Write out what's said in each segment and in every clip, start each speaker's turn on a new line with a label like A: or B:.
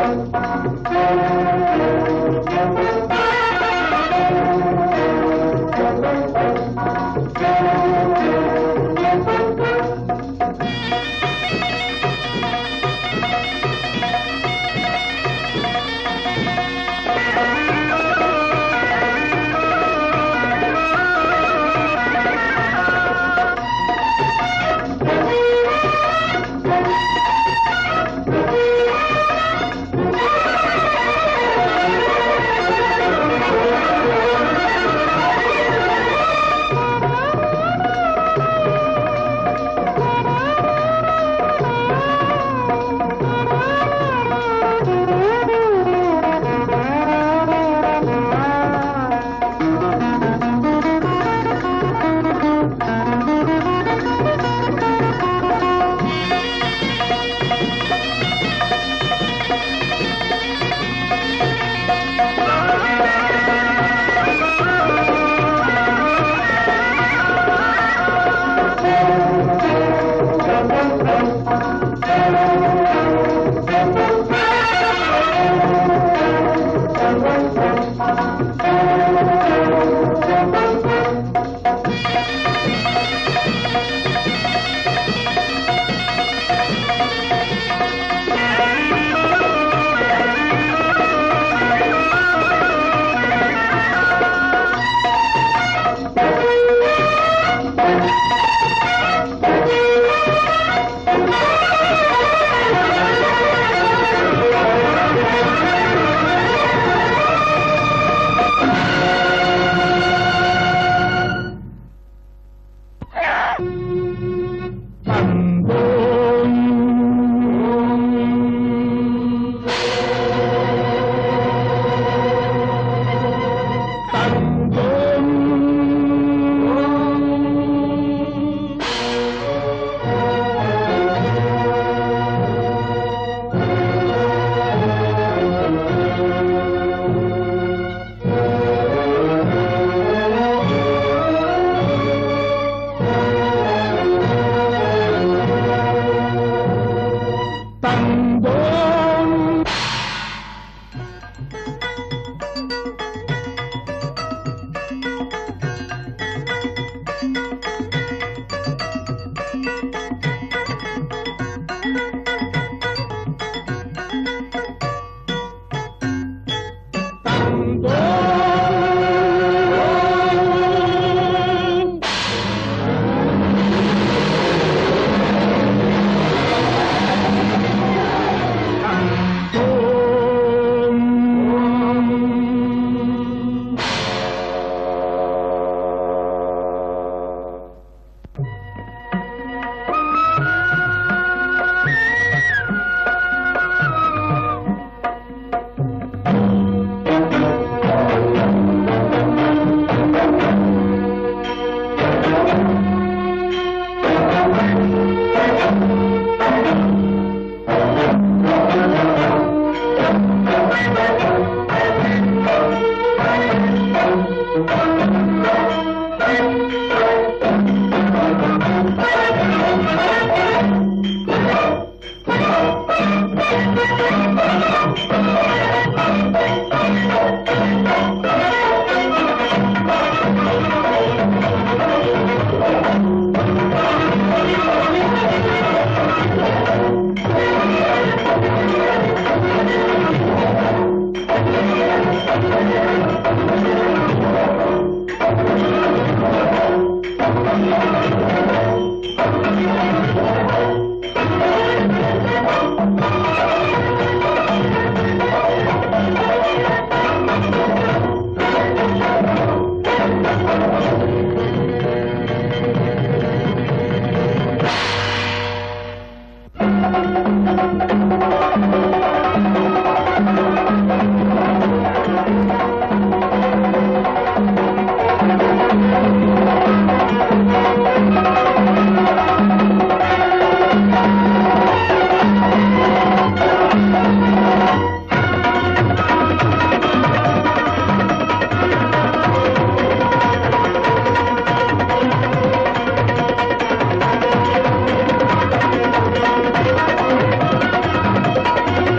A: ஆ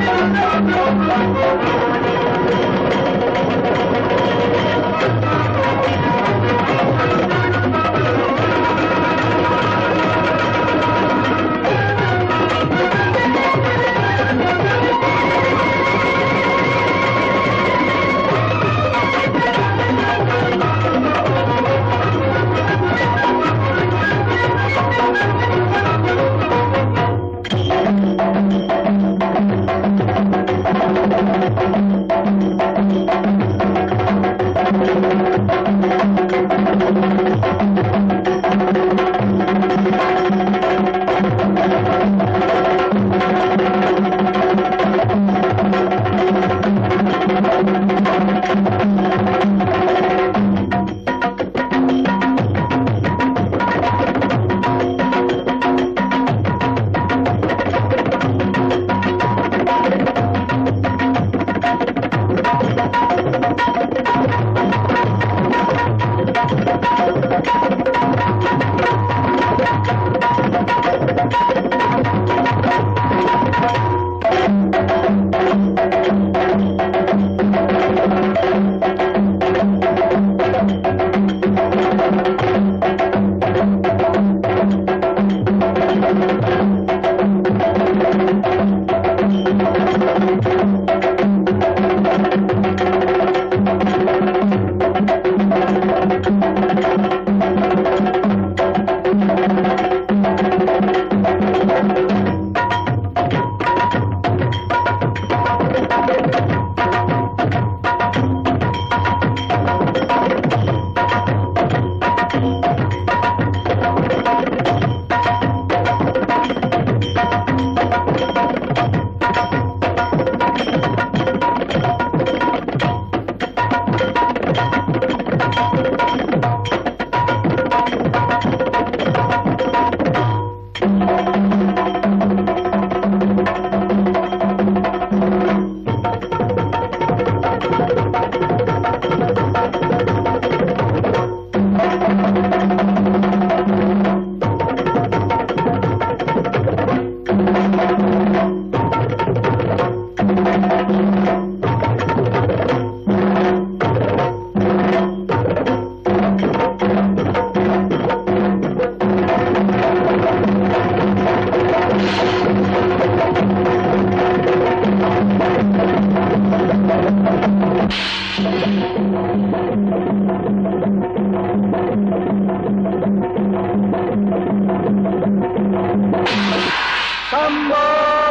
A: शम्भो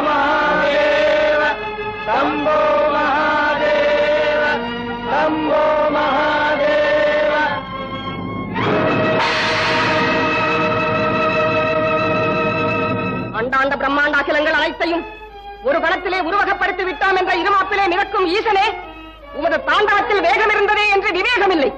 A: महादेव शम्भो महादेव शम्भो महादेव
B: அண்டாண்ட பிரம்மாண்ட அகிலங்கள் அனைத்தையும் ஒரு படத்திலே உருவகப்படுத்தி விட்டோம் என்ற இருமாப்பிலே மிதக்கும் ஈசனே உமது தாண்டவத்தில் வேகம் இருந்ததே என்று விவேகமில்லை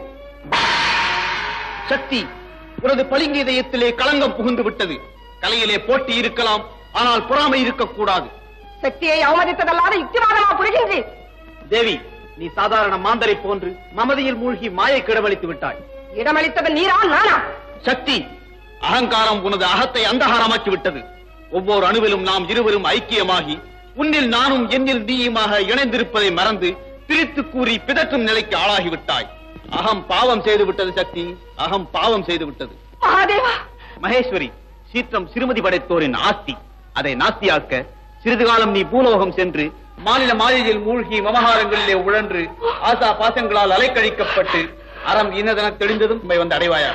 C: சக்தி உனது பளிங்கு இதயத்திலே களங்கம் புகுந்து விட்டது கலையிலே போட்டி இருக்கலாம் ஆனால் பொறாமை இருக்கக்கூடாது
B: சக்தியை அவமதித்ததல்லாத யுக்திவாதமா புரிகின்றேன்
C: தேவி நீ சாதாரண மாந்தரை போன்று மமதியில் மூழ்கி மாயை கிடவழித்து விட்டாய்
B: இடமளித்தது நீரா நானா
C: சக்தி அகங்காரம் உனது அகத்தை அந்தகாரமாக்கி விட்டது ஒவ்வொரு அணுவிலும் நாம் இருவரும் ஐக்கியமாகி உன்னில் நானும் என்னில் நீயுமாக இணைந்திருப்பதை மறந்து பிரித்து கூறி பிதற்றும் நிலைக்கு ஆளாகிவிட்டாய் அகம் பாவம் செய்து விட்டது சக்தி அகம் பாவம் செய்து விட்டது
B: மகாதேவா
C: மகேஸ்வரி சீற்றம் சிறுமதி படைத்தோரின் ஆஸ்தி அதை நாஸ்தியாக்க சிறிது காலம் நீ பூலோகம் சென்று மாநில மாளிகையில் மூழ்கி மமகாரங்களிலே உழன்று ஆசா பாசங்களால் அலைக்கழிக்கப்பட்டு அறம் இன்னதென தெளிந்ததும் உண்மை வந்து அடைவாயா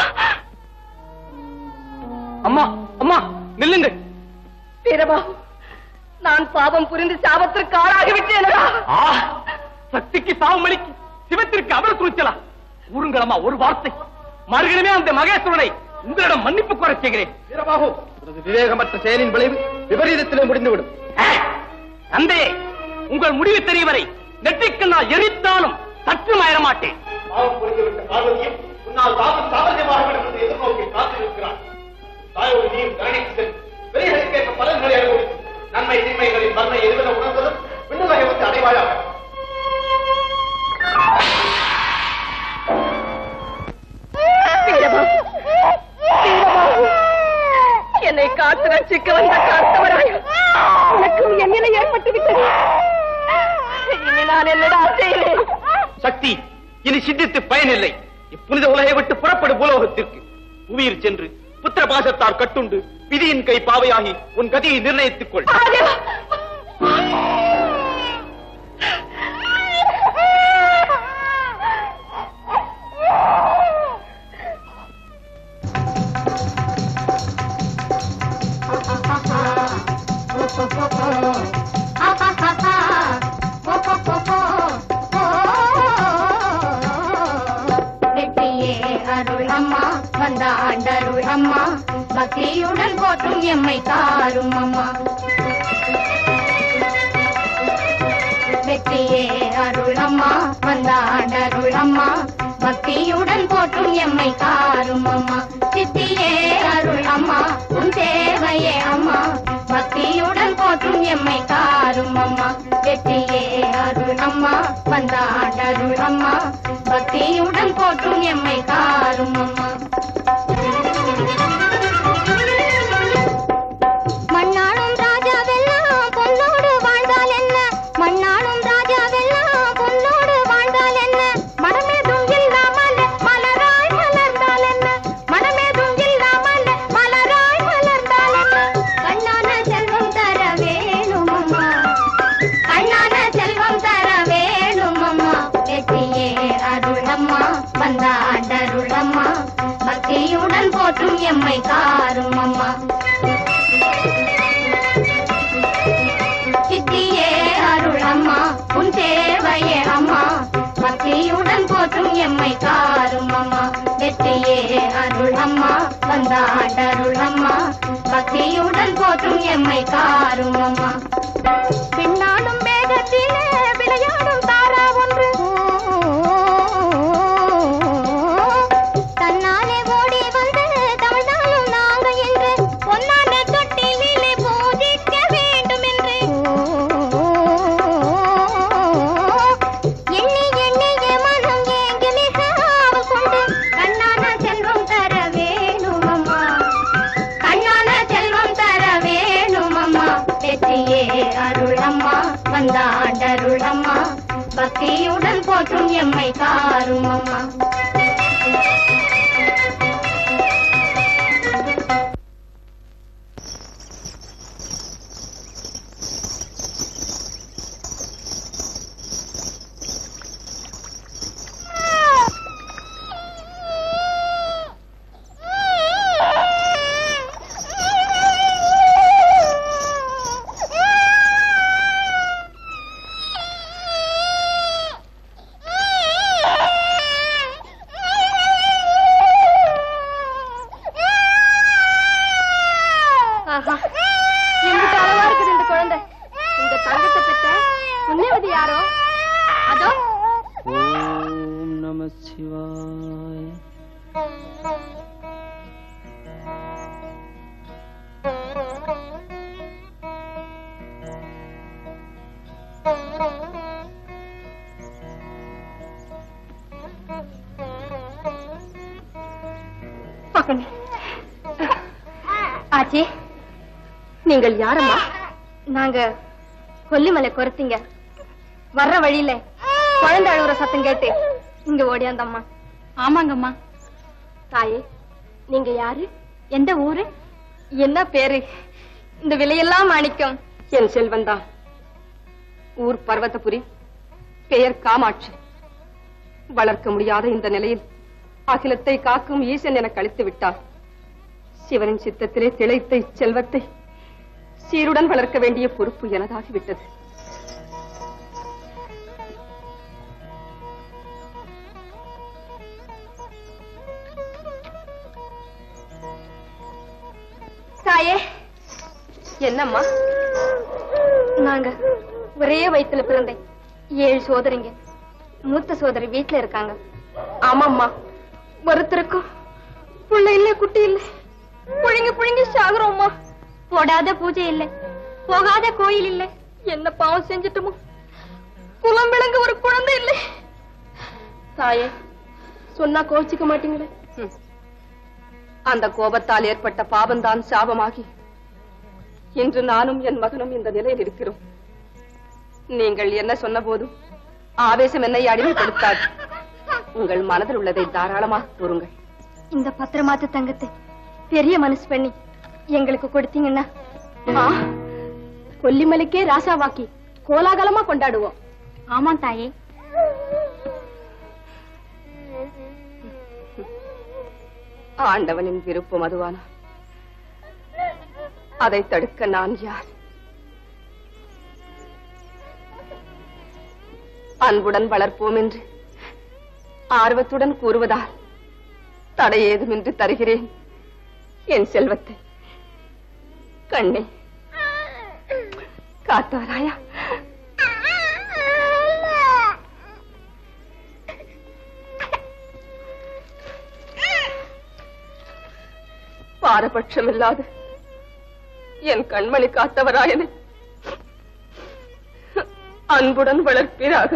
A: அம்மா அம்மா நில்லுங்க
B: வீரபாபு நான் பாவம் புரிந்து சாபத்திற்கு ஆளாகிவிட்டேனடா
A: ஆ சக்திக்கு சாவமளிக்கு சிவத்திற்கு அவர துணிச்சலா கூறுங்களம்மா ஒரு வார்த்தை மறுகணமே அந்த மகேஸ்வரனை உங்களிடம் மன்னிப்பு கோர செய்கிறேன்
C: வீரபாகு உனது விவேகமற்ற செயலின் விளைவு விபரீதத்திலே முடிந்துவிடும்
A: தந்தையே உங்கள் முடிவு தெரியவரை நெற்றிக்கு நான் எரித்தாலும் சற்று மயர மாட்டேன்
C: பாவம் புரிந்துவிட்ட பார்வதியும் உன்னால் பாவம் சாமர்த்தியமாகிவிடும் என்று எதிர்நோக்கி காத்திருக்கிறான் தாயோடு நீயும் கரணிக்கு சென்று பெரியகளுக்கேற்ற பலன்களை அனுபவித்து நன்மை தீமைகளின் மன்மை எதுவென உணர்ந்ததும் விண்ணுலகை வந்து அடைவாயாக
B: வீரபாபு வீரபாபு என்னை காத்து ரட்சிக்க வந்த காத்தவராய் உனக்கும் என் நிலை ஏற்பட்டு விட்டது
C: இனி சிந்தித்து பயனில்லை இப்புனித உலகை விட்டு புறப்படு பூலோகத்திற்கு புவியில் சென்று புத்திர பாசத்தார் கட்டுண்டு விதியின் கை பாவையாகி உன் கதியை நிர்ணயித்துக் கொள்
D: வெற்றியே அருள் அம்மா வந்த ஆண்டருள் அம்மா பக்தியுடன் போற்றும் எம்மை காரும் அம்மா வெற்றியே அருள் அம்மா வந்த ஆண்டருள் அம்மா பக்தியுடன் போற்றும் எம்மை காரும் அம்மா சித்தியே அருள் அம்மா உன் தேவையே அம்மா பக்தியுடன் போற்றும் எம்மை காரும் அம்மா வெற்றியே அருள் அம்மா வந்த ஆண்டருள் அம்மா பக்தியுடன் போற்றும் எம்மை காரும் அம்மா மண்ணாளும் ராஜாவெல்லாம் பொன்னோடு வாழ்ந்தால் என்ன மண்ணாளும் ராஜாவெல்லாம் பொன்னோடு வாழ்ந்தால் என்ன மனமேதும் இல்லாமல் மலராய் மலர்ந்தால் என்ன மனமேதும் இல்லாமல் மலராய் மலர்ந்தால் என்ன கண்ணான செல்வம் தர வேணும் அம்மா கண்ணான செல்வம் தர வேணும் அம்மா வெற்றியே அருள் அம்மா வந்த ஆண்டருள் அம்மா பக்தியுடன் போற்றும் எம்மை காரும் அம்மா சித்தியே அருள் அம்மா உன் தேவையே அம்மா பக்தியுடன் போற்றும் எம்மை காரும் அம்மா வெற்றியே அருள் அம்மா வந்த ஆண்டருள் அம்மா பக்தியுடன் போற்றும் எம்மை காரும் அம்மா பின்னாலும் மேகத்திலே விளையாடும் தாரா ஒன்று தன்னாலே ஓடி வந்து தமிழ்நாளும் நாங்க என்று பொன்னான தொட்டிலே பூஜிக்க வேண்டும் என்று எண்ணி எண்ணிய மனம் ஏங்கிலே சாவல் கொண்டு கண்ணான செல்வம் தர வேணும் அம்மா கண்ணான செல்வம் தர வேணும் அம்மா வெற்றியே அருள் அம்மா வந்த ஆண்டருள் அம்மா பக்தியுடன் போற்றும் எம்மை காரும் அம்மா
B: ஆஹா எங்கிட்ட அளவா இருக்குது இந்த குழந்தை இந்த தங்கத்தை பெற்ற புண்ணியவதி யாரோ அதோ
E: ஓம் நம சிவாய
B: மகனே ஆச்சி நீங்கள் யாரம்மா நாங்க கொல்லிமலை குறைத்தீங்க வர்ற வழியில குழந்தை அழுகுற சத்தம் கேட்டு இங்க ஓடியாந்தம்மா ஆமாங்கம்மா தாயே நீங்க யாரு எந்த ஊரு என்ன பேரு இந்த விலையெல்லாம் மாணிக்கம் என் செல்வன்தான் ஊர் பர்வதபுரி பெயர் காமாட்சி வளர்க்க முடியாத இந்த நிலையில் அகிலத்தை காக்கும் ஈசன் என கழித்து விட்டார் சிவனின் சித்தத்திலே திளைத்த இச்செல்வத்தை சீருடன் வளர்க்க வேண்டிய பொறுப்பு எனதாகிவிட்டது தாயே என்னம்மா நாங்க ஒரே வயித்துல பிறந்தேன் ஏழு சோதரிங்க மூத்த சோதரி வீட்டுல இருக்காங்க ஆமாம்மா ஒருத்தருக்கும் புள்ள இல்ல குட்டி இல்ல புழுங்கி புழுங்கி சாகுறோம்மா போடாத பூஜை இல்ல போகாத கோயில் இல்ல என்ன பாவம் செஞ்சுட்டுமோ குலம் விளங்க ஒரு குழந்தை இல்லை தாயே சொன்னா கோச்சிக்க மாட்டீங்களே அந்த கோபத்தால் ஏற்பட்ட பாவம்தான் சாபமாகி இன்று நானும் என் மகனும் இந்த நிலையில் இருக்கிறோம் நீங்கள் என்ன சொன்ன போதும் ஆவேசம் என்னை அடிமைப்படுத்தாது உங்கள் மனதில் உள்ளதை தாராளமாக கூறுங்கள்
F: இந்த பத்திரமாத்து தங்கத்தை பெரிய மனசு பண்ணி எங்களுக்கு கொடுத்தீங்கன்னா
B: ஆ, கொல்லிமலைக்கே ராசாவாக்கி கோலாகலமா கொண்டாடுவோம்
F: ஆமா தாயே
B: ஆண்டவனின் விருப்பம் அதுவானா அதை தடுக்க நான் யார் அன்புடன் வளர்ப்போம் என்று ஆர்வத்துடன் கூறுவதால் தடை ஏதுமின்றி தருகிறேன் என் செல்வத்தை கண்ணே காத்தாராயா பாரபட்சமில்லாது என் கண்மணி காத்தவராயனை அன்புடன் வளர்ப்பீராக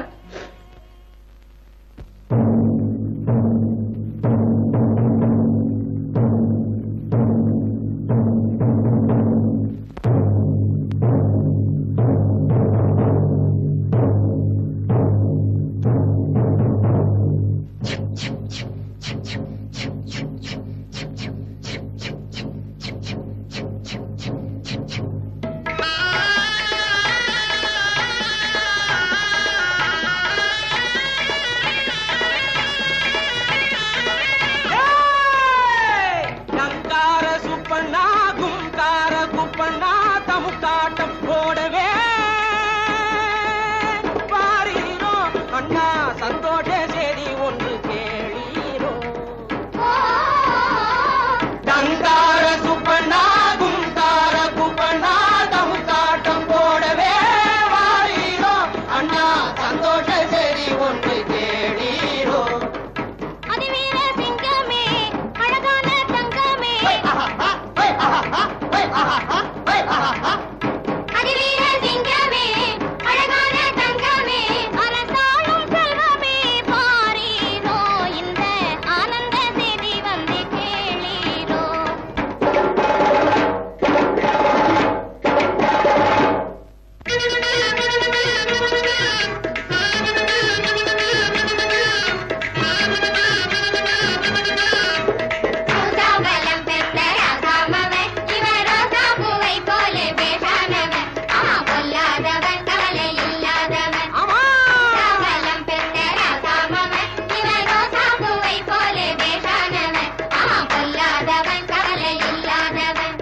A: நங்கார சுப்பண்ணா குங்கார குப்பண்ணா தமுக்காட்டம் போடவே பாரீரோ அண்ணா சந்தோஷ செய்தி ஒன்று கேளீரோ நங்கார சுப்பண்ணா குங்கார குப்பண்ணா தமுக்காட்டம் போடவே வாரீரோ அண்ணா சந்தோஷ செய்தி ஒன்று கேளீரோ
F: அதிவீர சிங்கமே அழகான தங்கமே அதிவீர சிங்கமே அழகான தங்கமே அரசாளும் செல்வமே பாரீரோ இந்த ஆனந்த செய்தி வந்து கேளீரோ ரோசாவலம் பெற்ற ராசாமவன் இவன் ரோசா பூவை போல பேசானவன் ஆமா பொல்லாதவன் கவலை இல்லாதவன் ரோசாவலம் பெற்ற ராசாமவன் இவன் ரோசா பூவை போல பேசானவன் ஆமா பொல்லாதவன் கவலை இல்லாதவன்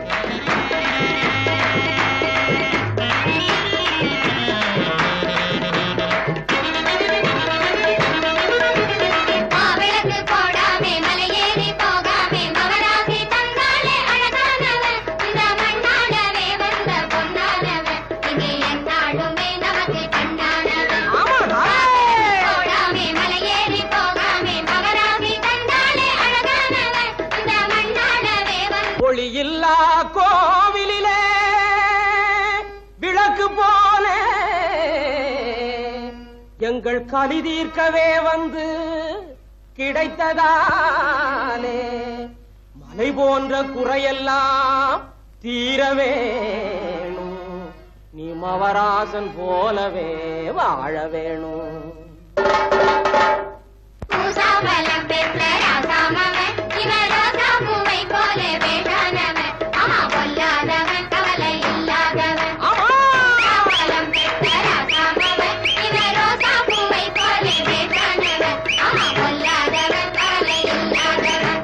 F: மாவிளக்கு போடாமே மலையேறி போகாமே மவராசி தந்தாலே அழகானவன் இந்த மண்ணாடவே வந்த பொன்னானவன் இங்கே என்னாலுமே நமக்கு கண்ணானவன் போடாமே மலையேறி போகாமே மவராசி தந்தாலே அழகானவன் இந்த மண்ணாடவே வந்த
A: ஒளியில்லா கோவிலிலே விளக்கு போல எங்கள் கலி தீர்க்கவே வந்து கிடைத்ததாலே மலை போன்ற குறையெல்லாம் தீர வேணும் நீ மவராசன் போலவே வாழ வேணும்
F: பூசாவலம் பெற்ற ராசாமவன் இவன் ரோசா பூவை போல வேஷானவன் ஆமா பொல்லாதவன் கவலை இல்லாதவன் பூசாவலம் பெற்ற ராசாமவன் இவன் ரோசா பூவை போல வேஷானவன் ஆமா பொல்லாதவன் கவலை இல்லாதவன்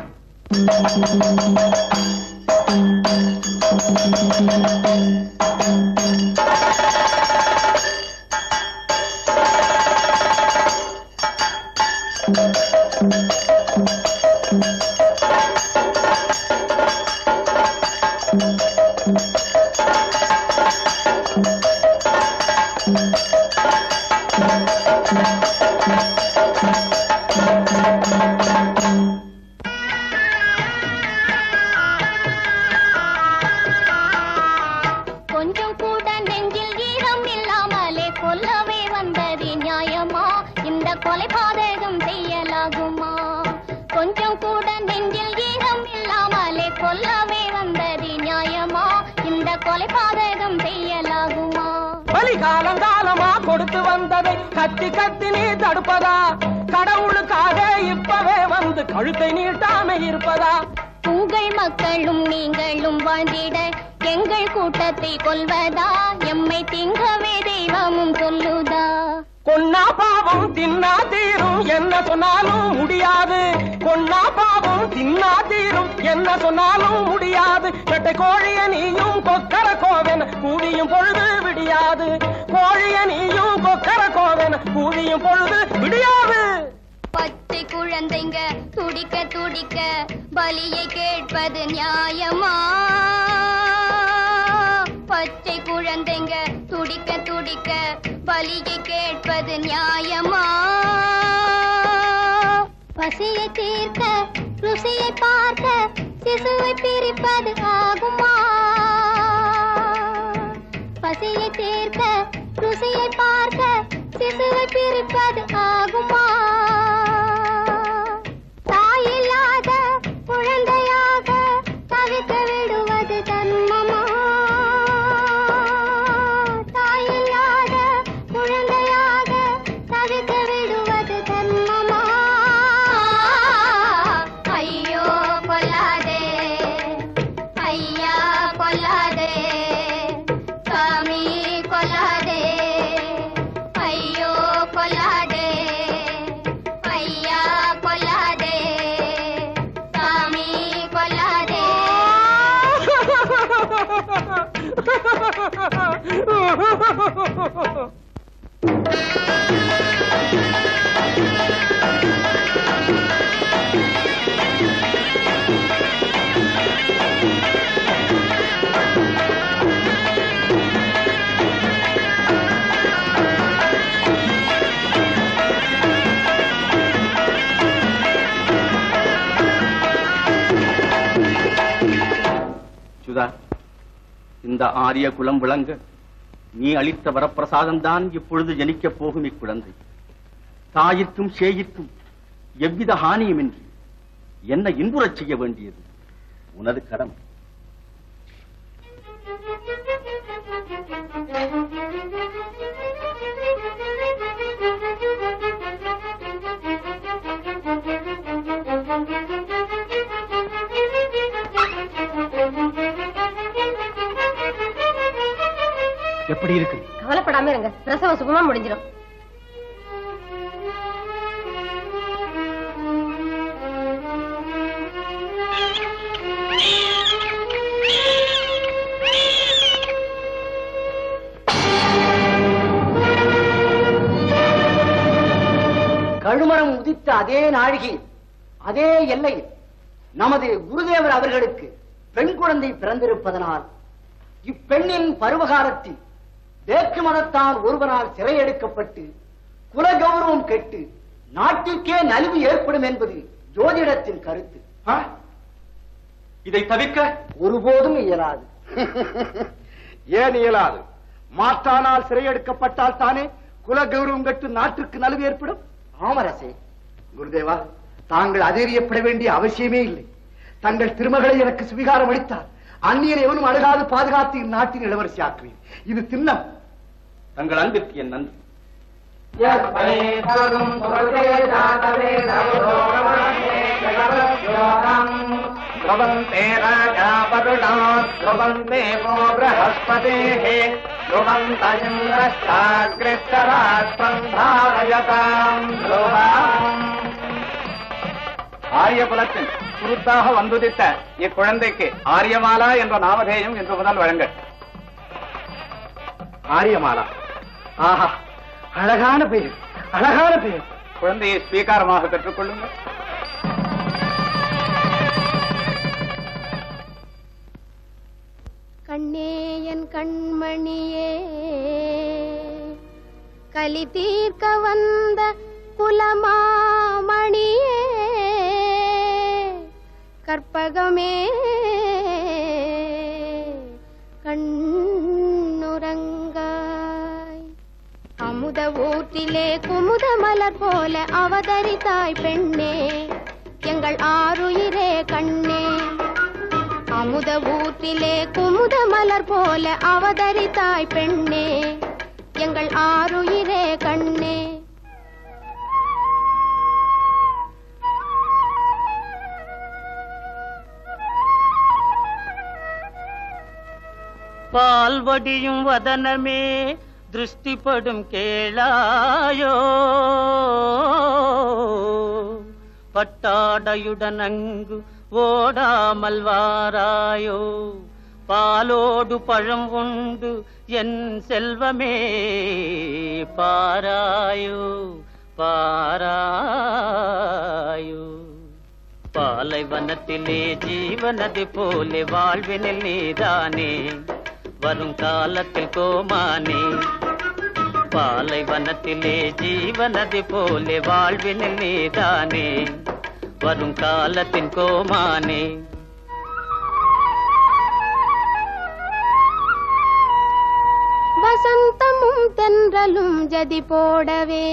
F: கொஞ்சம் கூட நெஞ்சில் ஈரம் இல்லாமலே கொல்லவே வந்தது நியாயமா இந்த கொலை பாதகம் செய்யலாகுமா கொஞ்சம் கூட நெஞ்சில் ஈரம் இல்லாமலே கொல்லவே வந்தது நியாயமா இந்த கொலை பாதகம் செய்யலாகுமா
A: பலி காலம் காலமா கொடுத்து வந்ததை கத்தி கத்தி நீ தடுப்பதா
B: கடவுளுக்காக இப்பவே வந்து கழுத்தை நீட்டாம இருப்பதா
D: உங்கள் மக்களும் நீங்களும் வாழ்ந்திட எங்கள் கூட்டத்தை கொல்வதா எம்மை திங்கவே தெய்வமும் சொல்லுதா
B: கொன்னா பாவம் தின்னா தீரும் என்ன சொன்னாலும் முடியாது கொன்னா பாவம் தின்னா தீரும் என்ன சொன்னாலும் முடியாது கெட்ட கோழிய நீயும் கொக்கர கோவென கூடியும் பொழுது விடியாது கோழிய நீயும் கொக்கர கோவென கூடியும் பொழுது விடியாது
D: பச்சை குழந்தைங்க துடிக்க துடிக்க பலியை கேட்பது நியாயமா பச்சை குழந்தைங்க துடிக்க துடிக்க பலியை கேட்பது நியாயமா பசியை தீர்க்க ருசியை பார்க்க சிசுவை பிரிப்பது ஆகுமா பசியை தீர்க்க ருசியை பார்க்க சிசுவை பிரிப்பது ஆகுமா தாயில்லாத குழந்தையாக தவிக்க விடுவது தர்மமா தாயில்லாத குழந்தையாக தவிக்க விடுவது தர்மமா ஐயோ கொல்லாதே ஐயா கொல்லாதே சாமி கொல்லாதே ஐயோ கொல்லாதே ஐயா கொல்லாதே சாமி கொல்லாதே
C: சுதா இந்த ஆரிய குலம் விளங்க நீ அளித்த வரப்பிரசாதம்தான் இப்பொழுது ஜனிக்கப் போகும் இக்குழந்தை தாயிற்கும் சேயிற்கும் எவ்வித ஹானியுமின்றி என்ன இன்புறச் செய்ய வேண்டியது உனது கடமை எப்படி இருக்கு
F: கவலைப்படாம இருங்க பிரசவம் சுகமா முடிஞ்சிடும்
G: கழுமரம் உதித்த அதே நாழிகையில் அதே எல்லையில் நமது குருதேவர் அவர்களுக்கு பெண் குழந்தை பிறந்திருப்பதனால் இப்பெண்ணின் பருவகாலத்தில் வேற்று மதத்தான் ஒருவனால் சிறையெடுக்கப்பட்டு குல கௌரவம் கெட்டு நாட்டிற்கே நலிவு ஏற்படும் என்பது ஜோதிடத்தின் கருத்து
C: இதை தவிர்க்க
G: ஒருபோதும் இயலாது
H: ஏன் இயலாது மாற்றானால் சிறையெடுக்கப்பட்டால் தானே குல கௌரவம் கட்டு நாட்டுக்கு நலுவு ஏற்படும்
G: ஆமரசே
H: குருதேவா தாங்கள் அதிரியப்பட வேண்டிய அவசியமே இல்லை தங்கள் திருமகளை எனக்கு சுவிகாரம் அளித்தார் அந்நியர் எவனும் அணுகாது பாதுகாத்து இந்நாட்டின் இளவரசி ஆக்குவேன் இது திண்ணம்
C: தங்கள் அன்பிற்கு என் நன்றி
A: ध्रुवन्ते राजा वरुणा ध्रुवन्ते वो बृहस्पतेः ध्रुवन्त इन्द्रश्चाग्रिष्टराष्ट्रम् धारयताम् ध्रुवम् ஆரியகுலத்தின் சுருத்தாக வந்துதித்த இக்குழந்தைக்கு ஆரியமாலா என்ற நாமதேயம் இன்று முதல் வழங்க
H: ஆரியமாலா ஆஹா அழகான பெயர் அழகான பெயர்
A: குழந்தையை ஸ்வீகாரமாக பெற்றுக்கொள்ளுங்கள்
D: கண்ணே என் கண்மணியே கலி தீர்க்க வந்த குலமாமணியே கற்பகமே கண்ணுறங்காய் அமுத ஊற்றிலே குமுத மலர் போல அவதரித்தாய் பெண்ணே எங்கள் ஆருயிரே கண்ணே அமுத ஊற்றிலே குமுத மலர் போல அவதரித்தாய் பெண்ணே எங்கள் ஆருயிரே கண்ணே
E: பால் வடியும் வதனமே திருஷ்டிப்படும் கேளாயோ பட்டாடையுடன் அங்கு ஓடாமல் வாராயோ பாலோடு பழம் உண்டு என் செல்வமே பாராயோ பாராயோ பாலைவனத்திலே ஜீவனது போலே வாழ்வினில் நீதானே வரும் காலத்தில் கோமானே பாலைவனத்திலே ஜீவனது போலே வாழ்வினில் நீதானே வரும் காலத்தின் கோமானே
D: வசந்தமும் தென்றலும் ஜதி போடவே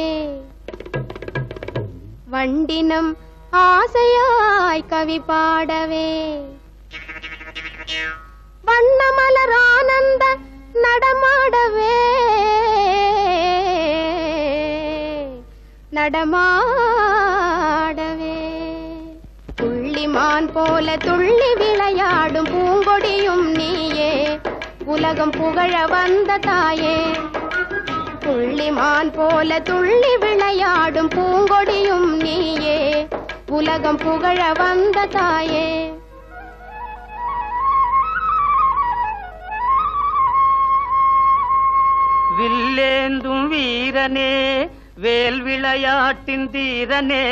D: வண்டினம் ஆசையாய் கவி பாடவே வண்ணமலர் ஆனந்த நடமாடவே நடமாடவே புள்ளிமான் போல துள்ளி விளையாடும் பூங்கொடியும் நீயே உலகம் புகழ வந்த தாயே புள்ளிமான் போல துள்ளி விளையாடும் பூங்கொடியும் நீயே உலகம் புகழ வந்த தாயே
E: வில்லேந்தும் வீரனே வேல் விளையாட்டின் தீரனே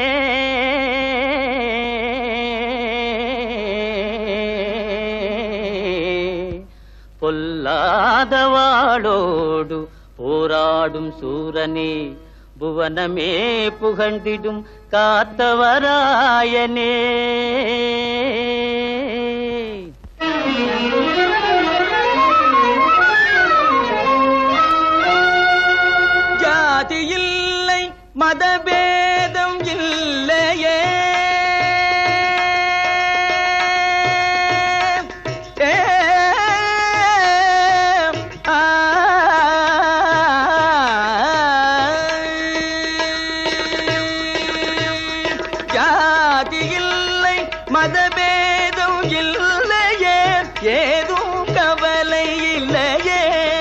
E: பொல்லாதவாளோடு போராடும் சூரனே புவனமே புகழ்ந்திடும் காத்தவராயனே
B: ஜாதி இல்லை மதபேதம் இல்லையே ஏ, ஆ, ஜாதி இல்லை மதபேதம் இல்லையே ஏதும் கவலை இல்லையே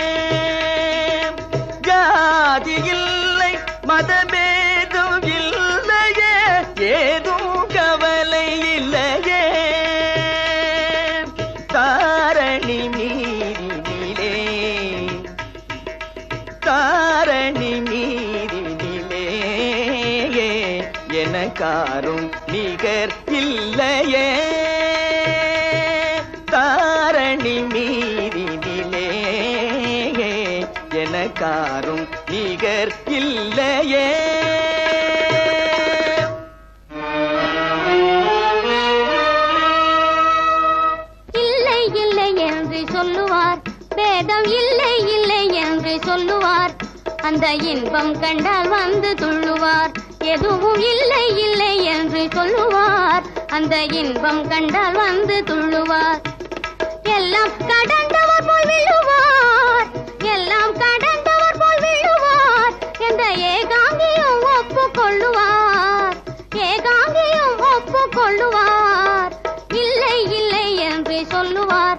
B: ஜாதி இல்லை மதபேதம் இல்லையே ஏதும் கவலை இல்லையே தாரணி மீறினிலே தாரணி மீறினிலே எனக்காரும் நிகர் இல்லையே தாரணி மீறினிலே எனக்காரும் நிகர் இல்லையே
D: இல்லை இல்லை என்று சொல்லுவார் பேதம் இல்லை இல்லை என்று சொல்லுவார் அந்த இன்பம் கண்டால் வந்து துள்ளுவார் எதுவும் இல்லை இல்லை என்று சொல்லுவார் அந்த இன்பம் கண்டால் வந்து துள்ளுவார் எல்லாம் கடந்தவர் போல் விழுவார் எல்லாம் கடந்தவர் போல் விழுவார் என்ற ஏகாங்கியும் ஒப்புக்கொள்ளுவார் ஏகாங்கியும் ஒப்புக்கொள்ளுவார் இல்லை இல்லை என்று சொல்லுவார்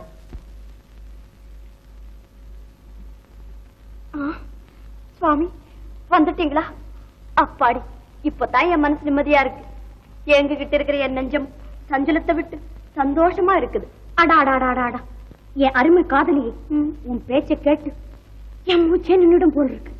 F: சுவாமி வந்துட்டீங்களா அப்பாடி இப்பதான் என் மனசு நிம்மதியா இருக்கு எங்ககிட்ட இருக்கிற என் நெஞ்சம் சஞ்சலத்தை விட்டு சந்தோஷமா இருக்குது அடா அடா அடா, அடா அடா என் அருமை காதலியே உன் பேச்ச கேட்டு என் மூச்சே நின்னுடும் போல் இருக்கு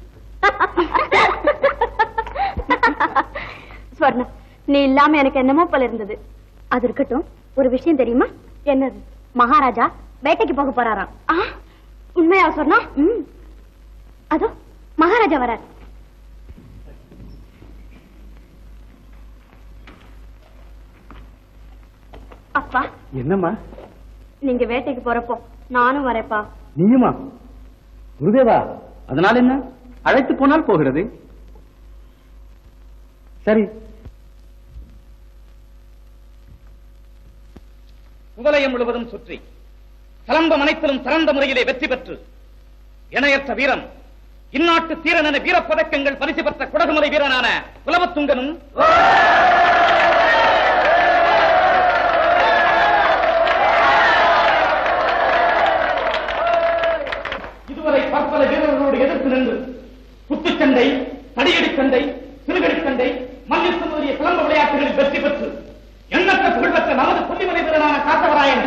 F: ஸ்வர்ணம் நீ இல்லாம எனக்கு என்னமோ போல இருந்தது அது இருக்கட்டும் ஒரு விஷயம் தெரியுமா என்னது மகாராஜா வேட்டைக்கு போக போறாராம் ஆ, உண்மையா சொன்னா அதோ மகாராஜா வரார் அப்பா
A: என்னம்மா
F: நீங்க வேட்டைக்கு போறப்போ நானும் வரேப்பா
A: நீயுமா குருதேவா அதனால என்ன அழைத்து போனால் போகிறது சரி
C: குவலயம் முழுவதும் சுற்றி கலம்பம் அனைத்திலும் சிறந்த முறையிலே வெற்றி பெற்று இணையற்ற வீரம் இந்நாட்டு தீரன் என வீரப்பதக்கங்கள் பரிசு பெற்ற குடகுமலை வீரனான குலவத்துங்கனும்
A: சண்டை தடியடி சண்டை சிறுகடி சண்டை மல்யுத்தம் முதலிய சிலம்ப விளையாட்டுகளில் வெற்றி பெற்று எண்ணற்ற புகழ்பெற்ற நமது புள்ளிமலை வீரனான காத்தவராயன்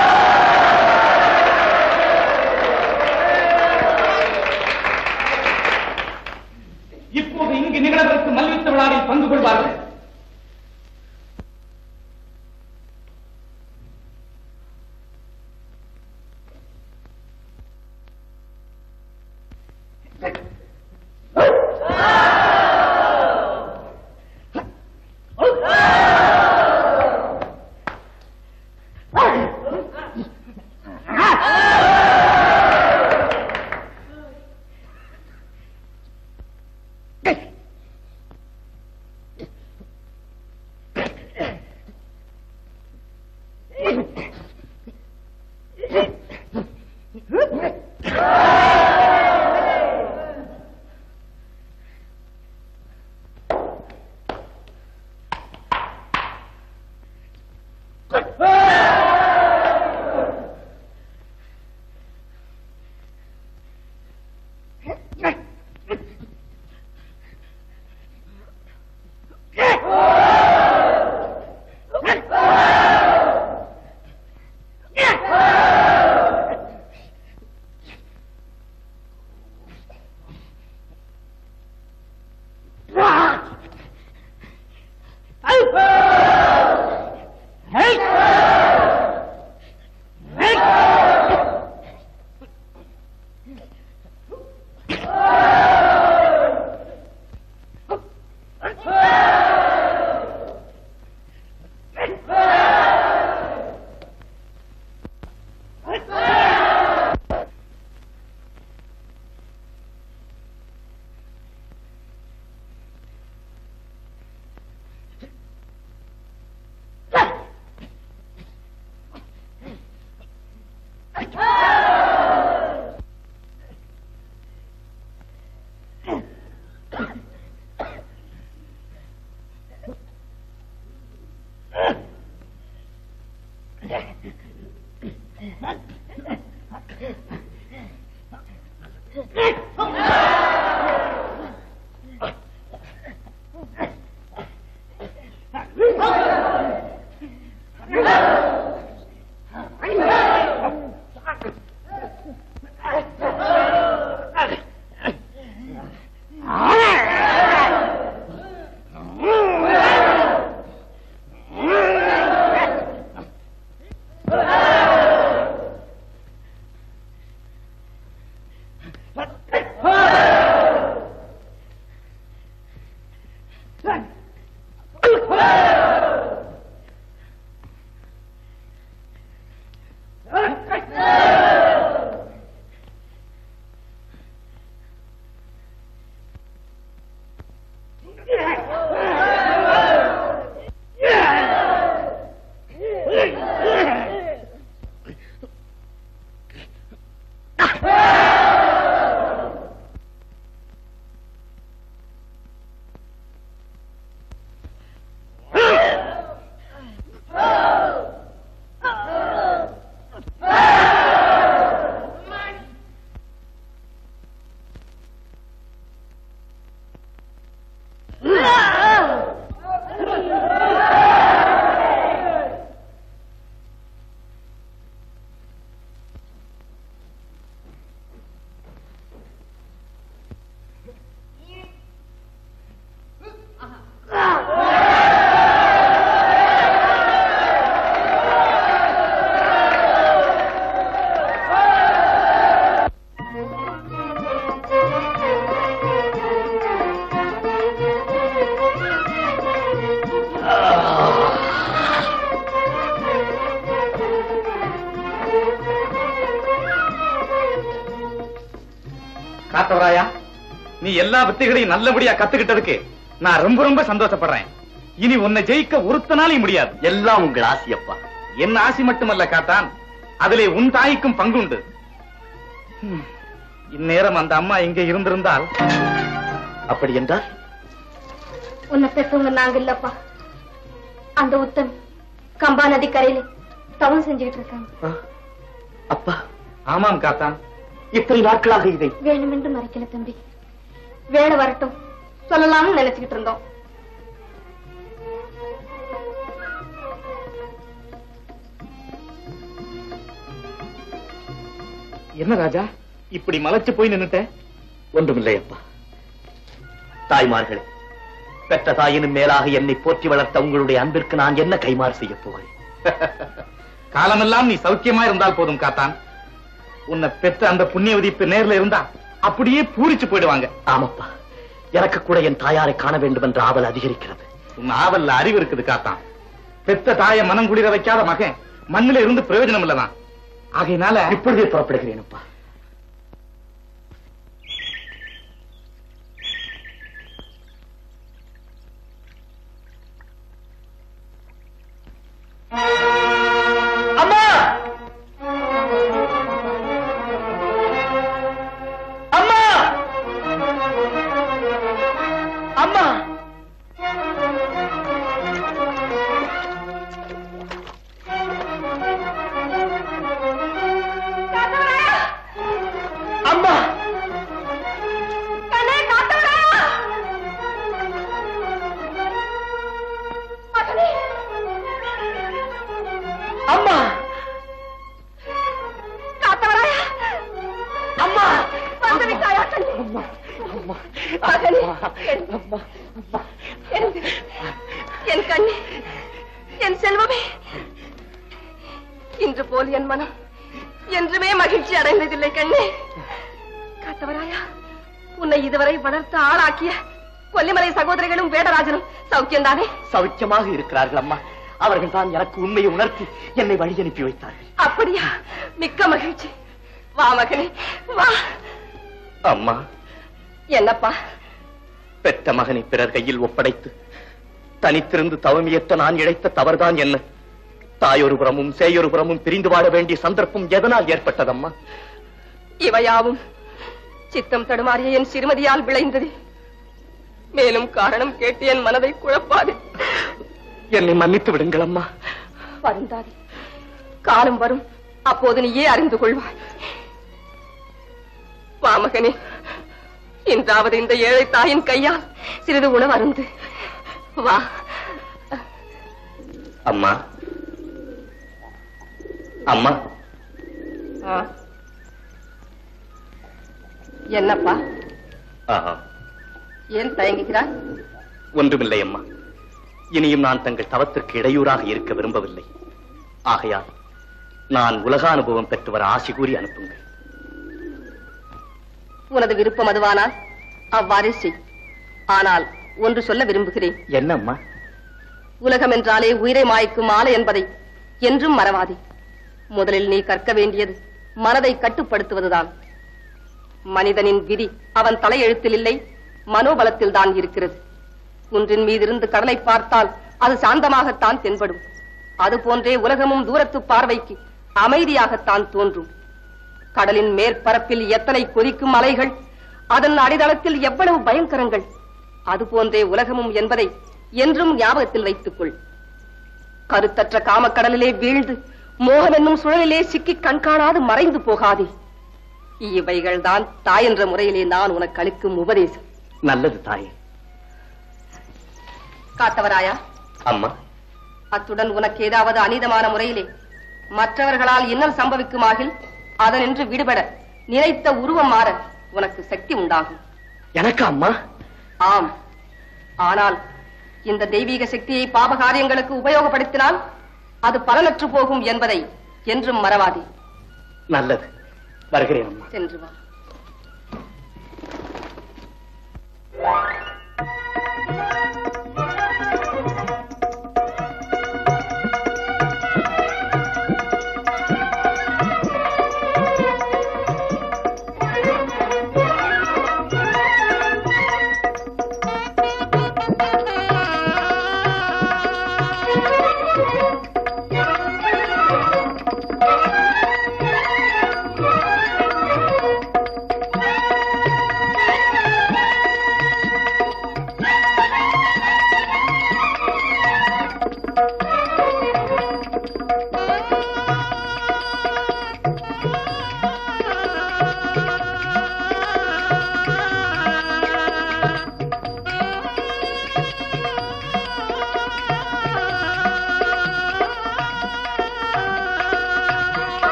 A: இப்போது இங்கு நிகழவிருக்கும் மல்யுத்த விழாவில் பங்கு கொள்வார்கள் காத்தவராயா நீ எல்லா வித்தைகளையும் நல்லபடியா கத்துக்கிட்டதுக்கு நான் ரொம்ப ரொம்ப சந்தோஷப்படுறேன் இனி உன்னை ஜெயிக்க ஒருத்தனாலையும் முடியாது
C: எல்லாம் உங்கள் ஆசியப்பா
A: என் ஆசி மட்டுமல்ல காத்தான் அதிலே உன் தாய்க்கும் பங்குண்டு ஹம், இந்நேரம் அந்த அம்மா இங்கே இருந்திருந்தால்
C: அப்படி என்றால்
F: உன்னை பெற்றவங்க நாங்க இல்லப்பா அந்த உத்தம் கம்பா நதி கரையில தவம் செஞ்சுக்கிட்டு இருக்காங்க
C: அப்பா
A: ஆமாம் காத்தான்
C: இத்தனை நாட்களாக இதை
F: வேணுமென்று மறைக்கல தம்பி வேலை வரட்டும் சொல்லலாம்னு நினைச்சுக்கிட்டு இருந்தோம்
A: என்ன ராஜா இப்படி மலைச்சு போய் நின்னுட்ட ஒன்றுமில்லை அப்பா தாய்மார்களே பெற்ற தாயினும் மேலாக என்னை போற்றி வளர்த்த உங்களுடைய அன்பிற்கு நான் என்ன கைமாறு செய்ய போகிறேன்
I: காலமெல்லாம் நீ சௌக்கியமா இருந்தால் போதும் காத்தான் உன்னை பெற்ற அந்த புண்ணியவதி இப்ப நேர்ல இருந்தா அப்படியே பூரிச்சு போயிடுவாங்க
A: ஆமாப்பா எனக்கு கூட என் தாயாரை காண வேண்டும் என்ற ஆவல் அதிகரிக்கிறது
I: உன் ஆவல்ல அறிவு இருக்குது காத்தான் பெத்த தாய மனம் குளிர வைக்காத மகன் மண்ணில இருந்து பிரயோஜனம் இல்லதான் ஆகையினால
A: இப்பொழுதே புறப்படுகிறேன் அப்பா அம்மா அம்மா அம்மா அம்மா அம்மா அம்மா
F: வந்து விட்டாயா கண்ணே? மகனே, என்- என்- என் கண்ணே என் செல்வமே இன்று போல் என் மனம் என்றுமே மகிழ்ச்சி அடைந்ததில்லை கண்ணே காத்தவராயா உன்னை இதுவரை வளர்த்து ஆளாக்கிய கொல்லிமலை சகோதரிகளும் வேடராஜனும் சௌக்கியம்தானே
A: சௌக்கியமாக இருக்கிறார்கள் அம்மா அவர்கள் தான் எனக்கு உண்மையை உணர்த்தி என்னை வழி அனுப்பி வைத்தார்கள்
F: அப்படியா மிக்க மகிழ்ச்சி வா மகனே வா
A: அம்மா
F: என்னப்பா
A: பெற்ற மகனை பிறர் கையில் ஒப்படைத்து தனித்திருந்து தவமியற்ற நான் இழைத்த தவறுதான் என்ன தாயொரு புறமும் சேயொரு புறமும் பிரிந்து வாழ வேண்டிய சந்தர்ப்பம் எதனால் ஏற்பட்டதம்மா
F: இவையாவும் சித்தம் தடுமாறிய என் சிறுமதியால் விளைந்தது மேலும் காரணம் கேட்டு என் மனதை குழப்பாது
A: என்னை மன்னித்து விடுங்கள் அம்மா
F: வருந்தாதே காலம் வரும் அப்போது நீயே அறிந்து கொள்வாய் வா மகனே இன்றாவது இந்த ஏழை தாயின் கையால் சிறிது உணவு அருந்து வா
A: அம்மா அம்மா
F: ஆ. என்னப்பா
A: ஆஹா
F: ஏன் தயங்குகிறாய்
A: ஒன்றுமில்லை அம்மா இனியும் நான் தங்கள் தவத்திற்கு இடையூறாக இருக்க விரும்பவில்லை ஆகையால் நான் உலகானுபவம் பெற்று வர ஆசி கூறி அனுப்புங்கள்
F: உனது விருப்பம் அதுவானால் அவ்வாறே செய் ஆனால் ஒன்று சொல்ல விரும்புகிறேன்
A: என்ன அம்மா
F: உலகம் என்றாலே உயிரை மாய்க்கும் ஆலை என்பதை என்றும் மறவாதே முதலில் நீ கற்க வேண்டியது மனதை கட்டுப்படுத்துவதுதான் மனிதனின் விதி அவன் தலையெழுத்தில் இல்லை மனோபலத்தில் தான் இருக்கிறது குன்றின் மீதிருந்து கடலை பார்த்தால் அது சாந்தமாகத்தான் தென்படும் அது போன்றே உலகமும் தூரத்து பார்வைக்கு அமைதியாகத்தான் தோன்றும் கடலின் மேற்பரப்பில் எத்தனை கொதிக்கும் அலைகள் அதன் அடித்தளத்தில் எவ்வளவு பயங்கரங்கள் அது போன்றே உலகமும் என்பதை என்றும் ஞாபகத்தில் வைத்துக் கொள் கருத்தற்ற காமக்கடலிலே வீழ்ந்து மோகம் என்னும் சுழலிலே சிக்கி கண்காணாது மறைந்து போகாதே இவைகள் தான் தாய் என்ற முறையிலே நான் உனக்கு அளிக்கும் உபதேசம்
A: நல்லது தாயே
F: காத்தவராயா
A: அம்மா
F: அத்துடன் உனக்கு ஏதாவது அநீதமான முறையிலே மற்றவர்களால் இன்னல் சம்பவிக்குமாகில் அதனின்று விடுபட நினைத்த உருவம் மாற உனக்கு சக்தி உண்டாகும்
A: எனக்கு அம்மா
F: ஆம் ஆனால் இந்த தெய்வீக சக்தியை பாப காரியங்களுக்கு உபயோகப்படுத்தினால் அது பலனற்று போகும் என்பதை என்றும் மறவாதே
A: நல்லது வருகிறேன் அம்மா
F: சென்று வா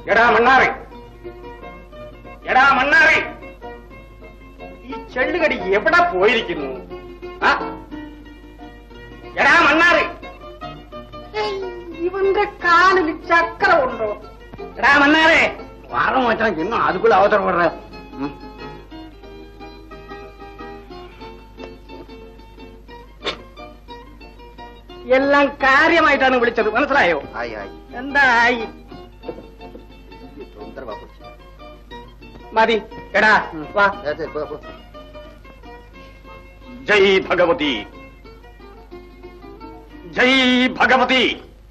B: എടാ മണ്ണാറെ എടാ മണ്ണാറെ ഈ ചെള്ളുകടി എവിടെ പോയിരിക്കുന്നു ആ? എടാ മണ്ണാറെ ഏയ്, ഇവന്റെ കാലിൽ ചക്രമുണ്ടോ എടാ മണ്ണാറെ വാറ മാറ്റാൻ ഇന്നും അതുക്കുള്ള അവസരം വിടുற എല്ലാം കാര്യമായിട്ടാണ് വിളിച്ചത് മനസ്സിലായോ
H: ആയി ആയി
B: എന്തായി
H: தொந்தரவு வா போச்சு
B: മതി എടാ വാ
H: சரி, சரி, போ, போ.
C: జై భగవతి జై భగవతి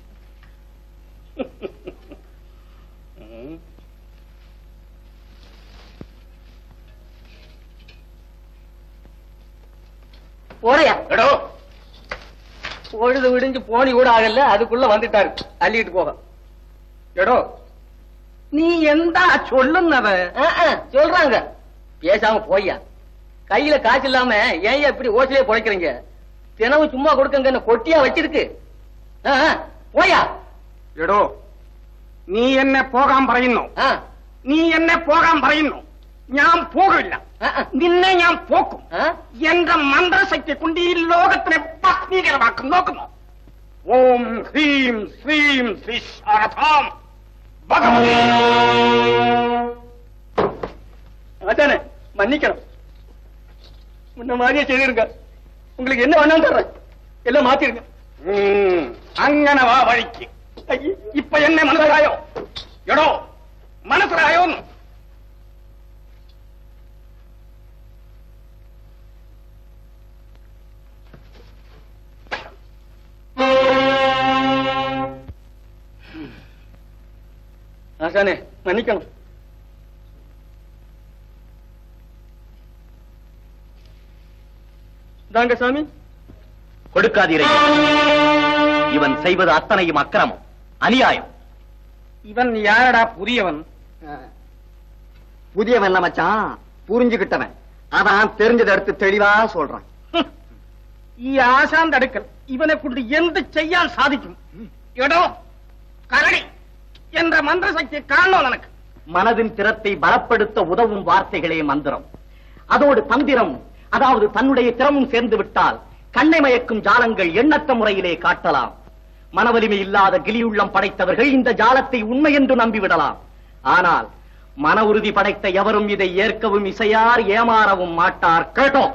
B: போறியா
C: ఎడో
B: பொழுது விடிஞ்சு போனி கூட ஆகல அதுக்குள்ள வந்துட்டாரு அள்ளிட்டு போக எடோ நீ எந்தா சொல்லுன்னவ சொல்றாங்க பேசாம போய்யா கையில காசு இல்லாம ஏன் இப்படி ஓசிலே பொழைக்கிறீங்க தினமும் சும்மா கொடுக்கங்க கொட்டியா வச்சிருக்கு ஆ, ஆ, போயா
J: എടോ നീ എന്നെ പോകാൻ പറയുന്നു
B: ஆ,
J: നീ എന്നെ പോകാൻ പറയുന്നു ഞാൻ പോകില്ല
B: ஆ, ஆ,
J: നിന്നെ ഞാൻ പോക്കും
B: ஆ.
J: എന്റെ മന്ത്രശക്തി കൊണ്ട് ഈ ലോകത്തിനെ ഭക്തീകരമാക്കും നോക്കുന്നു ഓം ഹ്രീം ശ്രീം ശ്രീ ശാരദാം ഭഗവതി
B: அதானே மன்னிக்கணும் முன்ன மாதிரியே செய்திருங்க உங்களுக்கு என்ன வேணாலும் தர்றேன் எல்லாம் மாத்திருங்க
J: ഉം, അങ്ങനെ വാ വഴിക്ക് ഇപ്പൊ എന്നെ മനസ്സിലായോ എടോ മനസ്സിലായോ
B: ஆசானே மன்னிக்கணும் தாங்க சாமி
A: கொடுக்காதீரையா இவன் செய்வது அத்தனையும் அக்கிரமம் அநியாயம்
J: ഇവൻ യാരടാ പുതിയവൻ
G: புதியவன் இல்ல மச்சான் புரிஞ்சுகிட்டவன் அதான் தெரிஞ்சதை எடுத்து தெளிவா சொல்றான்
J: ഈ ആശാന്റെ അടുക്കൽ ഇവനെ കൊണ്ട് എന്ത് ചെയ്യാൻ സാധിക്കും എടോ കരടി എന്റെ മന്ത്രശക്തി കാണണോ നിനക്ക്
A: மனதின் திறத்தை பலப்படுத்த உதவும் வார்த்தைகளே மந்திரம் அதோடு தந்திரம் அதாவது தன்னுடைய திறமும் சேர்ந்து விட்டால் கண்ணை மயக்கும் ஜாலங்கள் எண்ணற்ற முறையிலே காட்டலாம் மனவலிமை இல்லாத கிளியுள்ளம் படைத்தவர்கள் இந்த ஜாலத்தை உண்மை என்று நம்பிவிடலாம் ஆனால் மன உறுதி படைத்த எவரும் இதை ஏற்கவும் இசையார் ஏமாறவும் மாட்டார் கேட்டோம்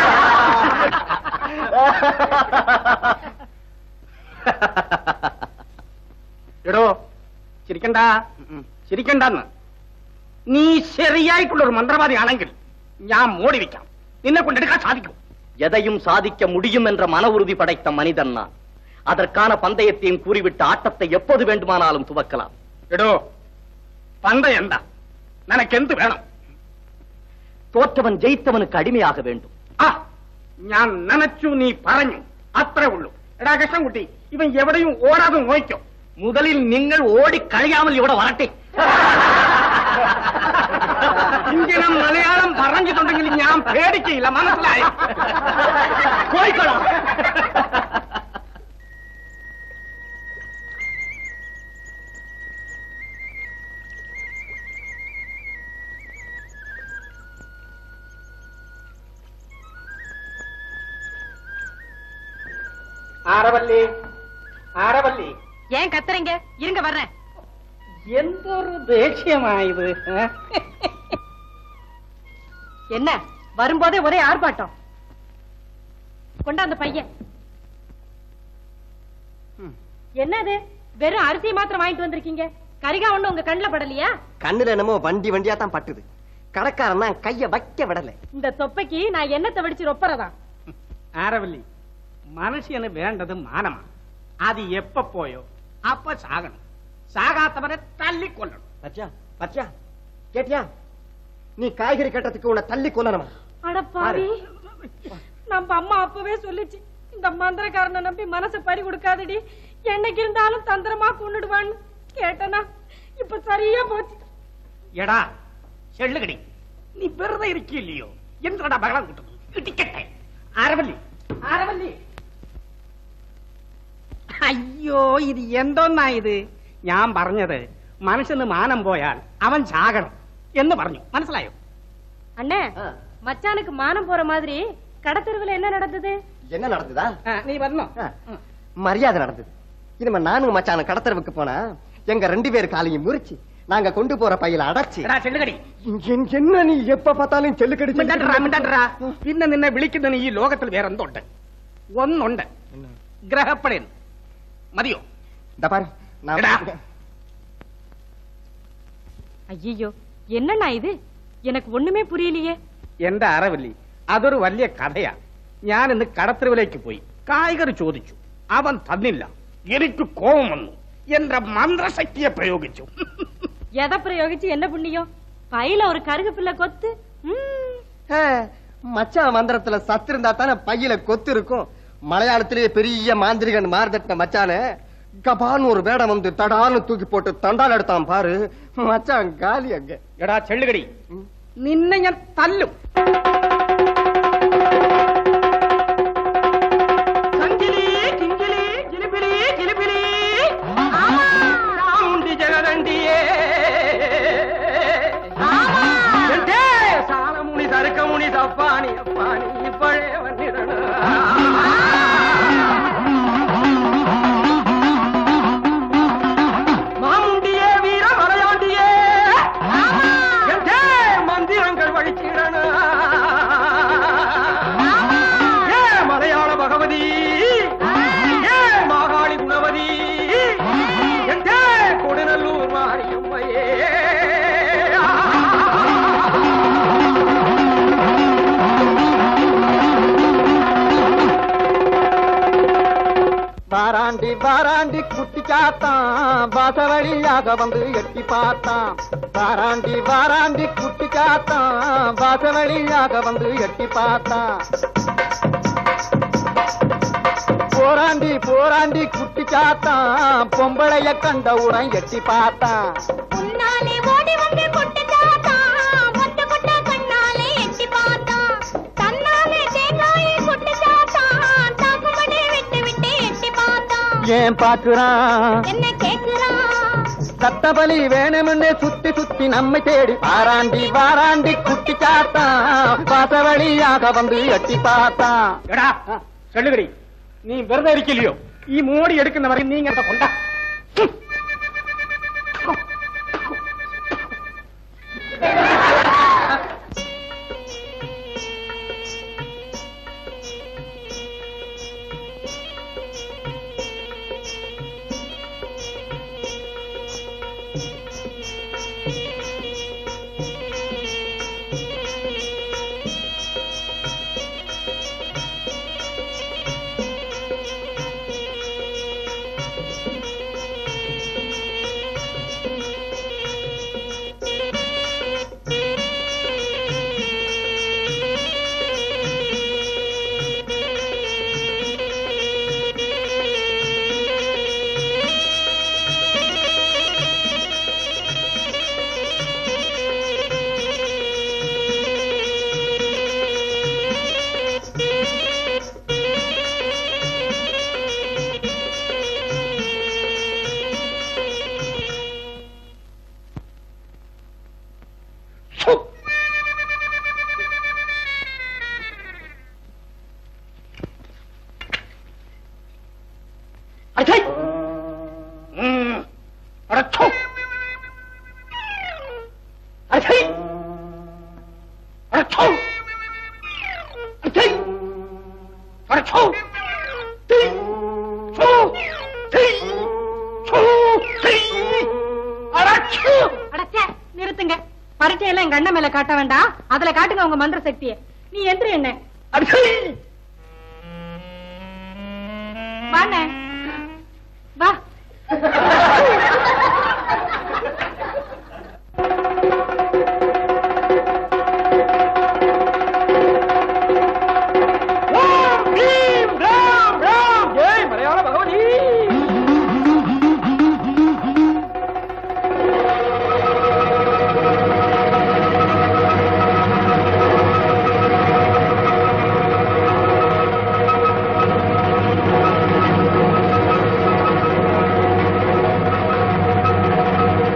J: എടോ ചിരിക്കണ്ട ചിരിക്കണ്ടെന്ന് നീ ശരിയായിട്ടുള്ള ഒരു മന്ത്രവാദി ആണെങ്കിൽ ഞാൻ മോടി വെക്കാം നിന്നെ കൊണ്ടെടുക്കാൻ സാധിക്കും
A: எதையும் சாதிக்க முடியும் என்ற மன உறுதி படைத்த மனிதன் நான் அதற்கான பந்தயத்தையும் கூறிவிட்டு ஆட்டத்தை எப்போது வேண்டுமானாலும் துவக்கலாம்
J: എടോ പന്ത എന്താ നിനക്കെന്ത് വേണം
A: தோற்றவன் ஜெயித்தவனுக்கு அடிமையாக வேண்டும்
J: ആ ഞാൻ നനച്ചു നീ പറഞ്ഞു അത്രേ ഉള്ളൂ എടാ കൃഷ്ണൻകുട്ടി ഇവൻ എവിടെയും ഓടാതെ നോക്കോ
A: முதலில் நீங்கள் ஓடி கழியாமல் இவட வரட்டே
J: ഇങ്ങനെ മലയാളം പറഞ്ഞിട്ടുണ്ടെങ്കിൽ ഞാൻ പേടിക്കയില്ല മനസ്സിലായി
A: போய்க்கலாம்
J: ആരവല്ലി ആരവല്ലി
K: ஏன் கத்துறீங்க இருங்க வர்றேன்
J: എന്തൊരു ദേഷ്യമായത് ഏ?
K: என்ன வரும்போதே ஒரே ஆர்ப்பாட்டம் கொண்டா அந்த பையன் என்னது வெறும் அரிசி மாத்திரம் வாங்கிட்டு வந்திருக்கீங்க கரிகா ஒண்ணு உங்க கண்ணுல படலையா
G: கண்ணுல என்னமோ வண்டி வண்டியா தான் பட்டுது கடைக்காரன் தான் கைய வைக்க விடல
K: இந்த தொப்பைக்கு நான் எண்ணத்தை வெடிச்சு ரொப்பறதா
J: ആരവല്ലി മനുഷ്യന് വേണ്ടത് മാനമാണ് അത് എപ്പ പോയോ അപ്പ സാകണം സാകാത്തവരെ തല്ലിക്കൊല്ലണം
G: பச்சா பச்சா கேட்டியா நீ காய்கறி கட்டத்துக்கு உன்னை தள்ளி கொல்லணுமா
K: அட பாவி நம்ம அம்மா அப்பவே சொல்லுச்சு இந்த மந்திரக்காரனை நம்பி மனசை பறி கொடுக்காதடி என்னைக்கு இருந்தாலும் தந்திரமா கொண்டுடுவான்னு கேட்டனா இப்ப சரியா போச்சு
J: എടാ ചെള്ളുകടി നീ വെറുതെ ഇരിക്കില്ലയോ എന്തിനാ ബഹളം കിട്ടുന്നത് ഇടിക്കട്ടെ ആരവല്ലി ആരവല്ലി അയ്യോ ഇത് എന്തോന്നാ ഇത് ഞാൻ പറഞ്ഞത് മനുഷ്യന് മാനം പോയാൽ അവൻ ചാകണം എന്ന് പറഞ്ഞു മനസ്സിലായോ
K: அண்ணே மச்சானுக்கு மானம் போற மாதிரி கடத்தெருவுல என்ன நடந்தது
G: என்ன நடந்ததா
J: நீ வரணும்
G: மரியாதை நடந்தது இனிமே நானும் மச்சான கடத்தரவுக்கு போனா எங்க ரெண்டு பேர் காலையும் முறிச்சு நாங்க கொண்டு போற பையில அடைச்சு
J: എടാ ചെല്ലുകടി
G: என்- என்ன நீ எப்ப பார்த்தாலும் செல்லுக்கடி
J: മിണ്ടണ്ടാ, മിണ്ടണ്ടാ. പിന്നെ നിന്നെ വിളിക്കുന്നതിന് ഈ ലോകത്തിൽ വേറെ എന്തുണ്ട് ഒന്നുണ്ട് ഗ്രഹപ്പടയൻ മതിയോ
G: இந்த பாரு நான்
J: എടാ.
K: ஐயோ என்னண்ணா இது எனக்கு ஒண்ணுமே புரியலையே
J: എന്റെ അറിവില്ലേ അതൊരു വലിയ കഥയാ ഞാൻ ഇന്ന് കടത്തരുവിലേക്ക് പോയി കായികർ ചോദിച്ചു അവൻ തന്നില്ല എനിക്ക് കോപം വന്നു എന്റെ മന്ത്രശക്തിയെ പ്രയോഗിച്ചു
K: எதை பிரயோகிச்சு என்ன புண்ணியம் பையில ஒரு கருகு பிள்ளை கொத்து ம்,
G: ஆ, மச்சான் மந்திரத்துல சத்து இருந்தா தானே பையில கொத்து இருக்கும் மலையாளத்திலேயே பெரிய மாந்திரிகன் மார்தட்ட மச்சான கபான்னு ஒரு வேடம் வந்து தடான்னு தூக்கி போட்டு தண்டால் எடுத்தான் பாரு மச்சான் காலி அங்க
J: എടാ ചെള്ളുകടി നിന്നെ ഞാൻ തല്ലും സഞ്ചിലി കിഞ്ചിലി ജിലിബിലി ജിലിബിലി ചാമുണ്ടി ജഗദണ്ഡിയേ എന്തേ സാലമുണി തർക്കമുണി തപ്പാണി അപ്പാണി ഇപ്പോഴേ വന്നിടണം மாமுண்டியே வீர மலையாண்டியே எங்கே மந்திரங்கள் வழிச்சிடணும் ஏ மலையாள பகவதி ஏ மாகாளி குணவதி எங்கே கொடுநல்லூர் மாரியம்மையே
G: வாராண்டி வாராண்டி குட்டி காத்தான் வாசவழியாக வந்து எட்டி பார்த்தான் வாராண்டி வாராண்டி குட்டி காத்தான் வாசவழியாக வந்து எட்டி பார்த்தான் போராண்டி போராண்டி குட்டி காத்தான் பொம்பளைய கண்டவுடன் எட்டி பார்த்தான்
D: முன்னாலே ஓடி வந்து கொட்டு சாத்தான் கொட்ட கொட்ட கண்ணாலே எட்டி பார்த்தான் தன்னாலே தேங்காயை கொட்டு சாத்தான் தாக்குமடி விட்டு விட்டு எட்டி பார்த்தான்
G: ஏன் பாக்குறான்
D: என்ன கேக்குறான்
G: சத்தபலி வேணும்னு சுத்தி சுத்தி நம்மை தேடி வாராண்டி வாராண்டி குட்டி காத்தான் வாசவழியாக வந்து எட்டி பார்த்தான்
J: എടാ ചെള്ളുകടി നീ വെറുതെ ഇരിക്കില്ലയോ ഈ മോടി എടുക്കുന്നവരെ നീ ഇങ്ങനത്തെ കൊണ്ട അടച്ചോ അടച്ചോ അടച്ചോ അടച്ചോ
K: அடச்சே நிறுத்துங்க பரீட்சையெல்லாம் எங்க அண்ணன் மேல காட்ட வேண்டாம் அதுல காட்டுங்க உங்க மந்திர சக்தியை நீ எந்திரி என்ன வாண்ணே வா
J: ஜெய் மலையாள பகவதி
D: ஆ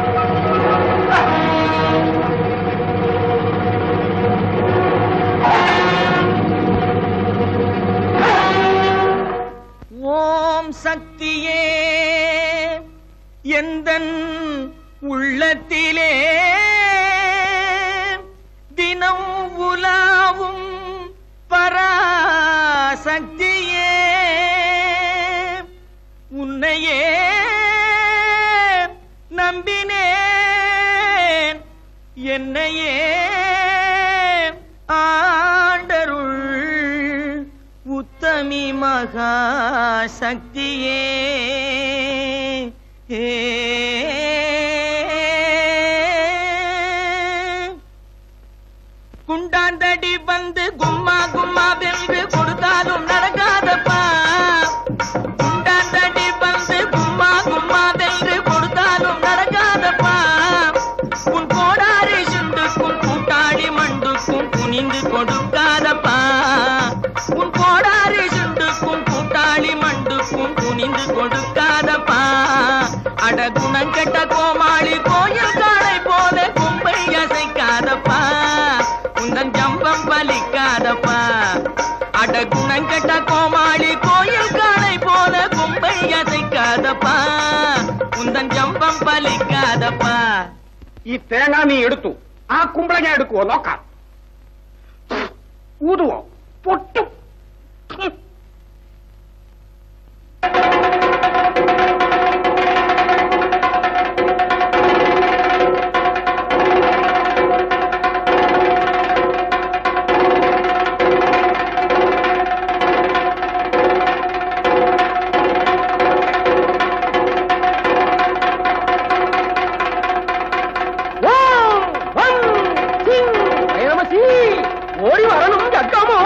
B: என்னையே ஆண்டருள் உத்தமி மகா சக்தியே குண்டாந்தடி வந்து கும்மா கும்மா வென்று கொடுத்தாலும் நடக்காதப்பா குண்டாந்தடி வந்து கும்மா கும்மா வென்று கொடுத்தாலும் நடக்காதப்பா உன் கோடாரி சுண்டுக்கும் கூட்டாளி மண்டுக்கும் குனிந்து கொடுக்காதப்பா உன் கோடாரி சுண்டுக்கும் கூட்டாளி மண்டுக்கும் குனிந்து கொடுக்காதப்பா அட குணங்கெட்ட கோமாளி கோயில் காளை போல கும்பை அசைக்காதப்பா உந்தன் ஜம்பம் பலிக்காதப்பா அட குணங்கெட்ட கோமாளி கோயில் காளை போல கும்பை அசைக்காதப்பா உந்தன் ஜம்பம் பலிக்காதப்பா
J: ಈ ತೇಂಗಾ ನೀ ಎಡುತ್ತು ಆ ಕುಂಬಳಗೆ ಎಡುಕುವ ನೋಕ ಊದುವ ಪೊಟ್ಟು ஓடி வரணும் ஜக்கமோ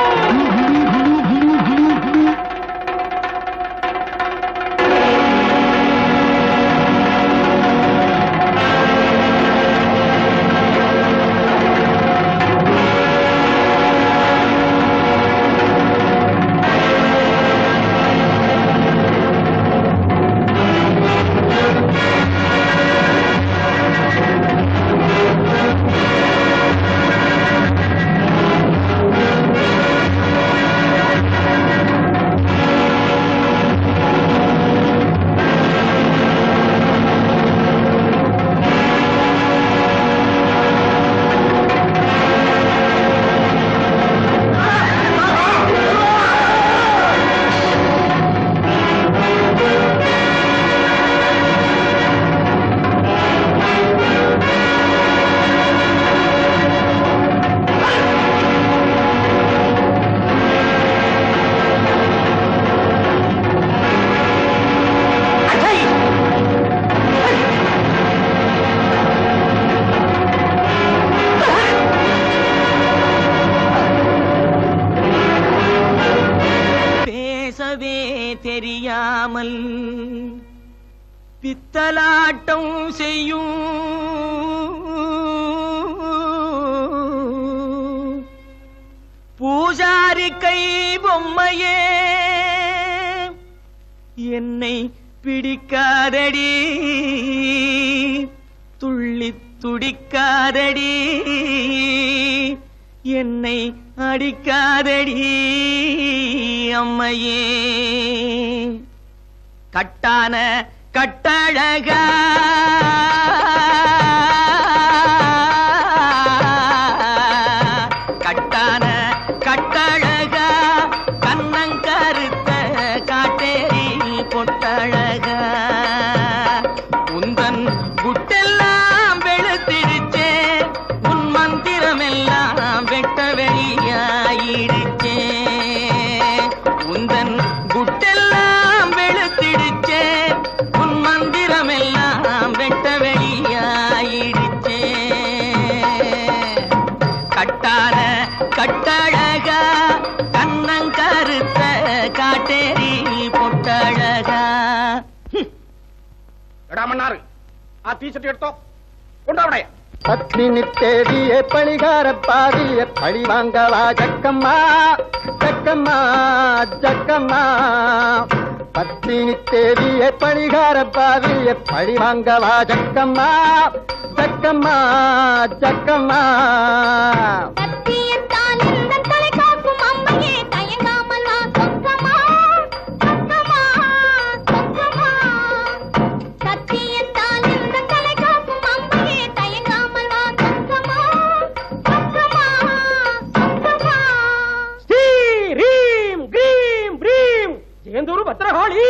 B: பேசவே தெரியாமல் பித்தலாட்டம் செய்யும் பூஜாரி கை பொம்மையே என்னை பிடிக்காதடி துள்ளி துடிக்காதடி என்னை அடிக்காதடி அம்மையே கட்டான கட்டழகா கட்டான கட்டழகா கண்ணங்கருத்த காட்டேரி பொட்டழகா உந்தன் குட்டெல்லாம் வெளுத்திடுச்சே உன் மந்திரமெல்லாம் வெட்ட வெளியாயிடுச்சே உந்தன் குட்டெல்லாம் வெளுத்திடுச்சே உன் மந்திரமெல்லாம் வெட்ட வெளியாயிடுச்சே கட்டான கட்டழகா கண்ணங்கருத்த காட்டேரி பொட்டழகா
J: ಎಡ ಮಣ್ಣಾರು ಆ ಟೀ ಶರ್ಟ್ ಎಡ್ತೋ ಕೊಂಡವடைய
G: பத்மினி தேடிய பழிகார பாதிய பழி வாங்கவா ஜக்கம்மா ஜக்கம்மா ஜக்கம்மா பத்தினி தேடிய பழிகார பாதிய பழி வாங்கவா ஜக்கம்மா ஜக்கம்மா ஜக்கம்மா
D: சத்தியத்தால் எந்தன் தலை காக்கும் அம்மையே தயங்காமல் வா சொக்கமா சொக்கமா சொக்கமா சத்தியத்தால் எந்தன் தலை காக்கும் அம்மையே தயங்காமல் வா சொக்கமா சொக்கமா சொக்கமா
J: ரீம் கிரீம் பிரீம் ಜೇಂದೂರು ಭದ್ರಕಾಳಿ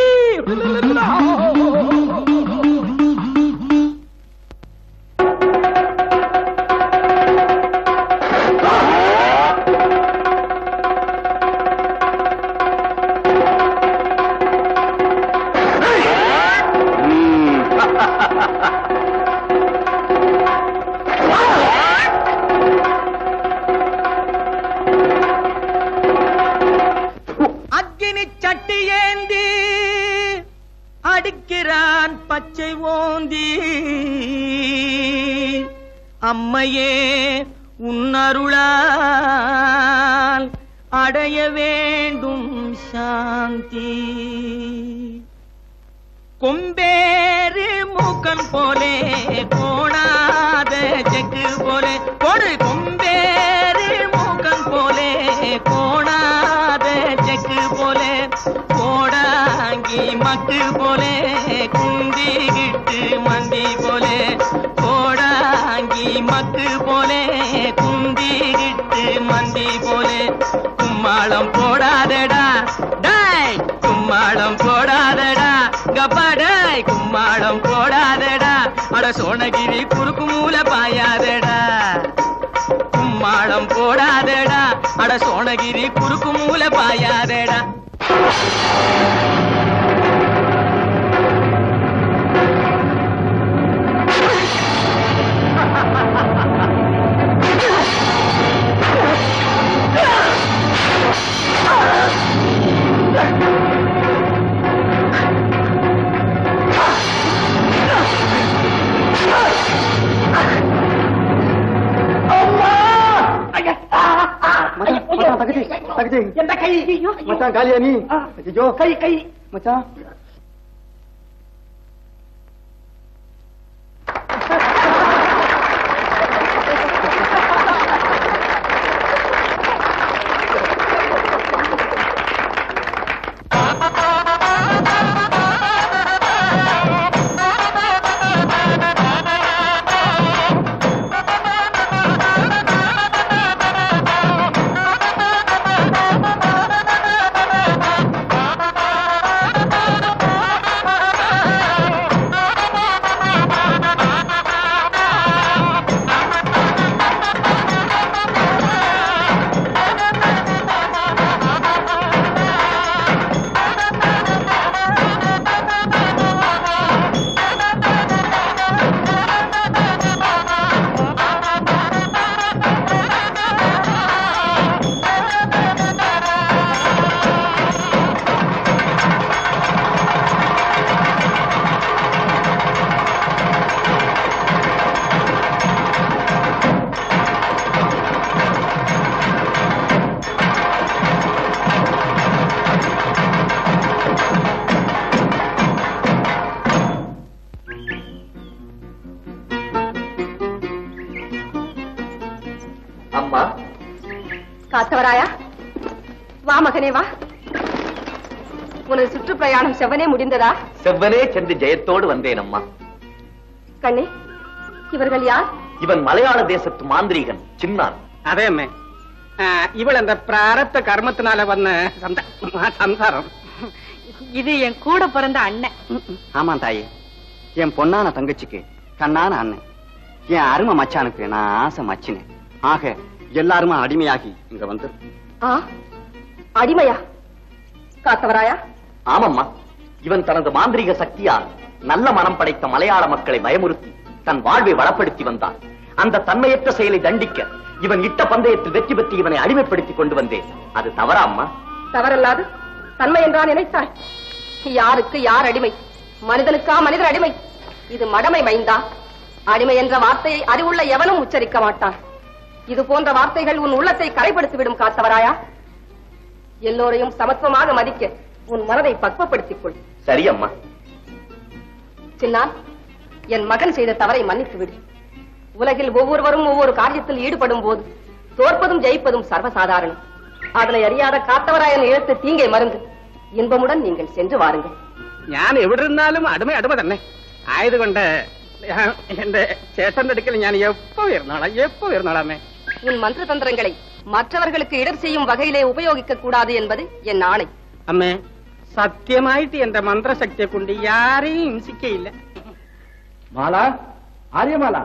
B: அச்சை ஓந்தி அம்மையே உன்னருளால் அடைய வேண்டும் சாந்தி கொம்பேறு மூக்கன் போலே கோணாத செக்கு போலே கொடு கொம்பேறு மூக்கன் போலே கோணாத செக்கு போலே கோடாங்கி மக்கு போலே குந்திகிட்டு மந்தி போலே கோடாங்கி மக்கு போலே குந்திகிட்டு மந்தி போலே கும்மாளம் போடாதடா டேய் கும்மாளம் போடாதடா கப்பாடாய் கும்மாளம் போடாதடா அட சோனகிரி குறுக்கு மூல பாயாதடா கும்மாளம் போடாதடா அட சோனகிரி குறுக்கு மூல பாயாதடா
H: எந்த கை மச்சான் காலியா நீ ஐயோ கை கை மச்சான்
A: அம்மா
F: காத்தவராயா வா மகனே வா உனது சுற்றுப்பிரயாணம் செவ்வனே முடிந்ததா
A: செவ்வனே சென்று ஜெயத்தோடு வந்தேன் அம்மா
F: கண்ணே இவர்கள் யார்
A: இவன் மலையாள தேசத்து மாந்திரீகன் சின்னான்
J: அதே அம்மே ஆ, இவள் அந்த பிராரப்த கர்மத்தினால வந்த சந்த சம்சாரம்
K: இது என் கூட பிறந்த அண்ணன்
G: ஆமா தாயே என் பொண்ணான தங்கச்சிக்கு கண்ணான அண்ணன் என் அருமை மச்சானுக்கு நான் ஆசை மச்சினேன் ஆக எல்லாருமே அடிமையாகி இங்க வந்து
F: ஆ அடிமையா காத்தவராயா
A: ஆமம்மா இவன் தனது மாந்திரீக சக்தியால் நல்ல மனம் படைத்த மலையாள மக்களை பயமுறுத்தி தன் வாழ்வை வளப்படுத்தி வந்தான் அந்த தன்மையற்ற செயலை தண்டிக்க இவன் இட்ட பந்தயத்தில் வெற்றி பெற்று இவனை அடிமைப்படுத்திக் கொண்டு வந்தேன் அது தவறா அம்மா
F: தவறல்லாது தன்மை என்றா நினைத்தாய் யாருக்கு யார் அடிமை மனிதனுக்கா மனிதர் அடிமை இது மடமை மைந்தா அடிமை என்ற வார்த்தையை அறிவுள்ள எவனும் உச்சரிக்க மாட்டான் இது போன்ற வார்த்தைகள் உன் உள்ளத்தை கரைப்படுத்திவிடும் காத்தவராயா எல்லோரையும் சமத்துவமாக மதிக்க உன் மனதை பக்குவப்படுத்திக் கொள்
A: சரி அம்மா
F: சின்னான் என் மகன் செய்த தவறை மன்னித்து விடு உலகில் ஒவ்வொருவரும் ஒவ்வொரு காரியத்தில் ஈடுபடும் போது தோற்பதும் ஜெயிப்பதும் சர்வசாதாரணம் அதனை அறியாத காத்தவராயன் இழுத்து தீங்கை மருந்து இன்பமுடன் நீங்கள் சென்று வாருங்கள்
J: ഞാൻ എവിടെ ഇരുന്നാലും അടിമ അടിമ തന്നെ ആയതുകൊണ്ട് ഞാൻ എന്റെ ചേട്ടന്റെ അടുക്കൽ ഞാൻ എപ്പോ വരുന്നാളാം എപ്പോ വരുന്നാളാമേ
F: உன் மந்திர தந்திரங்களை மற்றவர்களுக்கு இடர் செய்யும் வகையிலே உபயோகிக்க கூடாது என்பது என் ஆணை
J: അമ്മേ സത്യമായിട്ട് എന്റെ മന്ത്രശക്തിയെ കൊണ്ട് ആരെയും ഹിംസിക്കയില്ല
H: மாலா ஆரியமாலா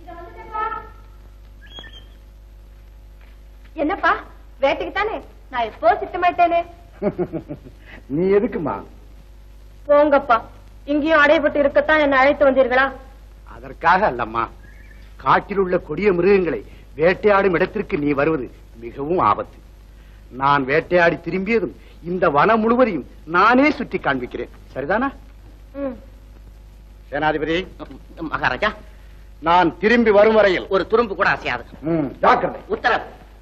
F: என்னப்பா வேட்டைக்கு தானே நான் எப்போ சித்தமாட்டேனே
H: நீ எதுக்குமா
F: போங்கப்பா இங்கேயும் அடைபட்டு இருக்கத்தான் என்னை அழைத்து வந்தீர்களா
H: அதற்காக அல்லம்மா காட்டில் உள்ள கொடிய மிருகங்களை வேட்டையாடும் இடத்திற்கு நீ வருவது மிகவும் ஆபத்து நான் வேட்டையாடி திரும்பியதும் இந்த வனம் முழுவதையும் நானே சுற்றி காண்பிக்கிறேன் சரிதானா சேனாதிபதி
E: மகாராஜா
H: நான் திரும்பி வரும் வரையில்
E: ஒரு துரும்பு கூட அசையாது
H: ம், ஜாக்கிரதை
E: உத்தரவு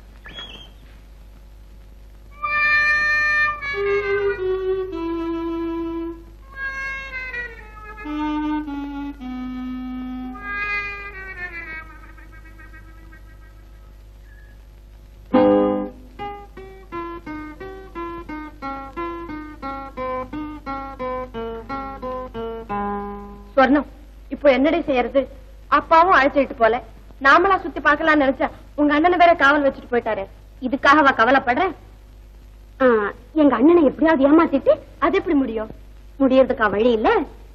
F: சொர்ணம் இப்போ என்னடி செய்யறது அப்பாவும் அழைச்சிட்டு போல நாமளா சுத்தி பார்க்கலாம்னு நினைச்சா உங்க அண்ணனை வேற காவல் வச்சுட்டு போயிட்டாரு இதுக்காகவா கவலைப்படுற ஆ, எங்க அண்ணனை எப்படியாவது ஏமாத்திட்டு அது எப்படி முடியும் முடியறதுக்கா வழி இல்ல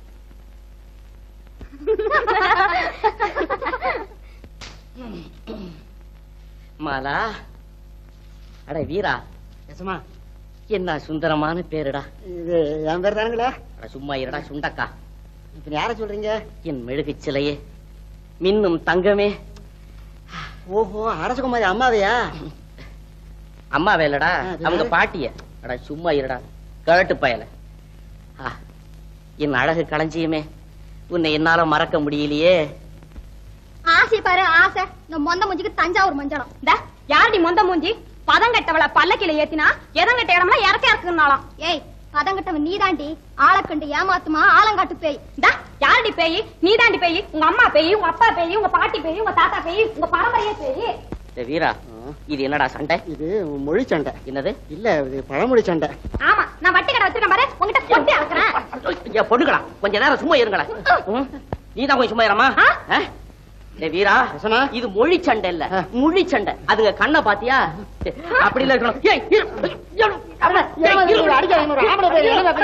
E: மாலா அட வீரா
G: எசமா
E: என்ன சுந்தரமான பேருடா
G: இது என் பேர் தானுங்களா
E: அட சும்மா இருடா சுண்டக்கா
G: இப்ப யார சொல்றீங்க
E: என் மெழுகு சிலையே மின்னும் தங்கமே
G: ஓஹோ அரசகுமாரி அம்மாவையா
E: அம்மா வேலடா
G: ஆ, அது
E: அவங்க
G: யாரு?
E: பாட்டிய அட சும்மா இருடா கழட்டு பயல ஆ, என் அழகு களஞ்சியமே உன்னை என்னால மறக்க முடியலையே
D: ஆசை பாரு ஆசை இந்த மொந்த மூஞ்சிக்கு தஞ்சாவூர் மஞ்சளம் இந்த யாரடி மொந்த மூஞ்சி பதங்கட்டவள பல்லக்கில ஏத்தினா எதங்கட்ட இடம்லாம் இறக்க இறக்குனாலாம் ஏய் பதங்கட்டவன் நீதாண்டி ஆளக்கண்டு ஏமாத்துமா ஆலங்காட்டு பேய் இந்த யாரடி பேய் நீதாண்டி பேய் உங்க அம்மா பேய் உங்க அப்பா பேய் உங்க பாட்டி பேய் உங்க தாத்தா பேய் உங்க பரம்பரையே பேய்
E: டேய் வீரா இது என்னடா சண்டை
G: இது மொழி சண்டை
E: என்னது
G: இல்ல இது பழமொழி சண்டை
D: ஆமா நான் வட்டி கடை வச்சிருக்கேன் பாரு உங்ககிட்ட கொட்டி அளக்குறேன்
E: ஏன் பொண்ணுங்களா கொஞ்ச நேரம் சும்மா இருங்களா நீ தான் கொஞ்சம் சும்மா இருமா டேய் வீரா இது மொழி சண்டை இல்ல மொழி சண்டை அதுங்க கண்ணை பாத்தியா டேய், அப்படி இல்ல இருக்கணும் ஏய், இரு, இரு, அவன, ஏய், இரு.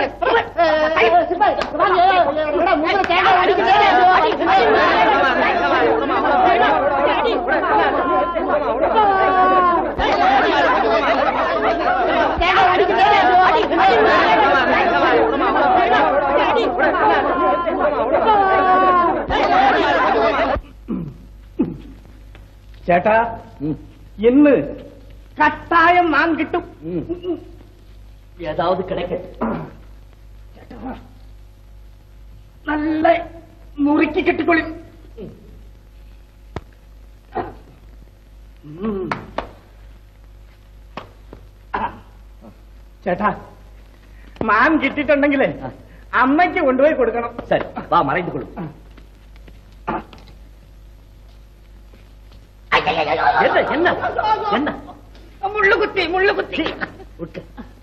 J: ചേട്ടാ ഇന്ന് കട്ടായം നാൻ കിട്ടും
E: ஏதாவது கிடைக்கட்டும்
J: നല്ല മുറുക്കി കിട്ടിക്കൊള്ളി ചേട്ടാ മാൻ കിട്ടിയിട്ടുണ്ടെങ്കിലേ അമ്മയ്ക്ക് കൊണ്ടുപോയി കൊടുക്കണം
E: சரி வா மறைந்து கொள்ளும் என்ன என்ன என்ன
J: മുള്ളുകുത്തി മുള്ളുകുത്തി
E: உட்க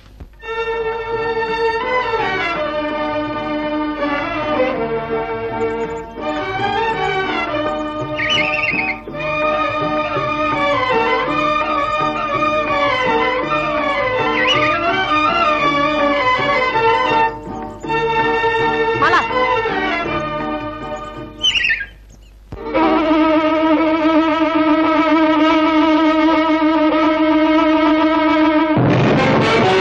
F: மாலா
D: ஆ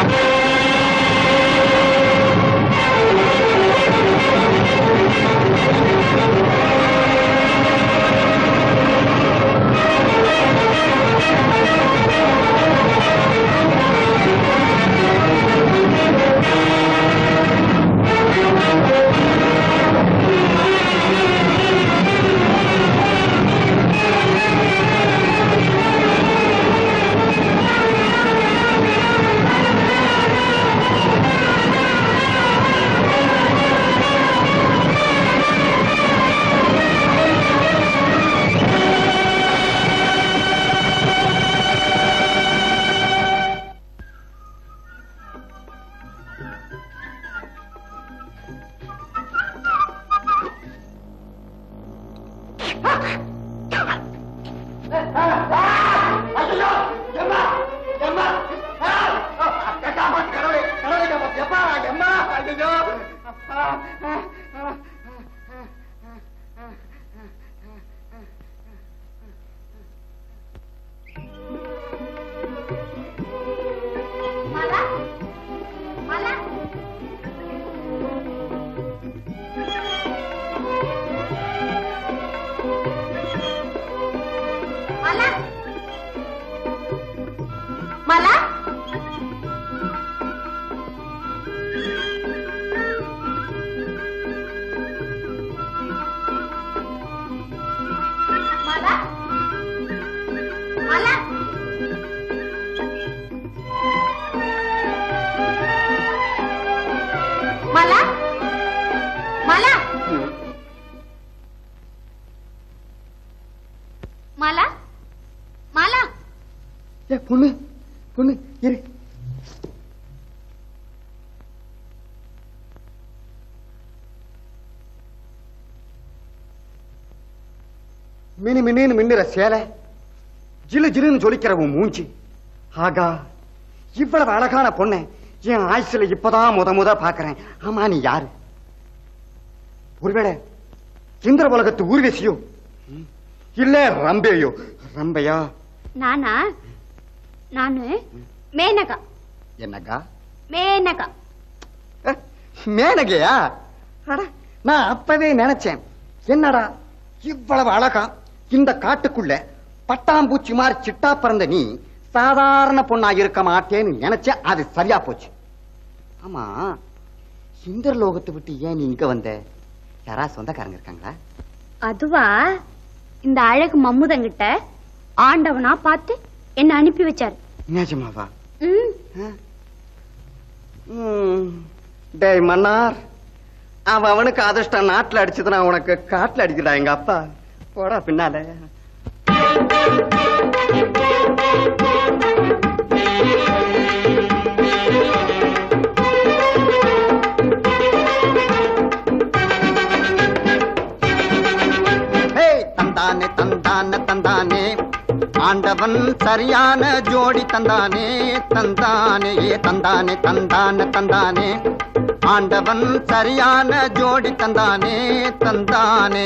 G: ஏ பொண்ணு பொண்ணு இரு மினு மின்னு மின்னுற சேலை ஜிலு ஜிலுன்னு ஜொலிக்கிற உன் மூஞ்சி ஆகா இவ்வளவு அழகான பொண்ணை என் ஆயுசுல இப்பதான் முத முத பாக்குறேன் ஆமா நீ யாரு ஒருவேளை இந்திர உலகத்து ஊர்வசியோ ம், இல்ல ரம்பையோ ரம்பையா
F: நானா நானு மேனகா
G: என்னக்கா
F: மேனகா
G: அஹ், மேனகையா அட, நான் அப்பவே நினைச்சேன் என்னடா இவ்வளவு அழகா இந்த காட்டுக்குள்ள பட்டாம்பூச்சி மாதிரி சிட்டா பிறந்த நீ சாதாரண பொண்ணா இருக்க மாட்டேன்னு நினைச்சேன் அது சரியா போச்சு ஆமா இந்திர லோகத்தை விட்டு ஏன் நீ இங்க வந்த யாரா சொந்தக்காரங்க இருக்காங்களா
F: அதுவா இந்த அழகு மம்முதங்கிட்ட ஆண்டவனா பார்த்து என்ன அனுப்பி வச்சாரு
G: நிஜமாவா
F: ம்,
G: ம். டேய் மன்னார் அவன் அவனுக்கு அதிர்ஷ்டம் நாட்டுல அடிச்சதுன்னா உனக்கு காட்டுல அடிக்கிறா எங்க அப்பா போடா பின்னால ஹேய், தந்தானே தந்தானே தந்தானே ஆண்டவன் சரியான ஜோடி தந்தானே தந்தானே ஏ தந்தானே தந்தானே தந்தானே ஆண்டவன் சரியான ஜோடி தந்தானே தந்தானே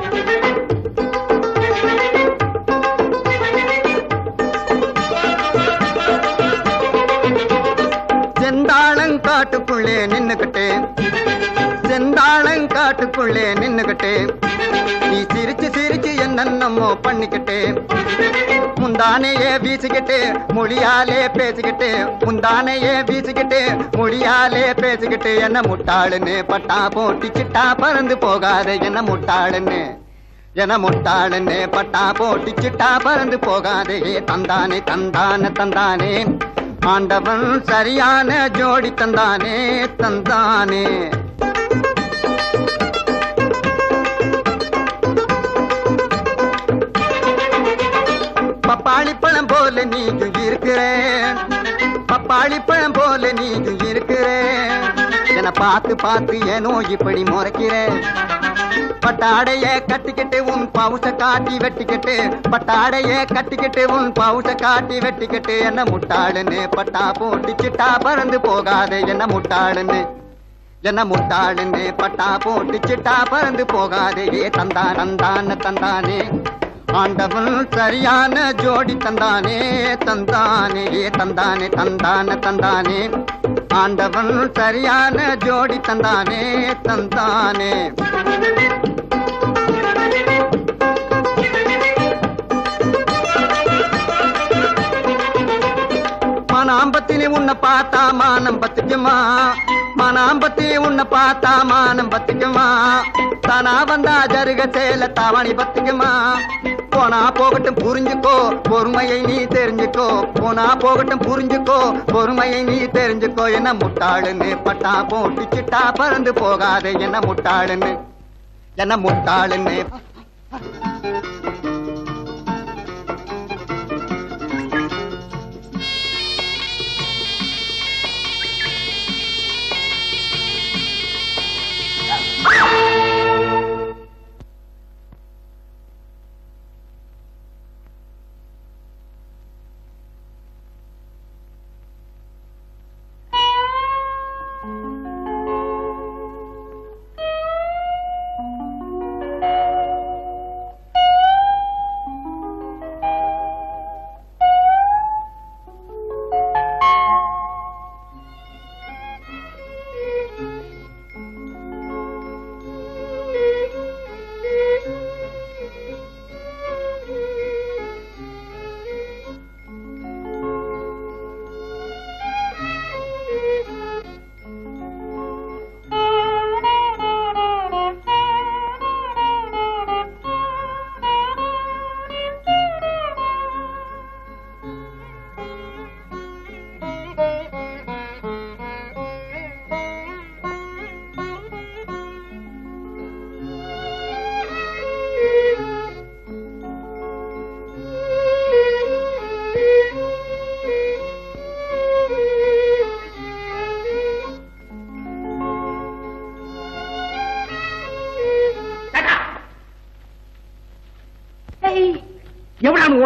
G: செந்தாளங்காட்டுக்குள்ளே நின்னுகிட்டு செந்தாளங்காட்டுக்குள்ளே நின்னுகிட்டு நீ சிரிச்சு சிரிச்சு என்னென்னமோ பண்ணிக்கிட்டு முந்தானையே வீசிக்கிட்டு மொழியாலே பேசிக்கிட்டு முந்தானையே வீசிக்கிட்டு மொழியாலே பேசிக்கிட்டு என்ன முட்டாளுன்னு பட்டா போட்டி சிட்டா பறந்து போகாத என்ன முட்டாளுன்னு என முட்டாளுன்னு பட்டா போட்டி சிட்டா பறந்து போகாதே தந்தானே தந்தானே தந்தானே ஆண்டவன் சரியான ஜோடி தந்தானே தந்தானே பப்பாளி பழம் போல நீயும் இருக்கிற பப்பாளி பழம் போல நீயும் இருக்கிற என பார்த்து பார்த்து ஏனோ இப்படி முறைக்கிற பட்டாடைய கட்டிக்கிட்டு உன் பவுச காட்டி வெட்டிக்கிட்டு பட்டாடைய கட்டிக்கிட்டு உன் பவுச காட்டி வெட்டிக்கிட்டு என்ன முட்டாளுன்னு பட்டா போட்டு சிட்டா பறந்து போகாத என்ன முட்டாளுன்னு என்ன முட்டாளுன்னு பட்டா போட்டு சிட்டா பறந்து போகாதே ஏ தந்தா தந்தான தந்தானே ஆண்டவன் சரியான ஜோடி தந்தானே தந்தானே ஏ தந்தானே தந்தான தந்தானே ஆண்டவன் சரியான ஜோடி தந்தானே தந்தானே மனாம்பத்திலே உன்னை பார்த்தா மானம் பத்துக்குமா மனாம்பத்திலே உன்னை பார்த்தா மானம் பத்துக்குமா தானா வந்தா ஜருக சேல தாவணி பத்துக்குமா போனா போகட்டும் புரிஞ்சுக்கோ பொறுமையை நீ தெரிஞ்சுக்கோ போனா போகட்டும் புரிஞ்சுக்கோ பொறுமையை நீ தெரிஞ்சுக்கோ என்ன முட்டாளுன்னு பட்டா போட்டு சிட்டா பறந்து போகாதே என்ன முட்டாளுன்னு என்ன முட்டாளுன்னு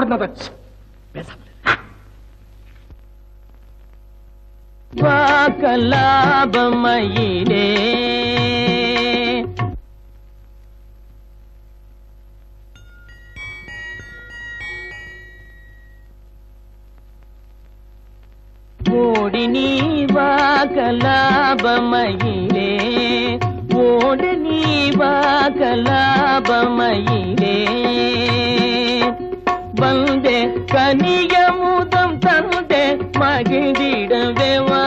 J: ഓടുന്നത്
B: വാക്കലാപമയിലേ ஓடி நீ வாக்கலாபமயிலே ஓடி நீ வாக்கலாபமயிலே வந்தே கனியமுதம் தந்தே மகிழ்ந்திடவே வா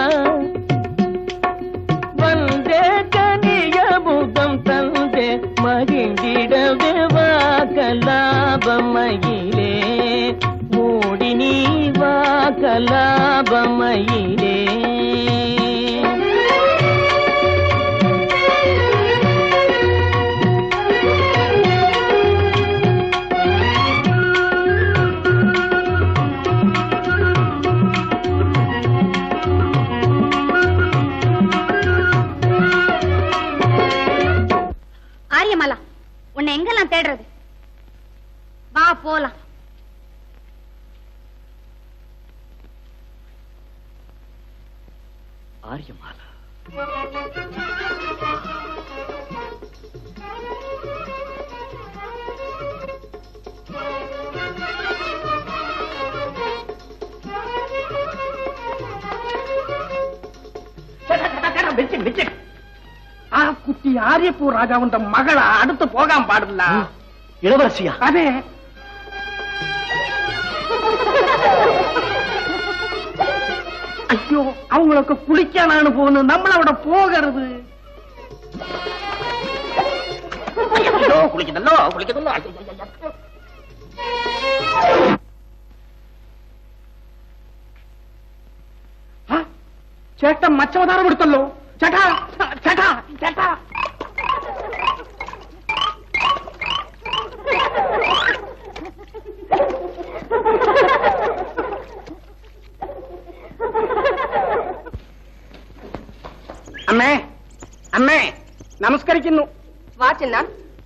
B: வந்தே கனியமுதம் தந்தே மகிழ்ந்திடவே வா கலாபமயிலே ஓடி நீ வா கலாபமயிலே
F: ஆரியமாலா உன்னை எங்கெல்லாம் தேடுறது வா போலாம்
A: ஆரியமாலா
J: ആ കുട്ടി ആര്യപ്പൂർ രാജാവിന്റെ മകള അടുത്ത് പോകാൻ പാടില്ല
A: இளவரசியா
J: അതെ അയ്യോ അവങ്ങളൊക്കെ കുളിക്കാനാണ് പോകുന്നത് നമ്മളവിടെ പോകരുത് അയ്യോ കുളിക്കുന്നല്ലോ കുളിക്കുന്നല്ലോ അയ്യോ, അയ്യോ, അയ്യോ. ആ, ചേട്ടൻ മച്ചവതാരം എടുത്തല്ലോ ചേട്ടാ ചേട്ടാ ചേട്ടാ അമ്മേ അമ്മേ നമസ്കരിക്കുന്നു
K: വാ ചിന്ന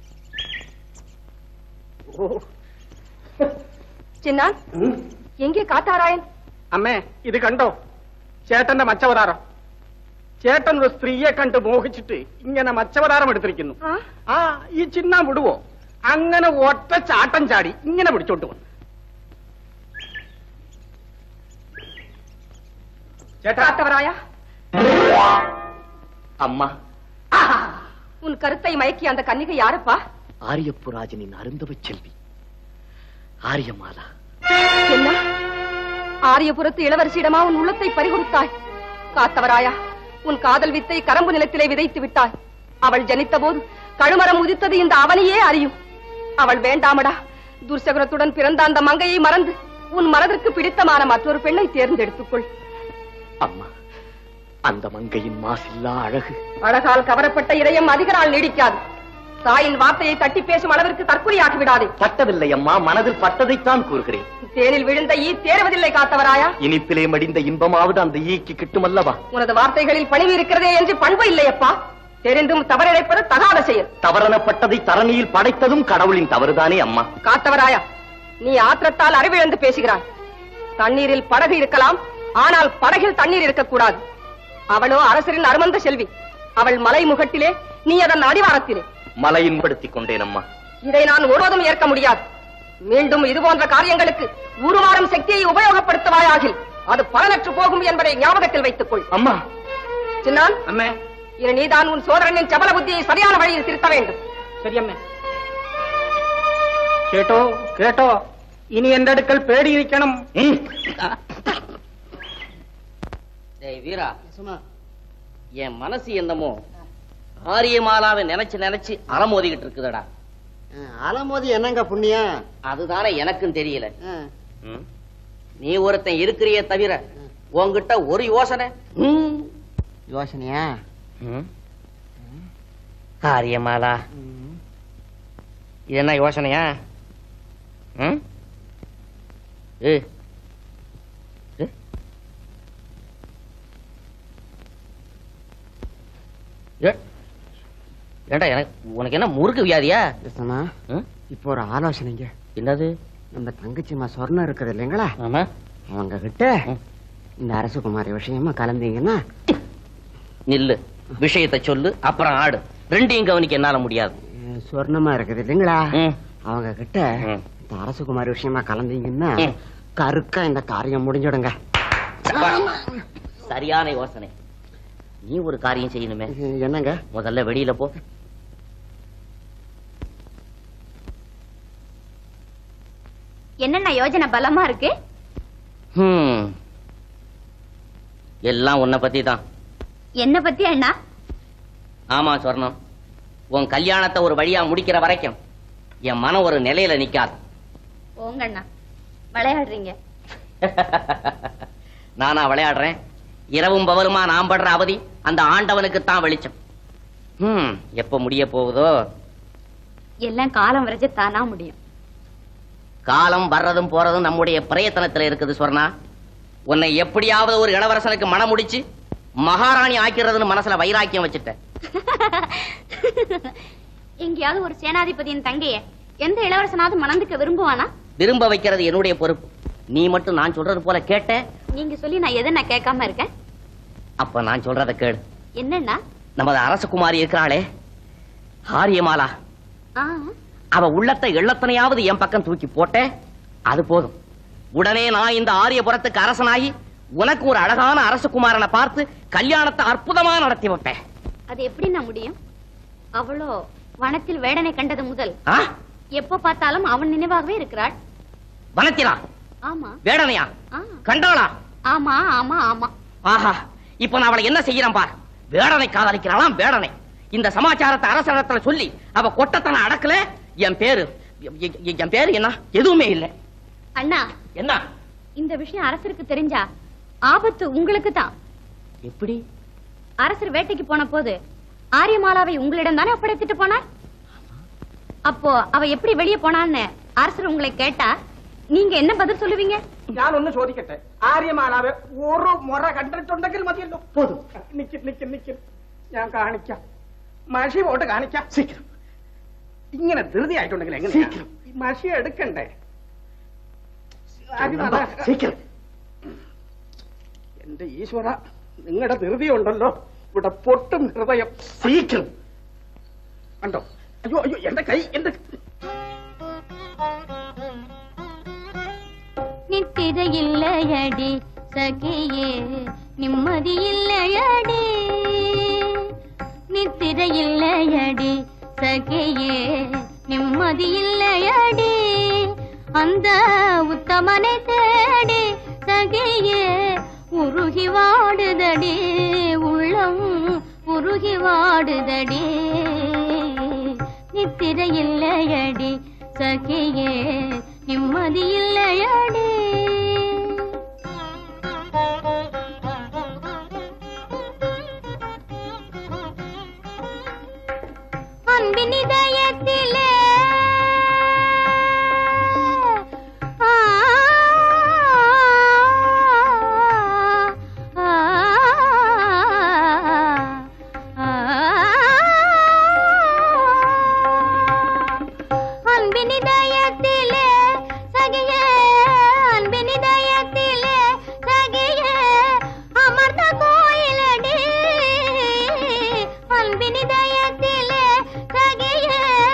K: ചിന്ന എങ്കെ കാത്താറായൻ
J: അമ്മേ ഇത് കണ്ടോ ചേട്ടന്റെ മച്ചവതാരം ചേട്ടൻ ഒരു സ്ത്രീയെ കണ്ട് മോഹിച്ചിട്ട് ഇങ്ങനെ മച്ചവതാരം എടുത്തിരിക്കുന്നു
K: ആ
J: ആ ഈ ചിന്ന വിടുവോ അങ്ങനെ ഒറ്റ ചാട്ടം ചാടി ഇങ്ങനെ പിടിച്ചോണ്ട് വന്നു ചേട്ടാ
K: காத்தவராயா
A: அம்மா
K: உன் கருத்தை மயக்கிய அந்த கன்னிகை யாரப்பா
A: ஆரியப்புராஜனின் அருந்தவ செல்வி ஆரியமாலா
K: என்ன ஆரியபுரத்து இளவரசியிடமா உன் உள்ளத்தை பறிகொடுத்தாய் காத்தவராயா உன் காதல் வித்தை கரம்பு நிலத்திலே விதைத்து விட்டாய் அவள் ஜனித்த போது கழுமரம் உதித்தது இந்த அவனையே அறியும் அவள் வேண்டாமடா துர்சகுரத்துடன் பிறந்த அந்த மங்கையை மறந்து உன் மனதிற்கு பிடித்தமான மற்றொரு பெண்ணை தேர்ந்தெடுத்துக்கொள்
A: அம்மா அந்த மங்கையின் மாசில்லா அழகு
K: அழகால் கவரப்பட்ட இதயம் அதிக நாள் நீடிக்காது தாயின் வார்த்தையை தட்டி பேசும் அளவிற்கு தற்கொலையாக்கி விடாதே
A: பட்டதில்லை அம்மா மனதில் பட்டதைத்தான் கூறுகிறேன்
K: தேனில் விழுந்த ஈ தேர்வதில்லை காத்தவராயா
A: இனிப்பிலே மடிந்த இன்பமாவது அந்த ஈக்கு கிட்டுமல்லவா
K: உனது வார்த்தைகளில் பணிவு இருக்கிறதே என்று பண்பு இல்லையப்பா தெரிந்தும் தவறிழைப்பது தகாத செயல்
A: தவறனப்பட்டதை தரணியில் படைத்ததும் கடவுளின் தவறுதானே அம்மா
K: காத்தவராயா நீ ஆத்திரத்தால் அறிவிழந்து பேசுகிறாய் தண்ணீரில் படகு இருக்கலாம் ஆனால் படகில் தண்ணீர் இருக்கக்கூடாது அவளோ அரசரின் அருமந்த செல்வி அவள் மலை முகட்டிலே நீ அதன் அடிவாரத்திலே
A: மலையின்படுத்திக் கொண்டேன் அம்மா
K: இதை நான் ஒருவதும் ஏற்க முடியாது மீண்டும் இது போன்ற காரியங்களுக்கு உருமாறும் சக்தியை உபயோகப்படுத்துவாயாகில் அது பலனற்று போகும் என்பதை ஞாபகத்தில் வைத்துக் கொள்
A: அம்மா
K: சின்னான்
J: അമ്മേ
K: இனி நீதான் உன் சோதரனின் சபல புத்தியை சரியான வழியில் திருத்த வேண்டும்
J: ശരി അമ്മേ കേട്ടോ കേട്ടോ ഇനി എന്റെ അടുക്കൽ പേടിയിരിക്കണം
A: ம்.
E: டேய் வீரா என் மனசு என்னமோ ஆரியமாலாவை நினைச்சு நினைச்சு அலமோதிக்கிட்டு இருக்குதடா
G: அலமோதி என்னங்க புண்ணியம்
E: அதுதானே எனக்கும் தெரியல ம். நீ ஒருத்தன் இருக்கிறியே தவிர உன்கிட்ட ஒரு யோசனை ம்.
G: யோசனையா
E: ம். ஆரியமாலா இது என்ன யோசனையா ம்? ஏ. ஏ. ஏ. ஏண்டா எனக்கு உனக்கு என்ன முறுக்கு வியாதியா
G: கிருஷ்ணனா
E: ம்?
G: இப்போ ஒரு ஆலோசனைங்க
E: என்னது
L: நம்ம தங்கச்சிமா சொர்ணம் இருக்குது இல்லைங்களா
E: ஆமா
L: அவங்க கிட்ட இந்த அரசகுமாரி விஷயமா கலந்தீங்கன்னா
E: நில்லு விஷயத்தை சொல்லு அப்புறம் ஆடு ரெண்டையும் கவனிக்க என்னால முடியாது
L: அஹ், சொர்ணமா இருக்குது இல்லைங்களா
E: ம்.
L: அவங்க கிட்ட
E: ம்.
L: இந்த அரசகுமாரி விஷயமா கலந்தீங்கன்னா
E: ம்.
L: கருக்கா இந்த காரியம் முடிஞ்சிடுங்க
E: சரியான யோசனை நீ ஒரு காரியம் செய்யணுமே
L: இது என்னங்க
E: முதல்ல வெளியில போ
D: என்னண்ணா யோஜனை பலமா இருக்கு
E: ஹம். எல்லாம் உன்னை பத்தி தான்
D: என்ன பத்தி அண்ணா
E: ஆமா சொர்ணம் உன் கல்யாணத்தை ஒரு வழியா முடிக்கிற வரைக்கும் என் மனம் ஒரு நிலையில நிக்காது
D: போங்க அண்ணா விளையாடுறீங்க
E: நானா விளையாடுறேன் இரவும் பவருமா நாம் படுற அவதி அந்த ஆண்டவனுக்கு தான் வெளிச்சம் ஹம், எப்ப முடிய போகுதோ
D: எல்லாம் காலம் வரைஞ்சு தானா முடியும்
E: காலம் வர்றதும் போறதும் நம்முடைய பிரயத்தனத்துல இருக்குது சொர்ணா உன்னை எப்படியாவது ஒரு இளவரசனுக்கு மனம் முடிச்சு மகாராணி ஆக்கிறதுன்னு மனசுல வைராக்கியம் வச்சுட்டேன்
D: எங்கேயாவது ஒரு சேனாதிபதியின் தங்கைய எந்த இளவரசனாவது மணந்துக்க விரும்புவானா
E: விரும்ப வைக்கிறது என்னுடைய பொறுப்பு நீ மட்டும் நான் சொல்றது போல கேட்ட
D: நீங்க சொல்லி நான் எதை நான் கேட்காம இருக்கேன்
E: அப்ப நான் சொல்றத கேளு
D: என்னன்னா
E: நமது அரசகுமாரி இருக்கிறாளே ஆரியமாலா
D: ஆ,
E: அவ உள்ளத்தை எள்ளத்தனையாவது என் பக்கம் தூக்கி போட்டே அது போதும் உடனே நான் இந்த ஆரியபுரத்துக்கு அரசனாகி உனக்கு ஒரு அழகான அரசகுமாரனை பார்த்து கல்யாணத்தை அற்புதமா நடத்தி வைப்பேன்
D: அது எப்படி நான் முடியும் அவளோ வனத்தில் வேடனை கண்டது முதல்
E: ஆ?
D: எப்ப பார்த்தாலும் அவன் நினைவாகவே இருக்கிறாள்
E: வனத்திலா
D: ஆமா
E: வேடனையா
D: ஆ,
E: கண்டாளா
D: ஆமா ஆமா ஆமா
E: ஆஹா இப்ப நான் அவளை என்ன செய்யறேன் பார் வேடனை காதலிக்கிறாளாம் வேடனை இந்த சமாச்சாரத்தை அரசனத்துல சொல்லி அவ கொட்டத்தனை அடக்கல என் பேரு எ- எ- என் பேரு என்ன எதுவுமே இல்ல
D: அண்ணா
E: என்ன
D: இந்த விஷயம் அரசருக்கு தெரிஞ்சா ஆபத்து உங்களுக்கு தான்
E: எப்படி
D: அரசர் வேட்டைக்கு போன போது ஆரியமாலாவை உங்களிடம் தானே ஒப்படைத்துட்டு போனார் அப்போ அவ எப்படி வெளியே போனான்னு அரசர் உங்களை கேட்டா நீங்க என்ன பதில் சொல்லுவீங்க
J: ഞാനൊന്ന് ചോദിക്കട്ടെ ആര്യമാലാവ് ഒരു മുറ കണ്ടിട്ടുണ്ടെങ്കിൽ മതിയല്ലോ പോതും നിക്ക് നിക്ക് നിക്ക് ഞാൻ കാണിക്കാം മഷി പോട്ട് കാണിക്കാം ശീഘ്രം ഇങ്ങനെ ധൃതി ആയിട്ടുണ്ടെങ്കിൽ എങ്ങനെ ഈ മഷി എടുക്കണ്ടേ ആര്യമാല
H: சீக்கிரம்
J: എന്റെ ഈശ്വര നിങ്ങളുടെ ധൃതി ഉണ്ടല്ലോ ഇവിടെ പൊട്ടും ഹൃദയം
H: சீக்கிரம்
J: കണ്ടോ അയ്യോ അയ്യോ എന്റെ കൈ എന്റെ
D: நித்திர இல்லையடி சகியே நிம்மதி இல்லையடி நித்திர இல்லையடி சகியே நிம்மதி இல்லையடி அந்த உத்தமனை தேடி சகியே உருகி வாடுதடி உள்ளம் உருகி வாடுதடி நித்திர இல்லையடி சகியே நிம்மதி இல்லையடி அன்பின் இதயத்திலே ஆ, ஆ, ஆ, அன்பின் இதயத்திலே சகியே அன்பின் இதயத்திலே சகியே அமர்ந்த கோயிலடி அன்பின் இதயத்திலே சகியே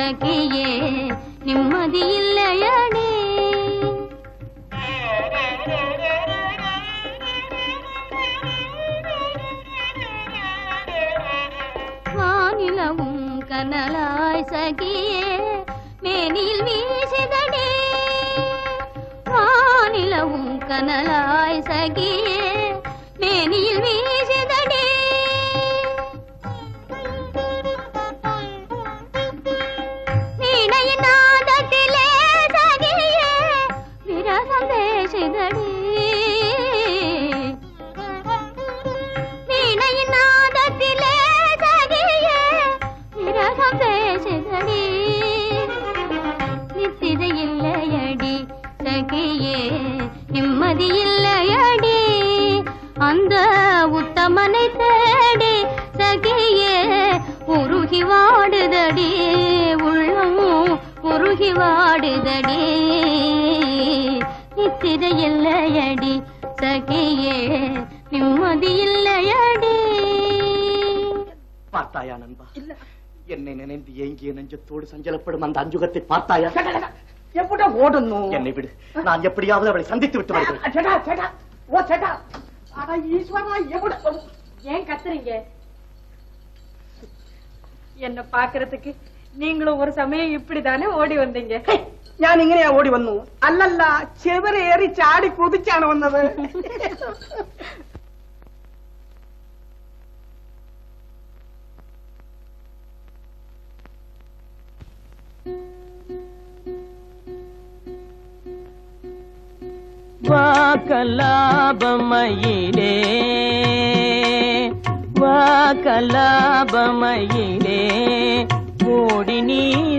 D: சகியே நிம்மதி இல்லையடி வானிலவும் கனலாய் சகியே மேனியில் வீசிதடி வானிலவும் கனலாய் சகியே மேனியில் வீசிதடி வீணையின் நாதத்திலே சகியே விரகம் பேசிதடி வீணையின் நாதத்திலே சகியே விரகம் பேசிதடி நித்திரை இல்லையடி சகியே நிம்மதி இல்லையடி அந்த உத்தமனை தேடி சகியே உருகி வாடுதடி உள்ளம் உருகி வாடுதடி நித்திரை இல்லையடி சகியே நிம்மதி இல்லையடி
A: பார்த்தாயா நண்பா என்னை நினைந்து ஏங்கிய நெஞ்சத்தோடு சஞ்சலப்படும் அந்த அஞ்சுகத்தை பார்த்தாயா
J: எப்படா ஓடணும்
A: என்னை விடு நான் எப்படியாவது அவளை சந்தித்து விட்டு வருகிறேன்
J: சேட்டா சேட்டா ஓ சேட்டா அட ஈஸ்வரா எவ்வளோ
F: ஏன் கத்துறீங்க என்ன பாக்குறதுக்கு நீங்களும் ஒரு சமயம் இப்படிதானே ஓடி வந்தீங்க
J: ഞാൻ ഇങ്ങനെയാ ഓടി വന്നു അല്ലല്ല ചെവരേറി ചാടി കുതിച്ചാണ് വന്നത്
B: வாக்கலாபமயிலே வாக்கலாபமயிலே ஓடி நீ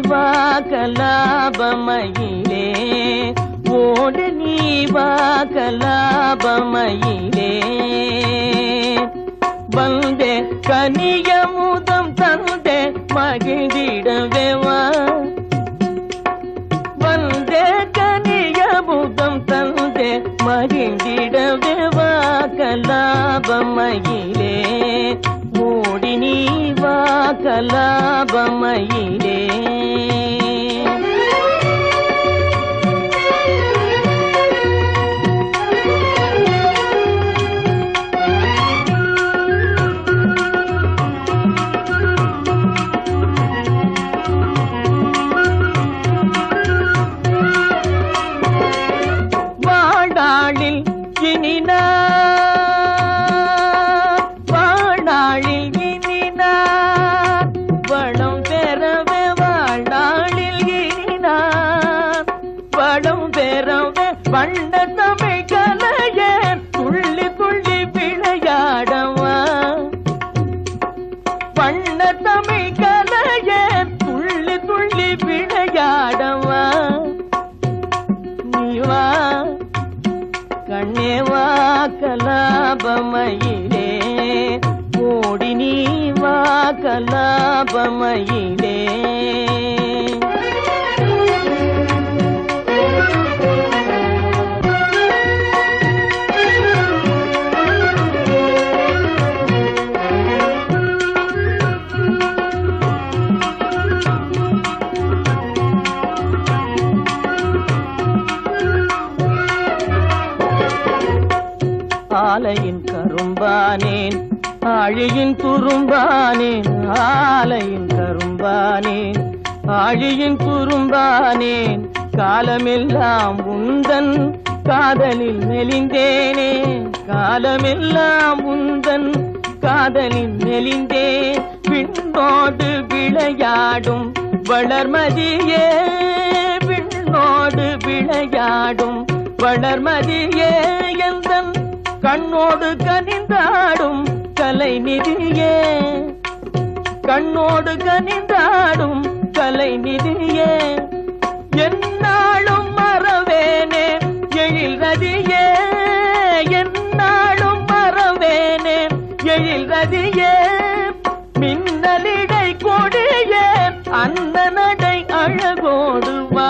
B: வாக்கலாபமயிலே ஓடு நீ வாக்கலாபமயிலே வந்தே கனியமுதம் தந்தே மகிழ்ந்திடவே வா வந்தே கனியமுதம் தந்தே மகிழ்ந்திடவே வா கலாபமயிலே மூடி நீ வா கலாபமயிலே வாழாளில் இனி நான் வாழாளில் இனி நான் வளம் பெறவே வாழ்நாளில் இனி நான் வளம் பெறவே வண்ண தமிழ் கலைய துள்ளி துள்ளி விளையாடவா வண்ண தமிழ் கலைய துள்ளி துள்ளி விளையாடவா நீ வா கண்ணே வா கலாபமயிலே ஓடி நீ வா கலாபமயிலே ஆலையின் கரும்பானேன் ஆழியின் துரும்பானேன் ஆலையின் கரும்பானேன் ஆழியின் துரும்பானேன் காலமெல்லாம் உந்தன் காதலில் மெலிந்தேனே காலமெல்லாம் உந்தன் காதலில் மெலிந்தேன் விண்ணோடு விளையாடும் வளர்மதியே விண்ணோடு விளையாடும் வளர்மதியே எந்தன் கண்ணோடு கனிந்தாடும் கலை நிதியே கண்ணோடு கனிந்தாடும் கலை நிதியே என்னாலும் மறவேனே எழில் ரதியே என்னாலும் மறவேனே எழில் ரதியே மின்னலிடை கொடியே அந்த நடை அழகோடு வா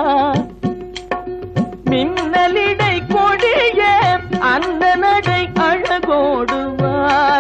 B: மின்னலிடை கொடியே அந்த நடை அழகோடு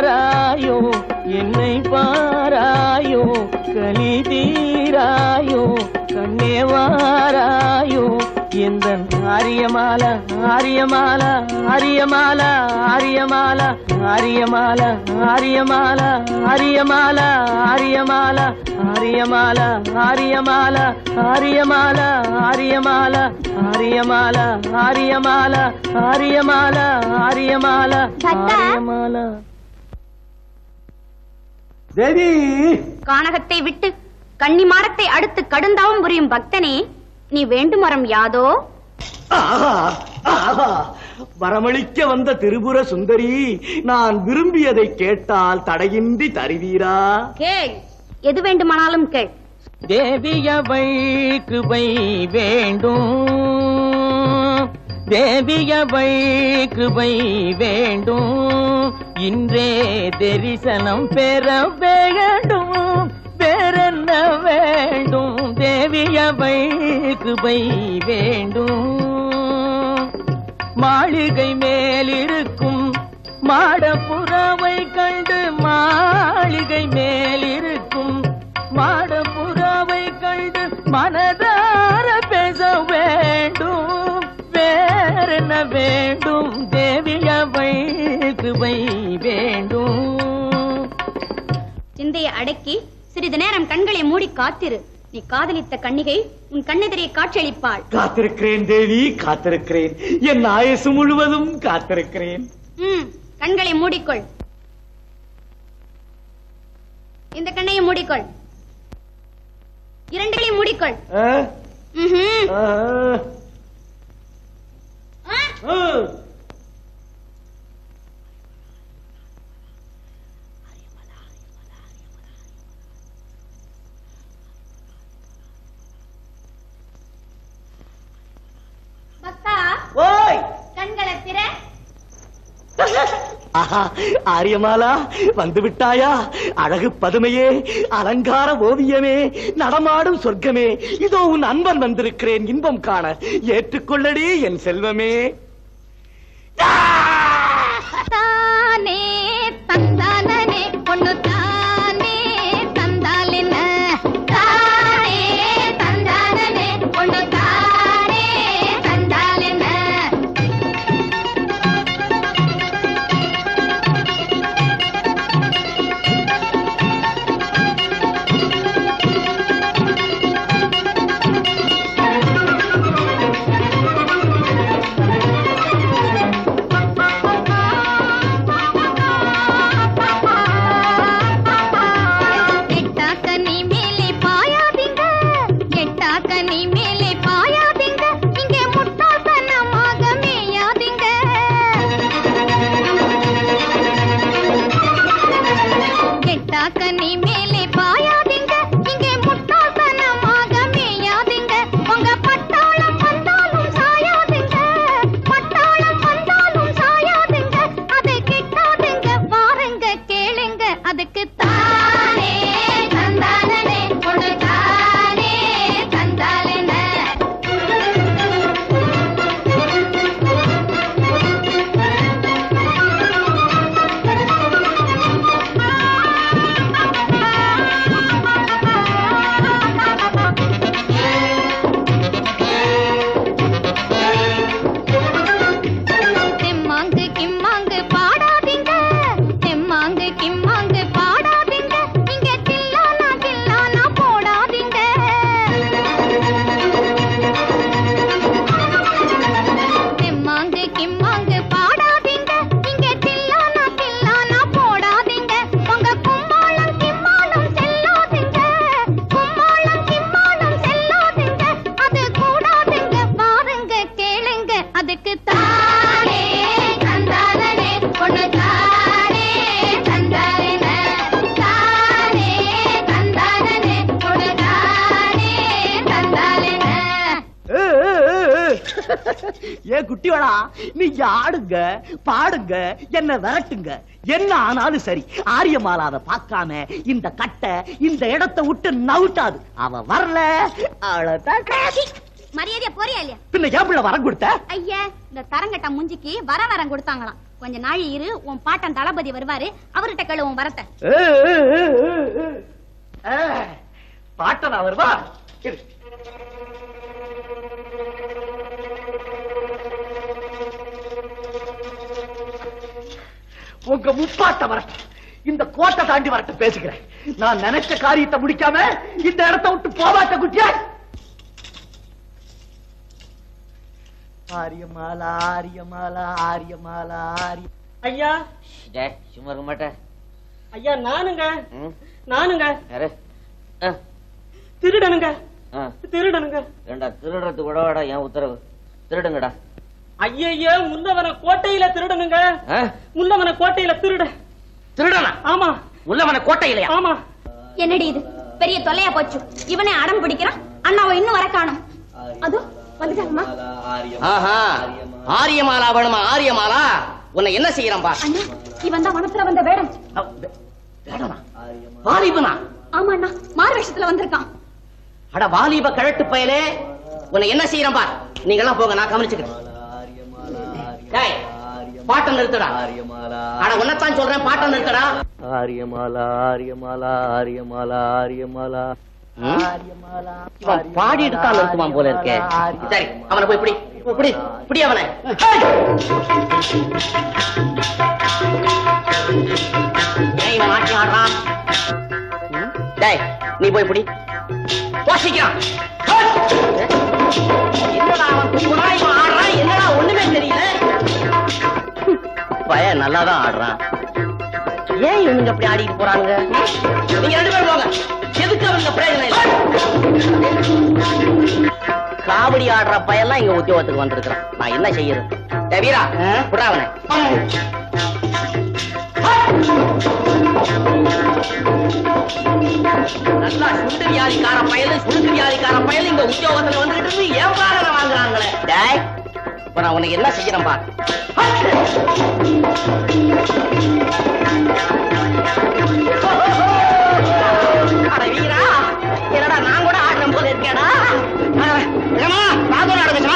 B: வாராயோ என்னை பாராயோ கலி தீராயோ கண்ணே வாராயோ இந்த ஆரியமால ஆரியமால ஆரியமால ஆரியமால ஆரியமால ஆரியமால ஆரியமால ஆரியமால ஆரியமால ஆரியமால ஆரியமால ஆரியமால ஆரியமால ஆரியமால ஆரியமால ஆரியமால ஆரியமால
J: தேவி
F: கானகத்தை விட்டு கன்னிமாடத்தை அடுத்து கடுந்தாவும் புரியும் பக்தனே நீ வேண்டும் வரம் யாதோ
J: ஆஹா, ஆஹா. வரமளிக்க வந்த திரிபுர சுந்தரி நான் விரும்பியதை கேட்டால் தடையின்றி தருவீரா
F: கேள் எது வேண்டுமானாலும் கேள்
B: தேவியவை கிருபை வேண்டும் தேவியவை கிருபை வேண்டும் இன்றே தரிசனம் பெற வேண்டும் வேறென்ன வேண்டும் தேவியவை கிருபை வேண்டும் மாளிகை மேலிருக்கும் மாடப்புறவை கண்டு மாளிகை மேலிருக்கும் மாடப்புறவை கண்டு மனதார பேச வேண்டும் வேறென்ன வேண்டும் தேவியவை கிருபை வேண்டும்
F: சிந்தையை அடக்கி சிறிது நேரம் கண்களை மூடி காத்திரு நீ காதலித்த கன்னிகை உன் கண்ணெதிரே காட்சியளிப்பாள்
J: காத்திருக்கிறேன் தேவி காத்திருக்கிறேன் என் ஆயுசு முழுவதும் காத்திருக்கிறேன்
F: ம் கண்களை மூடிக்கொள் இந்த கண்ணையும் மூடிக்கொள் இரண்டுகளையும் மூடிக்கொள்
J: ஆ?
F: ம்ஹும்.
J: ஆ.
F: ஆ.
J: ஆ.
F: பக்தா
J: ஓய்
F: கண்களை திற
J: ஆஹா, ஆரியமாலா வந்து விட்டாயா அழகு பதுமையே அலங்கார ஓவியமே நடமாடும் சொர்க்கமே இதோ உன் அன்பன் வந்திருக்கிறேன் இன்பம் காண ஏற்றுக்கொள்ளடி என் செல்வமே
D: தானே தந்தானே பொண்ணு தானே தந்தாலென்ன தானே தந்தானே பொண்ணு தானே தந்தாலென்ன எட்டாக்க நீ மேலே பாயாதீங்க எட்டாக்க நீ மேலே பாயாதீங்க இங்கே முட்டாள்தனமாக மேயாதீங்க எட்டாக்க நீ மேலே பாயாதீங்க இங்கே முட்டாள்தனமாக மேயாதீங்க உங்க பட்டாளம் வந்தாலும் சாயாதீங்க பட்டாளம் வந்தாலும் சாயாதீங்க அதை கிட்டாதீங்க பாருங்க கேளுங்க அதுக்கு தானே தந்தானே பொண்ணு தானே தந்தாலென தெம்மாங்கு கிம்மாங்கு பாடாதீங்க தெம்மாங்கு கிம்மாங்கு பாடாதீங்க இங்க தில்லானா தில்லானா போடாதீங்க தெம்மாங்கு கிம்மாங்கு பாடாதீங்க இங்க தில்லானா தில்லானா போடாதீங்க உங்க கும்மாளம் கிம்மாளம் செல்லாதீங்க கும்மாளம் கிம்மாளம் செல்லாதீங்க அது கூடாதீங்க பாருங்க கேளுங்க அதுக்கு தானே தந்தானே பொண்ணு தானே தந்தானே தானே தந்தானே பொண்ணு தானே தந்தானே
J: ஏ குட்டிவளா நீ ஆடுங்க பாடுங்க என்ன விரட்டுங்க என்ன ஆனாலும் சரி ஆரியமாலா அதை பார்க்காம இந்த கட்டை இந்த இடத்தை விட்டு நவுட்டாது அவ வரல அவ்வளவுதான் கடைசி.
F: மரியாதையா போறியா இல்லையா
J: பின்ன ஏன் பிள்ளை வரம் கொடுத்த
F: ஐயா இந்த தரங்கட்ட முஞ்சிக்கு வர வரம் கொடுத்தாங்களாம் கொஞ்ச நாள் இரு உன் பாட்டன் தளபதி வருவாரு அவர்கிட்ட கேளு உன் வரத்தை
J: பாட்டன் அவர் வா
H: இரு. உங்க முப்பாட்ட வரட்டும் இந்த கோட்டை தாண்டி வரட்டும் பேசுகிறேன் நான் நினைச்ச காரியத்தை முடிக்காம இந்த இடத்தை விட்டு போவாட்ட குட்டியா ஆரியமாலா ஆரியமாலா ஆரியமாலா ஆரிய
E: ஐயா சும்மா இருக்க மாட்டேன்
J: ஐயா நானுங்க
E: ம்,
J: நானுங்க
E: யாரு ஆ,
J: திருடனுங்க
E: ஆ,
J: திருடனுங்க
E: ஏண்டா திருடுறதுக்கு விடவாடா என் உத்தரவு திருடுங்கடா
J: ஐயையோ முன்னவன கோட்டையில திருடனுங்க
E: ஆ?
J: முன்னவன கோட்டையில திருட
E: திருடனா
J: ஆமா
E: உள்ளவன கோட்டையிலையா
J: ஆமா
D: என்னடி இது பெரிய தொல்லையா போச்சு இவனே அடம் பிடிக்கிறான் அண்ணாவை இன்னும் வர காணும் அதோ வந்துட்டாங்கம்மா
E: ஆஹா ஆரியமாலா வேணுமா ஆரியமாலா உன்னை என்ன செய்யறான் பா
D: அண்ணா இவன் தான் வனத்துல வந்த வேடம்
E: வாலிபனா
D: ஆமா அண்ணா மாறு வேஷத்துல வந்திருக்கான்
E: அட வாலிப கழட்டு பயலே உன்னை என்ன செய்யறான் பா நீங்க எல்லாம் போங்க நான் கவனிச்சுக்கிறேன் டேய், பாட்டை நிறுத்துடா அட உன்னைத்தான் சொல்றேன் பாட்டை நிறுத்துடா
A: ஆரியமாலா ஆரியமாலா ஆரியமாலா ஆரியமாலா
E: ம்? இவன் பாடிட்டு தான் நிறுத்துவான் போல இருக்கே சரி அவனை போய் பிடி பிடி பிடி அவனை ஏன் இவன் நாட்டியம் ஆடுறான் ம்? டேய் நீ போய் பிடி போசிக்கிறான் என்னடா அவன் துப்புனா இவன் ஆடுறான் என்னடா ஒண்ணுமே தெரியல பய நல்லாதான் ஆடுறான் ஏன் இவனுங்க அப்படி ஆடிட்டு போறானுங்க நீங்க ரெண்டு பேரும் போங்க எதுக்கு அவங்க பிரயோஜனம் இல்லை காவடி ஆடுற பையெல்லாம் இங்க உத்தியோகத்துக்கு வந்திருக்கிறான் நான் என்ன செய்யறது டேய் வீரா விடா அவனை நல்லா சுண்டு வியாதிக்கார பயலு சுண்டு வியாதிக்கார பயலு இங்க உத்தியோகத்துல வந்துகிட்டு இருந்து ஏன் பாரத வாங்குறாங்களே டேய் இப்ப நான் உனக்கு என்ன செய்யறேன் பாரு அட வீரா என்னடா நான் கூட ஆடுறேன் போல இருக்கேடா ஏமா நான் கூட ஆடுவேமா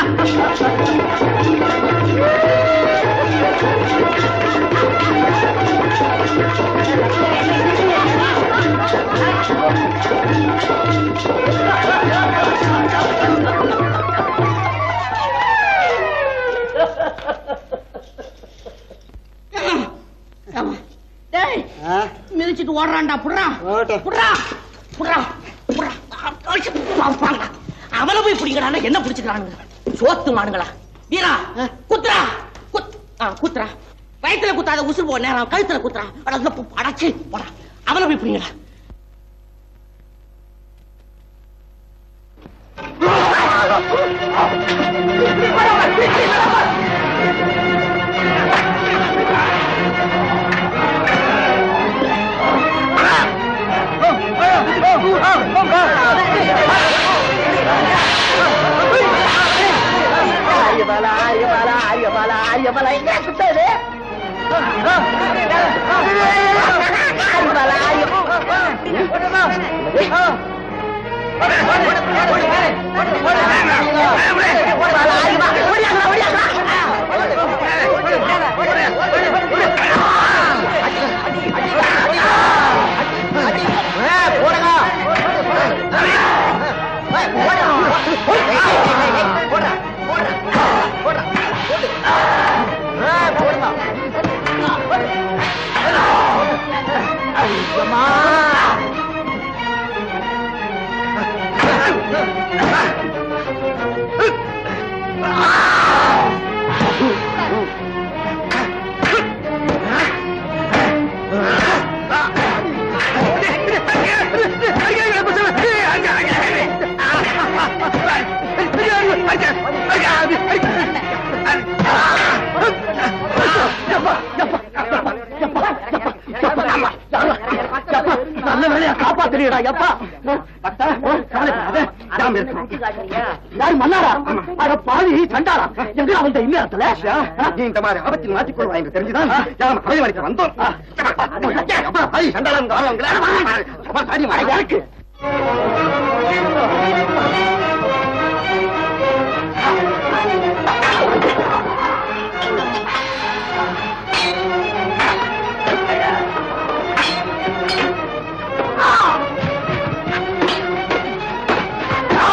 E: டேய் மிதிச்சிட்டு ஓடுறான்டா புடுறா புடுறா புடுறா புடுறா பாருடா. அவனை போய் பிடிக்கிறான என்ன பிடிச்சுக்கிறானுங்க சோத்து மானுங்களா வீரா குத்துறா குத் ஆ, குத்துறா வயித்துல குத்தாத உசுறு போ நேரம் கழுத்துல குத்துறா அட அடச்சு போடா அவனை போய் பிடிங்கடா
A: ஆரியமாலா ஆரியமாலா ஆரியமாலா ஆரியமாலா எங்க குத்தாது ஆரியமாலா நல்ல வேலையா காப்பாத்துறீடா எப்பா யாரு மன்னாரா அட பாவி சண்டாளா எங்க அவன் இன்னத்துல
G: இந்த மாதிரி ஆபத்தில் மாட்டிக்கொள்வா என்று தெரிஞ்சுதான் யாரும் கலை வரைக்கும் வந்தோம் பாதி சண்டாளம்
A: எனக்கு
G: ஆ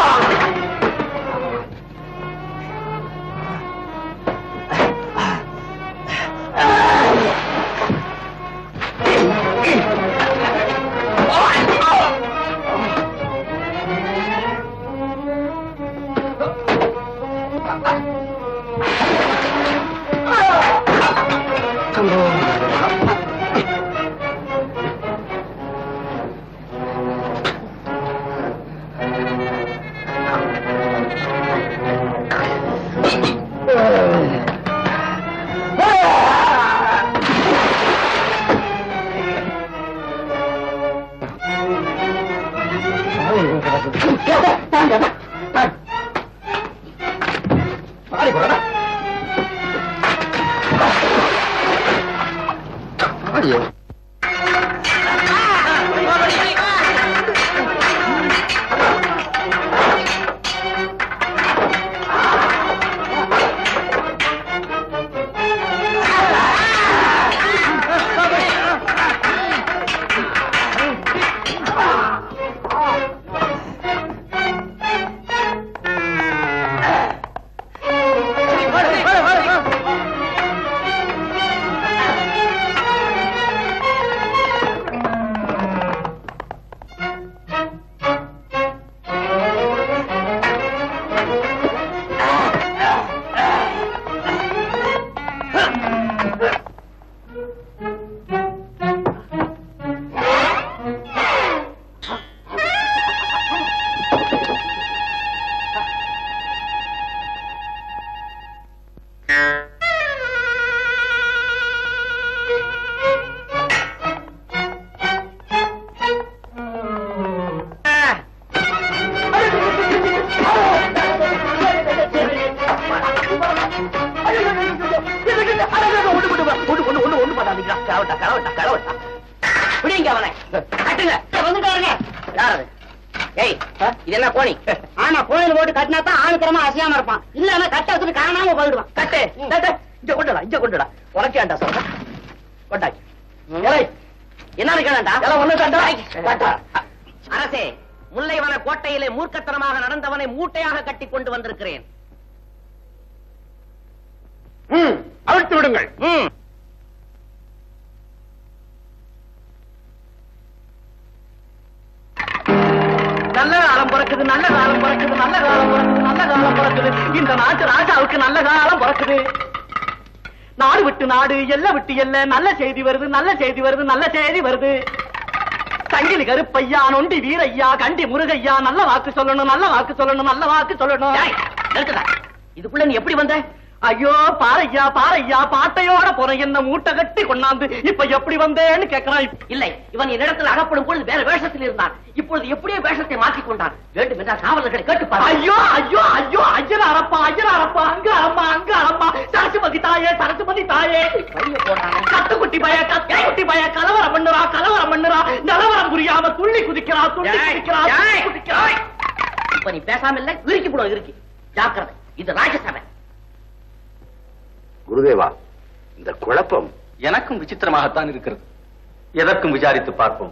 E: இது என்ன கோணி ஆனா கோயில் போட்டு கட்டினா தான் ஆணுத்தரமா அசையாம இருப்பான் இல்லன்னா கட்ட வச்சுட்டு காணாம போயிடுவான்
A: கட்டு கட்டு. இங்க கொண்டுடா இங்க கொண்டுடா உனக்கேண்டா சொல்ற கொண்டாச்சு
E: என்னன்னு கேளண்டா
A: எல்லாம் ஒண்ணு
E: அரசே முல்லைவன கோட்டையிலே மூர்க்கத்தனமாக நடந்தவனை மூட்டையாக கட்டி கொண்டு வந்திருக்கிறேன்
C: அவிழ்த்து விடுங்கள்
E: ம்.
A: நல்ல காலம் பிறக்குது நல்ல காலம் பிறக்குது நல்ல காலம் பிறக்குது நல்ல காலம் பிறக்குது இந்த நாட்டு ராஜாவுக்கு நல்ல காலம் பிறக்குது நாடு விட்டு நாடு எல்லை விட்டு எல்லை நல்ல செய்தி வருது நல்ல செய்தி வருது நல்ல செய்தி வருது சங்கிலி கருப்பையா நொண்டி வீரையா கண்டி முருகையா நல்ல வாக்கு சொல்லணும் நல்ல வாக்கு சொல்லணும் நல்ல வாக்கு சொல்லணும்
E: ஏய், நிறுத்துடா. இதுக்குள்ள நீ எப்படி வந்த
A: ஐயோ பாரையா பாரையா பாட்டையோட போறேன் என்ன மூட்டை கட்டி கொண்டாந்து இப்ப எப்படி வந்தேன்னு கேக்குறான்
E: இல்லை இவன் என்னிடத்தில் அகப்படும் பொழுது வேற வேஷத்தில் இருந்தான் இப்பொழுது எப்படியோ வேஷத்தை மாற்றிக் கொண்டான் வேண்டும் என்றால் காவலர்களை கேட்டு பாரு
A: ஐயோ ஐயோ ஐயோ ஐயர் அரப்பா ஐயர் அரப்பா அங்க அரம்மா அங்க அரம்மா சரசுமதி தாயே சரசுமதி தாயே
E: கையை போடுறாங்க
A: கத்துக்குட்டி பய கத்துக்குட்டி பய கலவரம் பண்ணுறா கலவரம் பண்ணுறா நிலவரம் புரியாம துள்ளி குதிக்கிறா துள்ளி
E: ஏய்,
A: குதிக்கிறா துள்ளி
E: ஏய்,
A: குதிக்கிறா
E: ஏய். இப்ப நீ பேசாம இல்ல இறுக்கி போடும் இறுக்கி ஜாக்கிரதை இது ராஜசபை
H: குருதேவா இந்த குழப்பம்
I: எனக்கும் விசித்திரமாகத்தான் இருக்கிறது எதற்கும் விசாரித்து பார்ப்போம்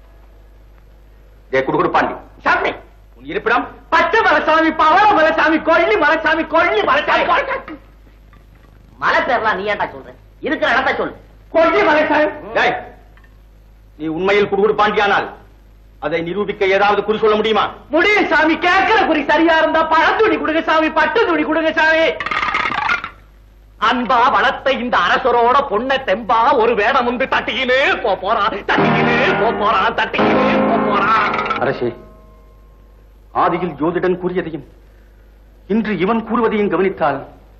I: ஏ குடுகுடு பாண்டி
A: சாமி
I: உன் இருப்பிடம்
A: பச்சை மலைசாமி பவள மலைசாமி கொள்ளி மலைசாமி கொள்ளி மலைசாமி
E: மலை பேர்லாம் நீ ஏன்டா சொல்ற இருக்கிற இடத்த சொல்லு
A: கொள்ளி மலைசாமி
I: டேய், நீ உண்மையில் குடுகுடு பாண்டியானால் அதை நிரூபிக்க ஏதாவது குறி சொல்ல முடியுமா
A: முடியும் சாமி கேட்கிற குறி சரியா இருந்தா பழத்துணி கொடுங்க சாமி பட்டு துணி கொடுங்க சாமி அன்பா வளர்த்த இந்த அரசரோட பொண்ண தெம்பா ஒரு வேடம் வந்து தட்டிக்கினு போ போறான் தட்டிக்கினு போ போறான் தட்டிக்கினு போ போறான்
I: அரசே ஆதியில் ஜோதிடன் கூறியதையும் இன்று இவன் கூறுவதையும் கவனித்தால்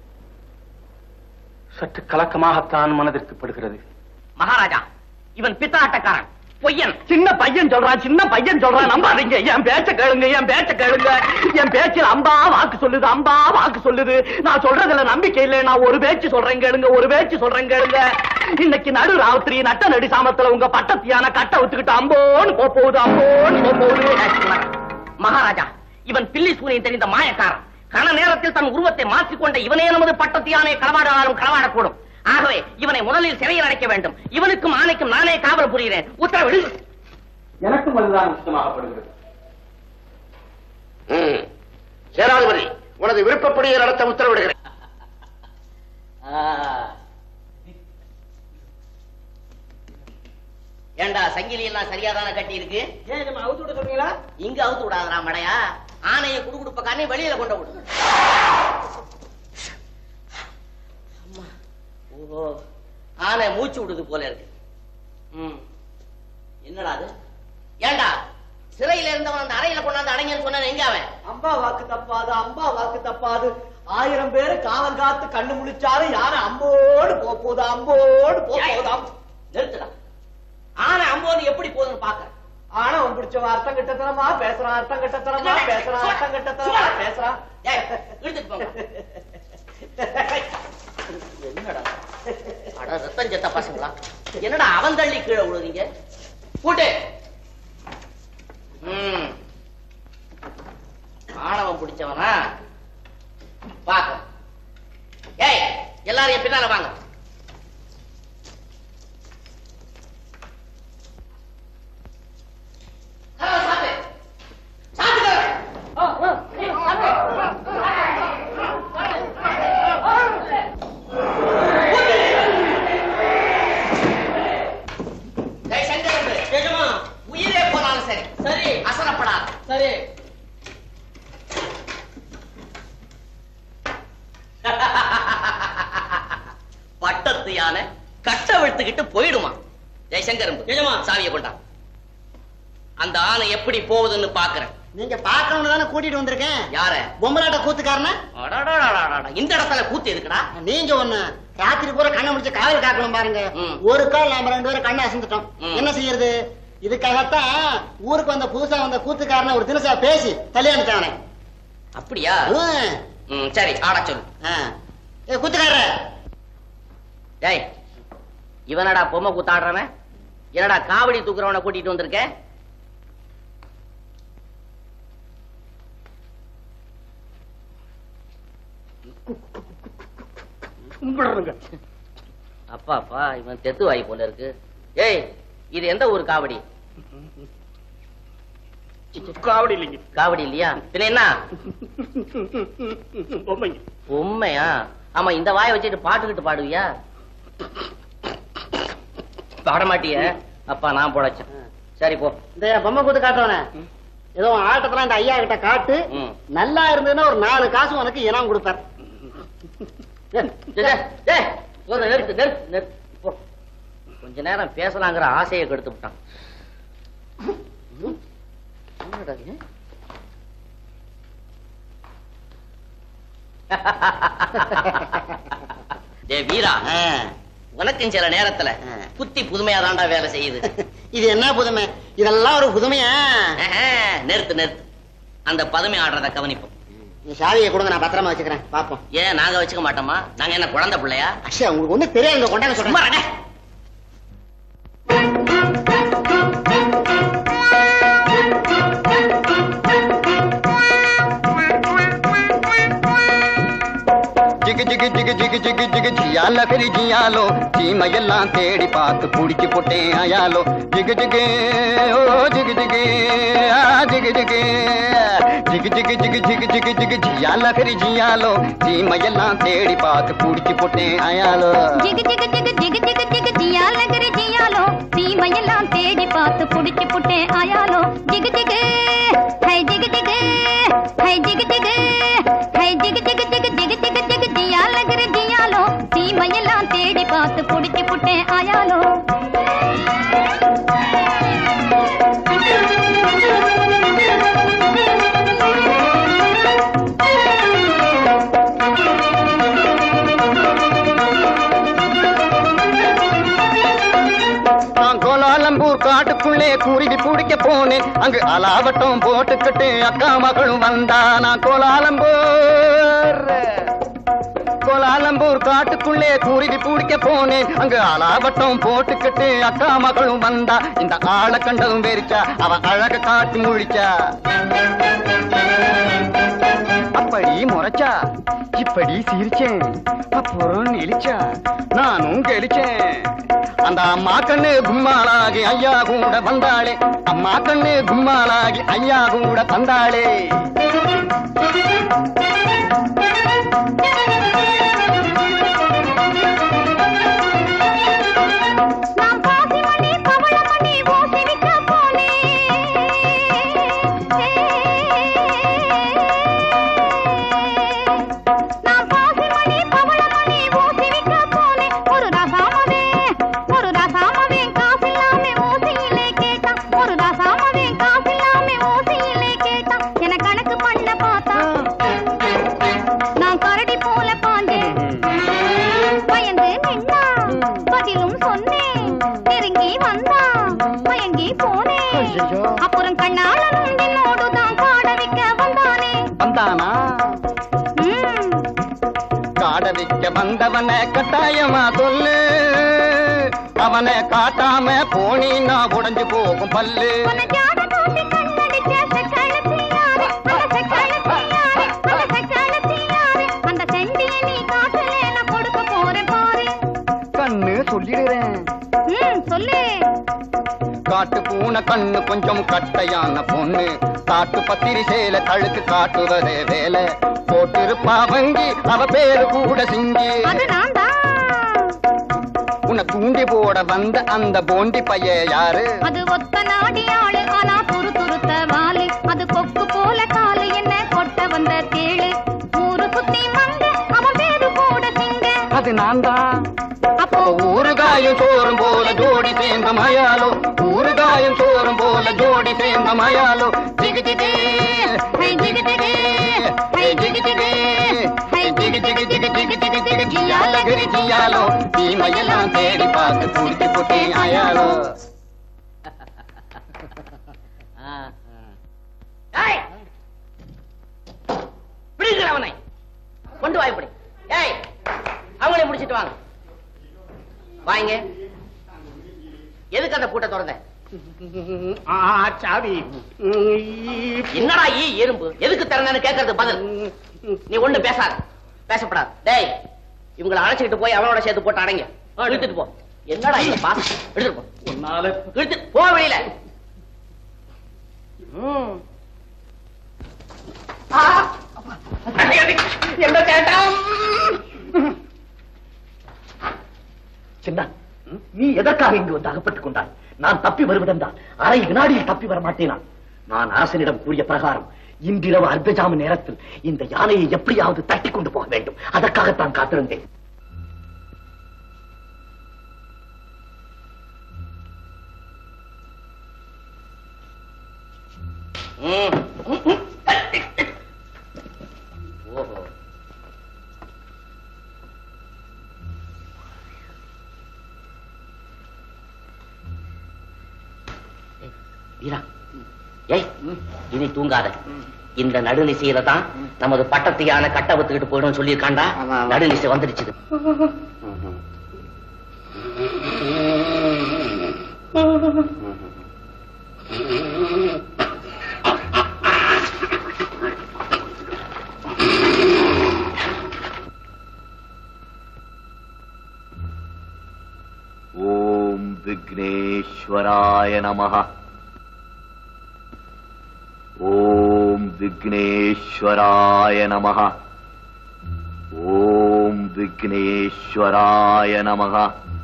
I: சற்று கலக்கமாகத்தான் மனதிற்கு படுகிறது
E: மகாராஜா இவன் பித்தாட்டக்காரன் பொய்யன்
A: சின்ன பையன் சொல்றான் சின்ன பையன் சொல்றான் நம்பாதீங்க என் பேச்ச கேளுங்க என் பேச்ச கேளுங்க என் பேச்சில் அம்பா வாக்கு சொல்லுது அம்பா வாக்கு சொல்லுது நான் சொல்றதுல நம்பிக்கை இல்லை நான் ஒரு பேச்சு சொல்றேன் கேளுங்க ஒரு பேச்சு சொல்றேன் கேளுங்க இன்னைக்கு நடு ராத்திரி நட்ட நடு சாமத்துல உங்க பட்டத்தியான கட்ட ஒத்துக்கிட்டு அம்போன்னு போ போகுது அம்போன்னு போ போகுது
E: மகாராஜா இவன் பில்லி சூரியன் தெரிந்த மாயக்காரன் கன நேரத்தில் தன் உருவத்தை மாற்றிக்கொண்ட இவனே நமது பட்டத்தியானை களவாடாலும் களவாடக்கூடும் ஆகவே இவனை முதலில் சிறையில் அடைக்க வேண்டும் இவனுக்கும் ஆணைக்கும் நானே காவல் புரிகிறேன் உத்தரவிடு
I: எனக்கும் அதுதான் இஷ்டமாகப்படுகிறது
H: சேனாதிபதி உனது விருப்பப்படியே நடத்த உத்தரவிடுகிறேன்
E: ஏண்டா சங்கிலி எல்லாம் சரியாதான கட்டி இருக்கு
J: ஏன் நம்ம அவுத்து விட சொல்றீங்களா
E: இங்க அவுத்து விடாதடா மடையா ஆனையை குடுகுடுப்பக்காரனே வெளியில கொண்டு விடு அம்மா. ஓஹோ ஆனை மூச்சு விடுது போல இருக்கு ம். என்னடா அது ஏண்டா சிறையில இருந்தவன் அந்த அறையில கொண்டாந்து அடைங்கன்னு சொன்ன எங்க அவன்
A: அம்பா வாக்கு தப்பாது அம்பா வாக்கு தப்பாது ஆயிரம் பேரு காவல் காத்து கண்ணு முழிச்சாலும் யாரும் அம்போடு போ போகுது அம்போடு போ
E: ஏய்,
A: போகுது அம்பு.
E: நிறுத்துடா ஆனை அம்போது எப்படி போகுதுன்னு பாக்குறேன்
A: ஆனா அவன் பிடிச்சவன் அர்த்தம் கட்டத்தனமா பேசுறான் அர்த்தம் கட்டத்தனமா பேசுறான் அர்த்தம் கட்டத்தனமா பேசுறான்
E: ஏய், இழுத்துட்டு போங்க என்னடா அட ரத்தம் செத்த பசங்களா என்னடா அவன் தள்ளி கீழே விழுறீங்க கூட்டு ம். ஆணவம் பிடிச்சவனா பாக்க ஏய் எல்லாரும் என் பின்னால வாங்க கதவை சாத்து. சாத்து கதவை. டேய் சங்கரந்து. உயிரே போனாலும் சரி சரி அசரப்படாத சரி பட்டத்து யானை கட்ட விழுத்துக்கிட்டு போயிடுமா ஜெய்சங்கர் சாவியை கொண்டா அந்த ஆனை எப்படி போகுதுன்னு பாக்குறேன்
L: நீங்க பாக்கணும்னு தானே கூட்டிட்டு வந்திருக்கேன்
E: யார
L: பொம்மலாட்ட கூத்துக்காரன
E: அடடடடடட. இந்த இடத்துல கூத்து எதுக்குடா
L: நீங்க ஒண்ணு ராத்திரி பூரா கண்ணை முடிச்சு காவல் காக்கணும் பாருங்க
E: ம்.
L: ஒரு கால் நாம ரெண்டு பேரும் கண்ணை அசந்துட்டோம்
E: ம்.
L: என்ன செய்யறது இதுக்காகத்தான் ஊருக்கு வந்த புதுசா வந்த கூத்துக்காரன ஒரு தினசா பேசி தள்ளி அனுப்பிச்சானே
E: அப்படியா
L: ம்.
E: ம், சரி ஆட சொல்லு
L: ஆ. ஏ கூத்துக்காரர
E: டேய் இவனடா பொம்மை கூத்தாடுறவன் என்னடா காவடி தூக்குறவனை கூட்டிட்டு வந்திருக்க
J: கும்பிடுறேங்க
E: அப்பா அப்பா இவன் தெத்து வாய் போல இருக்கு ஏய் இது எந்த ஊர் காவடி
J: காவடி இல்லைங்க
E: காவடி இல்லையா பின்ன என்ன
J: பொம்மைங்க
E: உண்மையா ஆமா இந்த வாயை வச்சுட்டு பாட்டுக்கிட்டு பாடுவியா பாட மாட்டிய அப்பா நான் பொழைச்சேன் சரி போ
L: இந்த பொம்மை கூத்து காட்டுறவனே ஏதோ உன் ஆட்டத்துல இந்த ஐயா கிட்ட காட்டு
E: ம்.
L: நல்லா இருந்ததுன்னா ஒரு நாலு காசு உனக்கு இனம் கொடுப்பார்
E: டேய், டேய், டேய், போதும், நிறுத்து நிறுத்து நிறுத்து போ கொஞ்ச நேரம் பேசலாங்கிற ஆசையை கெடுத்து விட்டான் என்னடா இது? டேய் வீரா உனக்கும் சில நேரத்துல புத்தி புதுமையா தாண்டா வேலை செய்யுது
L: இது என்ன புதுமை இதெல்லாம் ஒரு புதுமையா
E: ஆஹா, நிறுத்து நிறுத்து அந்த பதுமை ஆடுறத கவனிப்போம்
L: நீ சாவியை கொடுங்க நான் பத்திரமா வச்சுக்கிறேன் பாப்போம்
E: ஏன் நாங்க வச்சுக்க மாட்டோமா நாங்க என்ன குழந்தை பிள்ளையா
L: அஷா உங்களுக்கு ஒண்ணு தெரியாது கொண்டாங்க
E: சும்மா
L: சொல்றேன்
E: இருடா.
M: ஜிகு ஜிகு ஜிகு ஜிகு ஜிகு ஜிகு ஜியால கரி ஜியாலோ சீமையெல்லாம் தேடி பார்த்து புடிச்சு போட்டேன் அயாலோ ஜிகு ஜிகு ஓ ஜிகு ஜிகு ஆ ஜிகு ஜிகு ஜிகு ஜிகு ஜிகு ஜிகு ஜிகு ஜிகு ஜியால கரி ஜியாலோ சீமையெல்லாம் தேடி பார்த்து புடிச்சு போட்டேன் அயாலோ
D: ஜிகு ஜிகு ஜிகு ஜிகு ஜிகு ஜிகு ஜியாலகிரி ஜியாலோ சீமையெல்லாம் தேடி பார்த்து புடிச்சு புட்டேன் ஆயாலோ ஜிகு ஜிகு ஹை ஜிகு ஜிகு ஹை ஜிகு ஜிகு ஹை ஜிகு ஜிகு ஜிகு ஜிகு ஜிகு ஜிகு ஜியாலகிரி ஜியாலோ சீமையெல்லாம் தேடி பார்த்து புடிச்சு புட்டேன் ஆயாலோ
M: நான் கோலாலம்பூர் காட்டுக்குள்ளே குருவி பிடிக்க போனேன் அங்கு அலாவட்டம் போட்டுக்கிட்டு அக்கா மகளும் வந்தா நான் கோலாலம்பூர் கோலாலம்பூர் காட்டுக்குள்ளே குருவி பிடிக்க போனேன் அங்கு அலாவட்டம் போட்டுக்கிட்டு அக்கா மகளும் வந்தா இந்த ஆளை கண்டதும் வெறிச்சா அவ அழக காட்டி முழிச்சா அப்படி முறைச்சா இப்படி சிரிச்சேன் அப்புறம் நெளிச்சா நானும் கெளிச்சேன் அந்த அம்மா கண்ணு கும்மாளாகி ஐயா கூட வந்தாளே அம்மா கண்ணு கும்மாளாகி ஐயா கூட வந்தாளே
D: நான் பாசிமணி பவளமணி ஓசி விற்க போனேன் நான் பாசிமணி பவளமணி ஓசி விற்க போனேன் ஒரு ரசாமவே ஒரு ரசாமவே காசில்லாமே ஓசியிலே கேட்டான் ஒரு ரசாமவே காசில்லாமே ஓசியிலே கேட்டான் என கணக்கு பண்ண பார்த்தா நான் கரடி போல பாஞ்சேன் பயந்து நின்னா பதிலும் சொன்னேன் நெருங்கி வந்தா மயங்கி போனேன் அப்புறம் கண்ணாளனும் என்னோடு தான் காட வைக்க வந்தானே
M: வந்தானா
D: ம்,
M: காட வைக்க வந்தவனை கட்டாயமா சொல்லு அவனை காட்டாம போனீன்னா உடைஞ்சு போகும் பல்லு
D: உன்னை ஜாட காட்டி கண்ணடிச்ச செக்கழுத்தியாரே, அந்த செக்கழுத்தியாரே, அந்த செக்கழுத்தியாரே, அந்த செண்டியை நீ காட்டுலே நான் கொடுக்க போறேன் பாரு
M: கண்ணு சொல்லிடுறேன்
D: ம் சொல்லு
M: காட்டு பூனை கண்ணு கொஞ்சம் கட்டையான பொண்ணு காட்டு பத்திரி சேல கழுக்கு காட்டுவதே வேலை போட்டிருப்பா வங்கி அவ பேரு கூட சிங்கி
D: அது நான் தான்
M: உன்னை தூண்டி போட வந்த அந்த போண்டி பைய யாரு
D: அது ஒத்த நாடி ஆளு ஆனா துரு துருத்த வாலு அது கொக்கு போல காலு என்ன கொட்ட வந்த தேளு ஊரு சுத்தி மங்க அவன் பேரு கூட சிங்க
M: அது நான் தான்
D: அப்போ
M: ஊறுகாயும் சோறும் போல ஜோடி சேர்ந்த மயாலோ ஊறுகாயும் சோறும் போல ஜோடி சேர்ந்த மயாலோ ஜிகு ஜிகு
D: ஹை ஜிகு ஜிகு ஹை ஜிகு ஜிகு ஹை ஜிகு ஜிகு ஜிகு ஜிகு ஜிகு ஜிகு ஜியால
M: கிரி ஜியாலோ தீமையெல்லாம் தேடி பார்த்து குடிச்சு புட்டி அயாலோ
E: ஆ, ஆ. ஏய்! பிடிக்கிற அவனை கொண்டு வா இப்படி ஏய் அவங்களே முடிச்சிட்டு வாங்க வாங்க எதுக்கு அந்த பூட்டை திறந்த
J: ஆ, சாவி ம்,
E: என்னடா ஈ எறும்பு எதுக்கு திறந்தேன்னு கேட்கறது பதில் நீ ஒண்ணு பேசாத பேசப்படாது டேய் இவங்களை அழைச்சிட்டு போய் அவனோட சேர்த்து போட்டு அடைங்க இழுத்துட்டு போ என்னடா இந்த பாசம் எடுத்துட்டு போ
A: உன்னால
E: இழுத்து போ வெளியில ம்.
J: என்ன கேட்டா
A: சின்ன நீ எதற்காக இங்கு வந்து அகப்பட்டுக் கொண்டாய் நான் தப்பி வருவதென்றால் அரை வினாடியில் தப்பி வர மாட்டேனா நான் அரசனிடம் கூறிய பிரகாரம் இன்றிரவு அர்த்தஜாம நேரத்தில் இந்த யானையை எப்படியாவது தட்டி கொண்டு போக வேண்டும் அதற்காகத்தான் காத்திருந்தேன்
E: ம். ஓஹோ ஏய், வீரா ஏய் இனி தூங்காத இந்த நடுநிசையில தான் நமது பட்டத்து யானை கட்ட வித்துக்கிட்டு போயிடும் சொல்லியிருக்காண்டா நடுநிசை வந்துடுச்சு
A: ஓம் விக்னேஸ்வராய நமः ஓம் விக்னேஸ்வராய நமः ஓம் விக்னேஸ்வராய நமः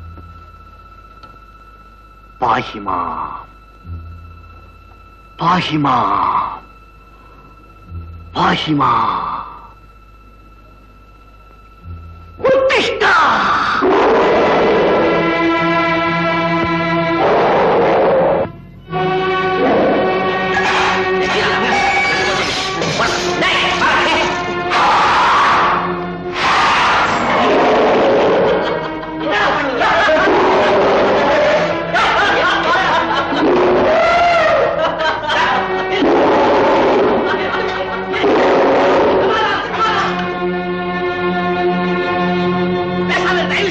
A: பாஹிமா பாஹிமா பாஹிமா உத்திஷ்டா
E: பேசாத, தயவு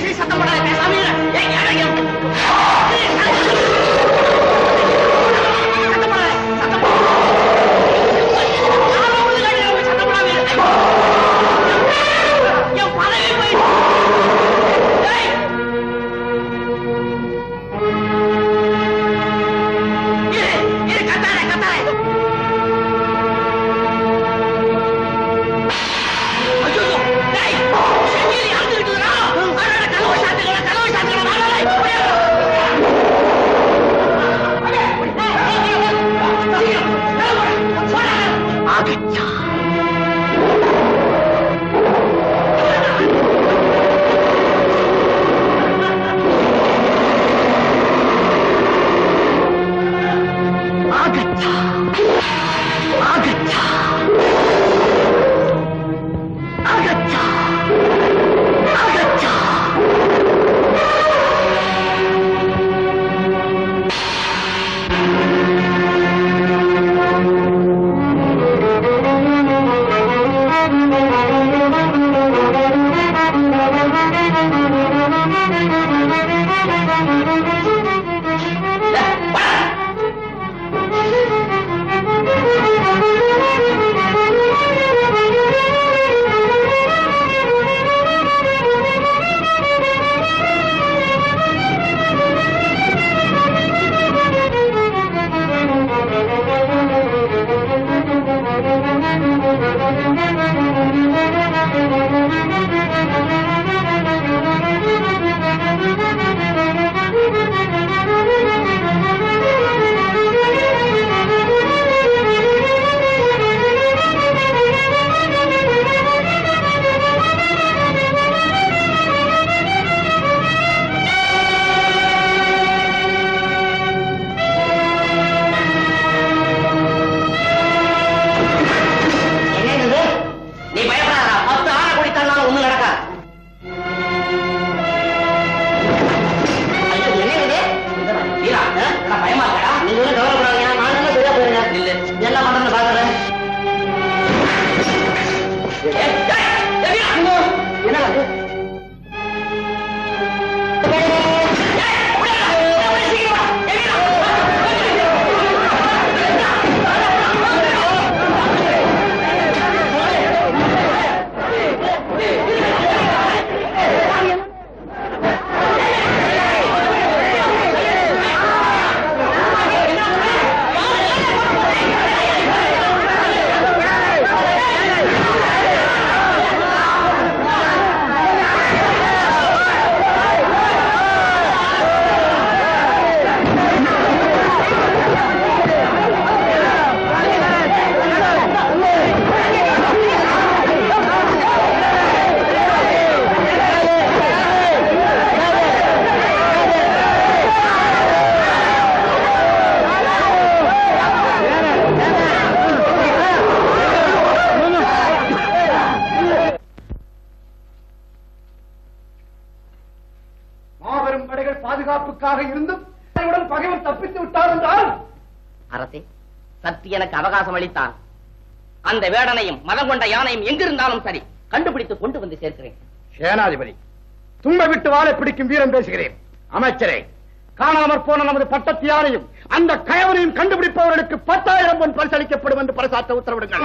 H: பாதுகாப்புக்காக இருந்தும் உடன் பகைவன் தப்பித்து விட்டார் என்றால்
E: அரசே சற்று எனக்கு அவகாசம் அளித்தான் அந்த வேடனையும் மதம் கொண்ட யானையும் எங்கிருந்தாலும் சரி கண்டுபிடித்து கொண்டு வந்து சேர்க்கிறேன்
H: சேனாதிபதி தும்ப விட்டு வாழை பிடிக்கும் வீரம் பேசுகிறேன் அமைச்சரே காணாமற் போன நமது பட்டத்தியாரையும் அந்த கயவனையும் கண்டுபிடிப்பவர்களுக்கு பத்தாயிரம் பொன் பரிசளிக்கப்படும் என்று பரிசாத்த உத்தரவிடுங்கள்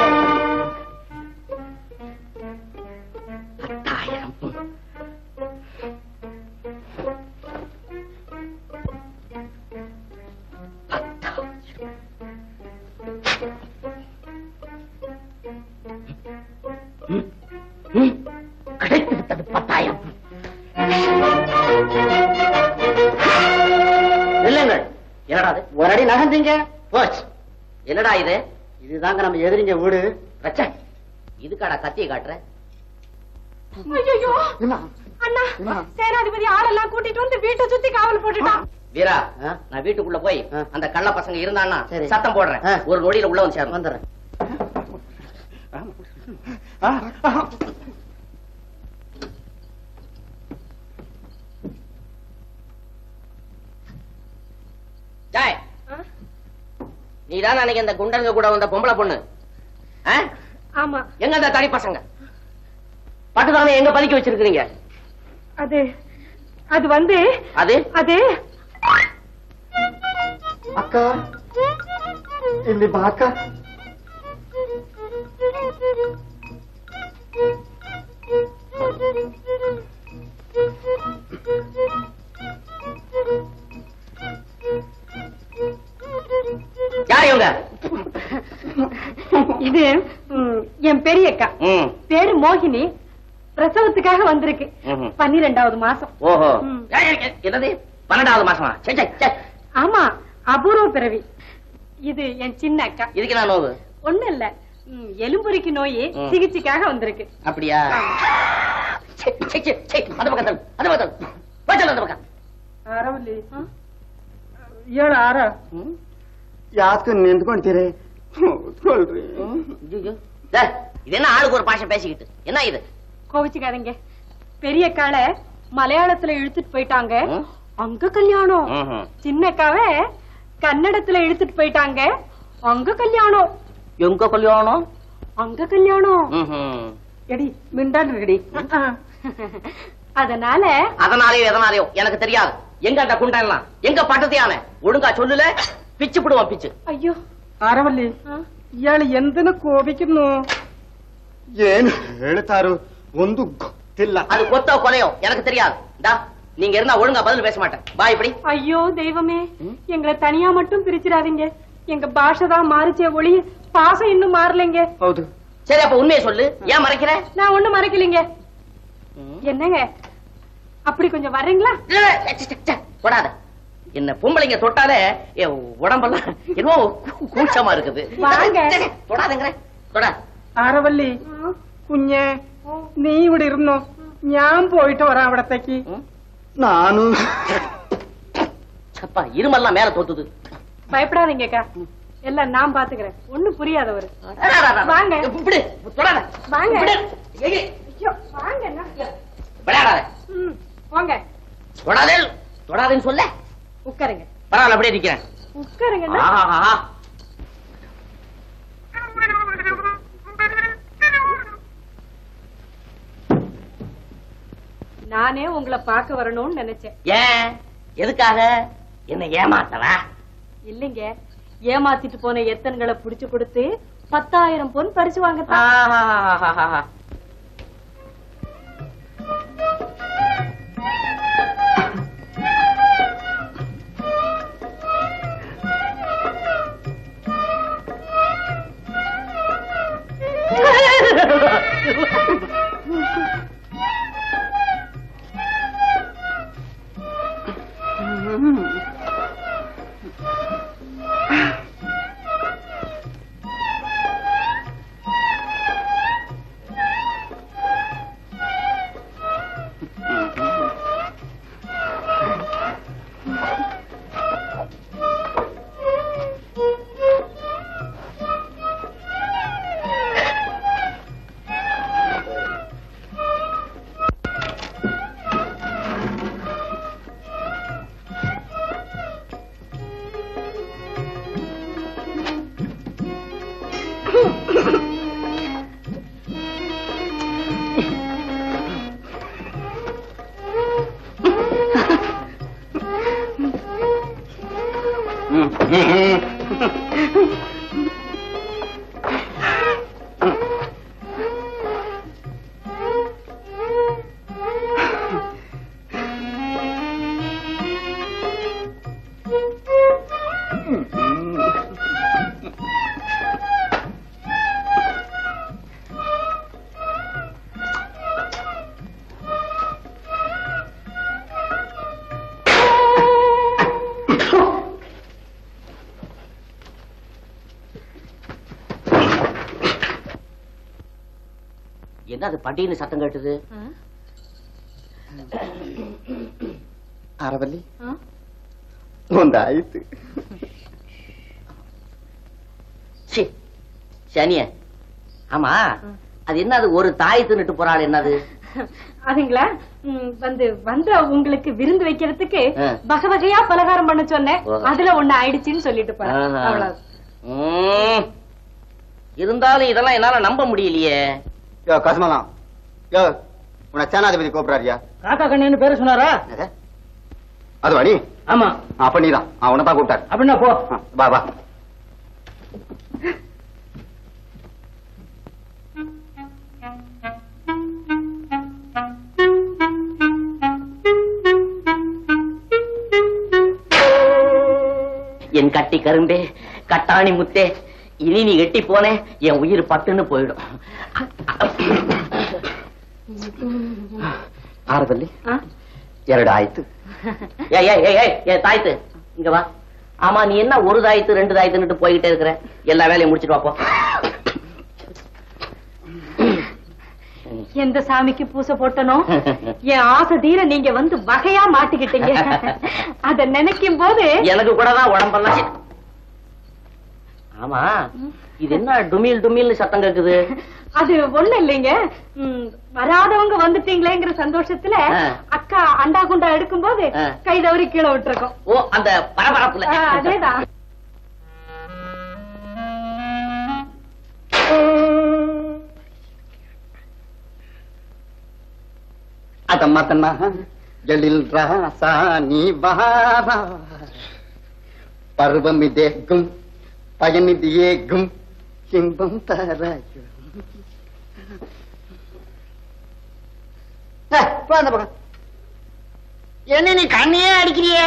E: பத்தாயிரம் பொன். ம், கிடைத்து விட்டது பத்தாயிரம் இல்லைங்கள் என்னடா அது
L: ஒரு அடி நகர்ந்தீங்க
E: போச்சு என்னடா இது
L: இதுதாங்க நம்ம எதிரிங்க வீடு
E: ரச்சா இதுக்காடா கத்தியை காட்டுற
F: ஐயோ அண்ணா சேனாதிபதி ஆளெல்லாம் கூட்டிட்டு வந்து வீட்டை சுத்தி காவல் போட்டுட்டான்
E: வீரா நான் வீட்டுக்குள்ள போய்
L: ஆ.
E: அந்த கள்ள பசங்க இருந்தான்னா
L: சரி.
E: சத்தம் போடுறேன்
L: ஆ.
E: ஒரு நொடியில உள்ள வந்து சேரும்
L: வந்துடுறேன்
E: ஜாய் நீதான் அன்னைக்கு இந்த குண்டங்க கூட வந்த பொம்பளை பொண்ணு ஆ?
F: ஆமா
E: எங்க அந்த தனி பசங்க பட்டுதானே எங்க பதுக்கி வச்சிருக்கீங்க
F: அது அது வந்து
E: அது
F: அது
L: அக்கா ಇಲ್ಲಿ ಬಾ ಅಕ್ಕ
E: யார் இவங்க
F: இது ம், என் பெரிய அக்கா
E: ம்,
F: பேரு மோகினி பிரசவத்துக்காக வந்திருக்கு
E: ம்ஹும்.
F: பன்னிரெண்டாவது மாசம்
E: ஓஹோ
F: ம்.
E: ஏய், ஏய், ஏய், என்னது பன்னெண்டாவது மாசமா சே, சே, சே.
F: ஆமா அபூர்வ பிறவி இது என் சின்ன அக்கா
E: இதுக்கு நான் நோவு
F: ஒண்ணு இல்ல ம், எலும்புரிக்கு நோய்
E: ம்.
F: சிகிச்சைக்காக வந்திருக்கு
E: அப்படியா சே, சே, சே, சே, அந்த பக்கம் தள்ளு, அந்த பக்கம் தள்ளு. போய் தள்ளு, அந்த பக்கம்
J: ಅರವಲ್ಲಿ ಏಳು ಆರ
L: ಯಾಕೆ ನಿಂತ್ಕೊಂತೀರಿ ಕೂತ್ಕೊಳ್ರಿ
E: ஐயையோ. டேய், இது என்ன ஆளுக்கு ஒரு பாஷை பேசிக்கிட்டு என்ன இது
F: கோவிச்சுக்காதீங்க பெரிய அக்காளை மலையாளத்துல இழுத்துட்டு போயிட்டாங்க
E: ம்?
F: அங்க கல்யாணம்
E: ம்ஹும்.
F: சின்ன அக்காவை கன்னடத்துல இழுத்துட்டு போயிட்டாங்க அங்க கல்யாணம்
E: எங்க கல்யாணம்
F: அங்க கல்யாணம்
E: ம்ஹும்.
J: ಎಡಿ ಮಿಂಡಲ್ ರೆಡಿ
F: அதனால
E: அதனாலயோ எதனாலயோ எனக்கு தெரியாது எங்க அந்த குண்டெல்லாம் எங்க பட்டத்தையான ஒழுங்கா சொல்லல பிச்சு பிடுவான் பிச்சு
F: ஐயோ
J: ಅರವಲ್ಲಿ ಇಯಾಳು ಎಂದನು ಕೋಪಿക്കുന്നു
G: ಏನು ಹೇಳ್ತಾರು ಒಂದು ಗೊತ್ತಿಲ್ಲ
E: அது கொத்தோ கொலையோ எனக்கு தெரியாது டா நீங்க இருந்தா ஒழுங்கா பதில் பேச மாட்டேன் வா இப்படி
F: ஐயோ தெய்வமே எங்களை தனியா மட்டும் பிரிச்சிடாதீங்க எங்க பாஷை தான் மாறிச்சே ஒளி பாசம் இன்னும் மாறலைங்க
G: ಹೌದು
E: சரி அப்ப உண்மையை சொல்லு ஏன் மறைக்கிற
F: நான் ஒண்ணும் மறைக்கலைங்க என்னங்க அப்படி கொஞ்சம் வர்றீங்களா
E: இல்ல, இல்ல, ச்சே, ச்சே, ச்சே, தொடாத என்ன பொம்பளைங்க தொட்டாலே என் உடம்பெல்லாம் என்னவோ கூ- கூச்சமா இருக்குது
F: வாங்க.
E: ச்சே, ச்சே, தொடாதங்கிற தொடா
J: അരവല്ലി കുഞ്ഞെ നീ ഇവിടെ ഇരുന്നോ ഞാൻ പോയിട്ട് വരാം അവിടത്തേക്ക്
G: ನಾನು
E: சப்பா இருமெல்லாம் மேல தொத்துது
F: பயப்படாதீங்க அக்கா எல்லாம் நான் பாத்துக்கிறேன் ஒண்ணும் புரியாதவரு
E: அடடடடட.
F: வாங்க.
E: இப்படி தொடாத
F: வாங்க.
E: இப்படி. ஏய், ஏய்,
F: ஐயோ, வாங்க அண்ணா.
E: விளையாடாத
F: ம், போங்க
E: தொடாதே தொடாதேன்னு சொல்ல
F: உட்காருங்க
E: பரவாயில்ல அப்படியே நிக்கிறேன்
F: உட்காருங்க அண்ணா.
E: ஆஹாஹாஹா.
F: நானே உங்களை பார்க்க வரணும்னு நினைச்சேன்
E: ஏன் எதுக்காக என்ன ஏமாத்தவா
F: இல்லைங்க ஏமாத்திட்டு போன எத்தன்களை புடிச்சு கொடுத்து பத்தாயிரம் பொன் பரிசு வாங்கத்தான்
E: ஆஹாஹாஹாஹா. என்ன அது பட்டின்னு சத்தம் கேட்டுது
M: அரவல்லி உந்த ஆயித்து
E: சி சனிய ஆமா அது என்னது ஒரு தாய் தின்னுட்டு போறாள் என்னது
F: அதுங்களா ம், வந்து வந்த உங்களுக்கு விருந்து வைக்கிறதுக்கு
E: ஆ.
F: வகை வகையா பலகாரம் பண்ண சொன்னேன்
E: ஓஹோ.
F: அதுல ஒண்ணு ஆயிடுச்சுன்னு சொல்லிட்டு போறேன்
E: ஆஹா.
F: அவ்வளவு
E: ம். இருந்தாலும் இதெல்லாம் என்னால நம்ப முடியலையே
M: யோ கசுமலாம் யோ உன்னை சேனாதிபதி கூப்பிடுறாரியா
J: காக்கா கண்ணு பேரு சொன்னாரா
M: அது வாடி
J: ஆமா
M: அப்ப நீதான் அவனை தான் கூப்பிட்டாரு
J: அப்படின்னா போ
M: ஆ, வா வா
E: என் கட்டி கரும்பே கட்டாணி முத்தே இனி நீ எட்டி போனே என் உயிர் பட்டுன்னு போயிடும் ஆறுதல்லி ಎರಡು ಆಯ್ತು ஏய் ஏய் ஏய் ஏய் ஏய் தாய்த்து இங்க வா ஆமா நீ என்ன ஒரு தாய்த்து ரெண்டு தாய்த்துன்னுட்டு போய்கிட்டே இருக்கிற எல்லா வேலையும் முடிச்சிட்டு வாப்போ
F: எந்த சாமிக்கு பூசை போட்டனோ என் ஆசை தீர நீங்க வந்து வகையா மாட்டிக்கிட்டீங்க அத நினைக்கும் போது
E: எனக்கு கூட தான் உடம்பெல்லாம் சி- ஆமா இது என்ன டுமில் டுமில்னு சத்தம் கேக்குது
F: அது ஒண்ணு இல்லைங்க ம், வராதவங்க வந்துட்டீங்களேங்கிற சந்தோஷத்துல
E: ஆ.
F: அக்கா அண்டா குண்டா எடுக்கும் போது
E: ஆ.
F: கை தவறி கீழே விட்டுருக்கோம்
E: ஓ அந்த பரபரப்புல
F: ஆ, அதேதான்
M: அதம்மா தன்னா எழில் ராசா நீ வாரா பருவம் இதேகும் பயனிது ஏகும் இன்பம் தராயும் போ அந்த பக்கம்
L: என்ன நீ கண்ணையே அடிக்கிறியே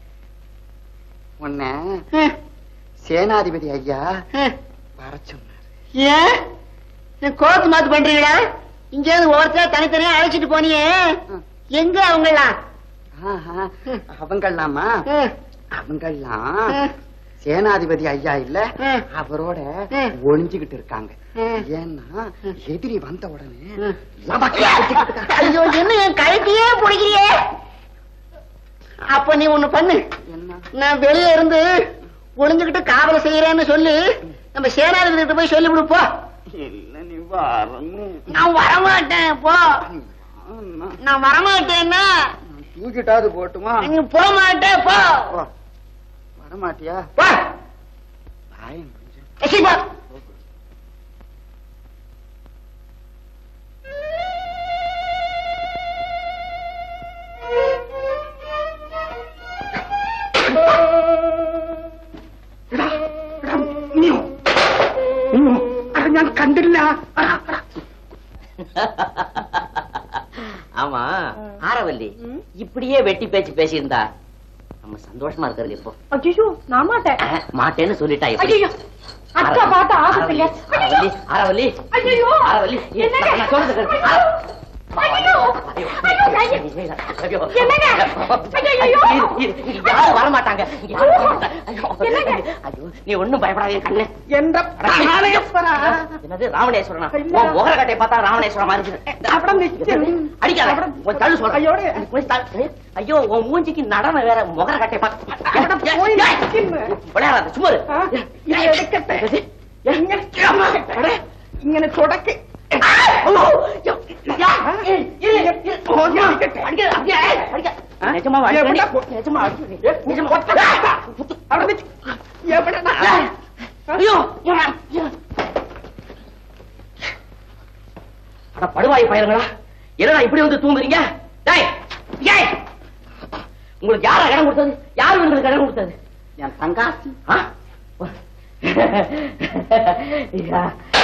M: உன்ன சேனாதிபதி ஐயா வர சொன்னார்
L: ஏன் நீ கோத்து மாத்து பண்றீங்களா இங்க இருந்து ஒவ்வொருத்தர தனித்தனியா அழைச்சிட்டு போனியே எங்க அவங்களாம்
M: ஆஹா, அவங்களாமா அவங்கெல்லாம் சேனாதிபதி ஐயா இல்ல அவரோட ஒளிஞ்சுகிட்டு இருக்காங்க ஏன்னா எதிரி வந்த உடனே லபக்கா குத்திக்கிட்டு
L: ஐயோ என்ன என் கழுத்தையே பிடிக்கிறியே அப்ப நீ ஒண்ணு பண்ணு நான் வெளியே இருந்து ஒளிஞ்சுக்கிட்டு காவலை செய்யறேன்னு சொல்லி நம்ம சேனாதிபதி கிட்ட போய் சொல்லி போ
M: இல்ல நீ வரணும்
L: நான் வரமாட்டேன் போ நான் வரமாட்டேன்னா
M: தூக்கிட்டாது போட்டுமா
L: நீ போக மாட்டேன் போ
M: வரமாட்டியா
L: போ
M: பாயம்
L: எசி போ
J: അത് ഞാൻ കണ്ടില്ല
E: ஆமா ஆரவல்லி இப்படியே வெட்டி பேச்சு பேசியிருந்தா நம்ம சந்தோஷமா இருக்கிறது இப்போ
F: ஐயோ நான் மாட்டேன்
E: அஹ், மாட்டேன்னு சொல்லிட்டா எப்படி?
F: ஐயோ அக்கா பார்த்த ஆபத்துங்க
E: ஆரவல்லி ஆரவல்லி
F: ஐயோ
E: ஆரவல்லி
F: என்னங்க?
E: நான் சொல்றது கேளு.
F: ஐயோ ஐயோ கையை
E: ஐயோ.
F: என்னங்க? ஐயோ, ஐயோ.
E: இரு, இரு, இரு, யாரும் வர மாட்டாங்க யாரும் வர மாட்டாங்க. ஐயோ.
F: என்னங்க?
E: ஐயோ நீ ஒண்ணும் பயப்படாதே கண்ணு
J: என்ற பிராணேஸ்வரா
E: என்னது ராவணேஸ்வரனா உன் முகர கட்டை பார்த்தா ராவணேஸ்வரா மாதிரி இருக்கு
J: அப்படம் நிச்சயம்.
E: அடிக்காத உன் தள்ளு சொல்றேன்
J: ஐயோடு.
E: கொஞ்சம் தள்ளு. ஐயோ உன் மூஞ்சிக்கு நடன வேற முகர கட்டை
J: அப்படம் போய் நிற்கின்னு.
E: பார்த்து விளையாடாத சும்மா இரு.
J: ആ, ഇത് എടുക്കട്ടെ ഇങ്ങനെ അടേ, ഇങ്ങനെ തുടക്കി
E: நிஜமா
J: എവിടെ
E: அடிக்க
J: പോ-
E: நிஜமா
J: ഏ, ഒറ്റ- അവിടെ നിൽക്ക്. എവിടെടാ?
E: ஐயோ அட படுவாய் பயிரங்களா என்னடா இப்படி வந்து தூங்குறீங்க டேய் ஏய் உங்களுக்கு யாரா இடம் கொடுத்தது யாரு உங்களுக்கு இடம் கொடுத்தது
M: என் தங்காசி
E: ஆ? ஐயா.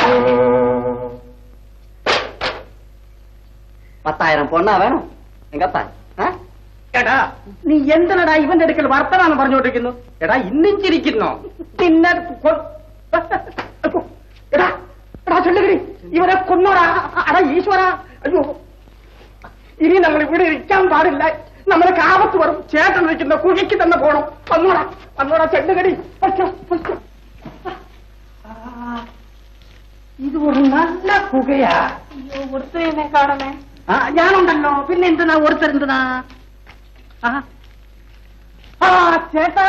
M: பத்தாயிரம் பொண்ணா வேணும் எங்கப்பா ஆ?
J: എടാ നീ എന്തിനടാ ഇവന്റെ അടുക്കൽ വർത്തമാനം പറഞ്ഞുകൊണ്ടിരിക്കുന്നു എടാ ഇന്നും ചിരിക്കുന്നു പിന്നെ കൊ- എടാ എടാ ചൊല്ലുകരി ഇവരെ കൊന്നോടാ അടാ ഈശ്വര അയ്യോ ഇനി നമ്മൾ ഇവിടെ ഇരിക്കാൻ പാടില്ല നമ്മൾക്ക് ആപത്ത് വരും ചേട്ടൻ നിൽക്കുന്ന കുഴിക്ക് തന്നെ പോണം വന്നോടാ വന്നോടാ ചെല്ലുകടി പക്ഷോ പക്ഷോ ഇത് ഒരു നല്ല പുകയാ
F: ஒருத்தரையுமே காணமே
J: ആ ഞാനുണ്ടല്ലോ പിന്നെ എന്തിനാ ഒരുത്തരെന്തിനാ ആ ആ ചേട്ടാ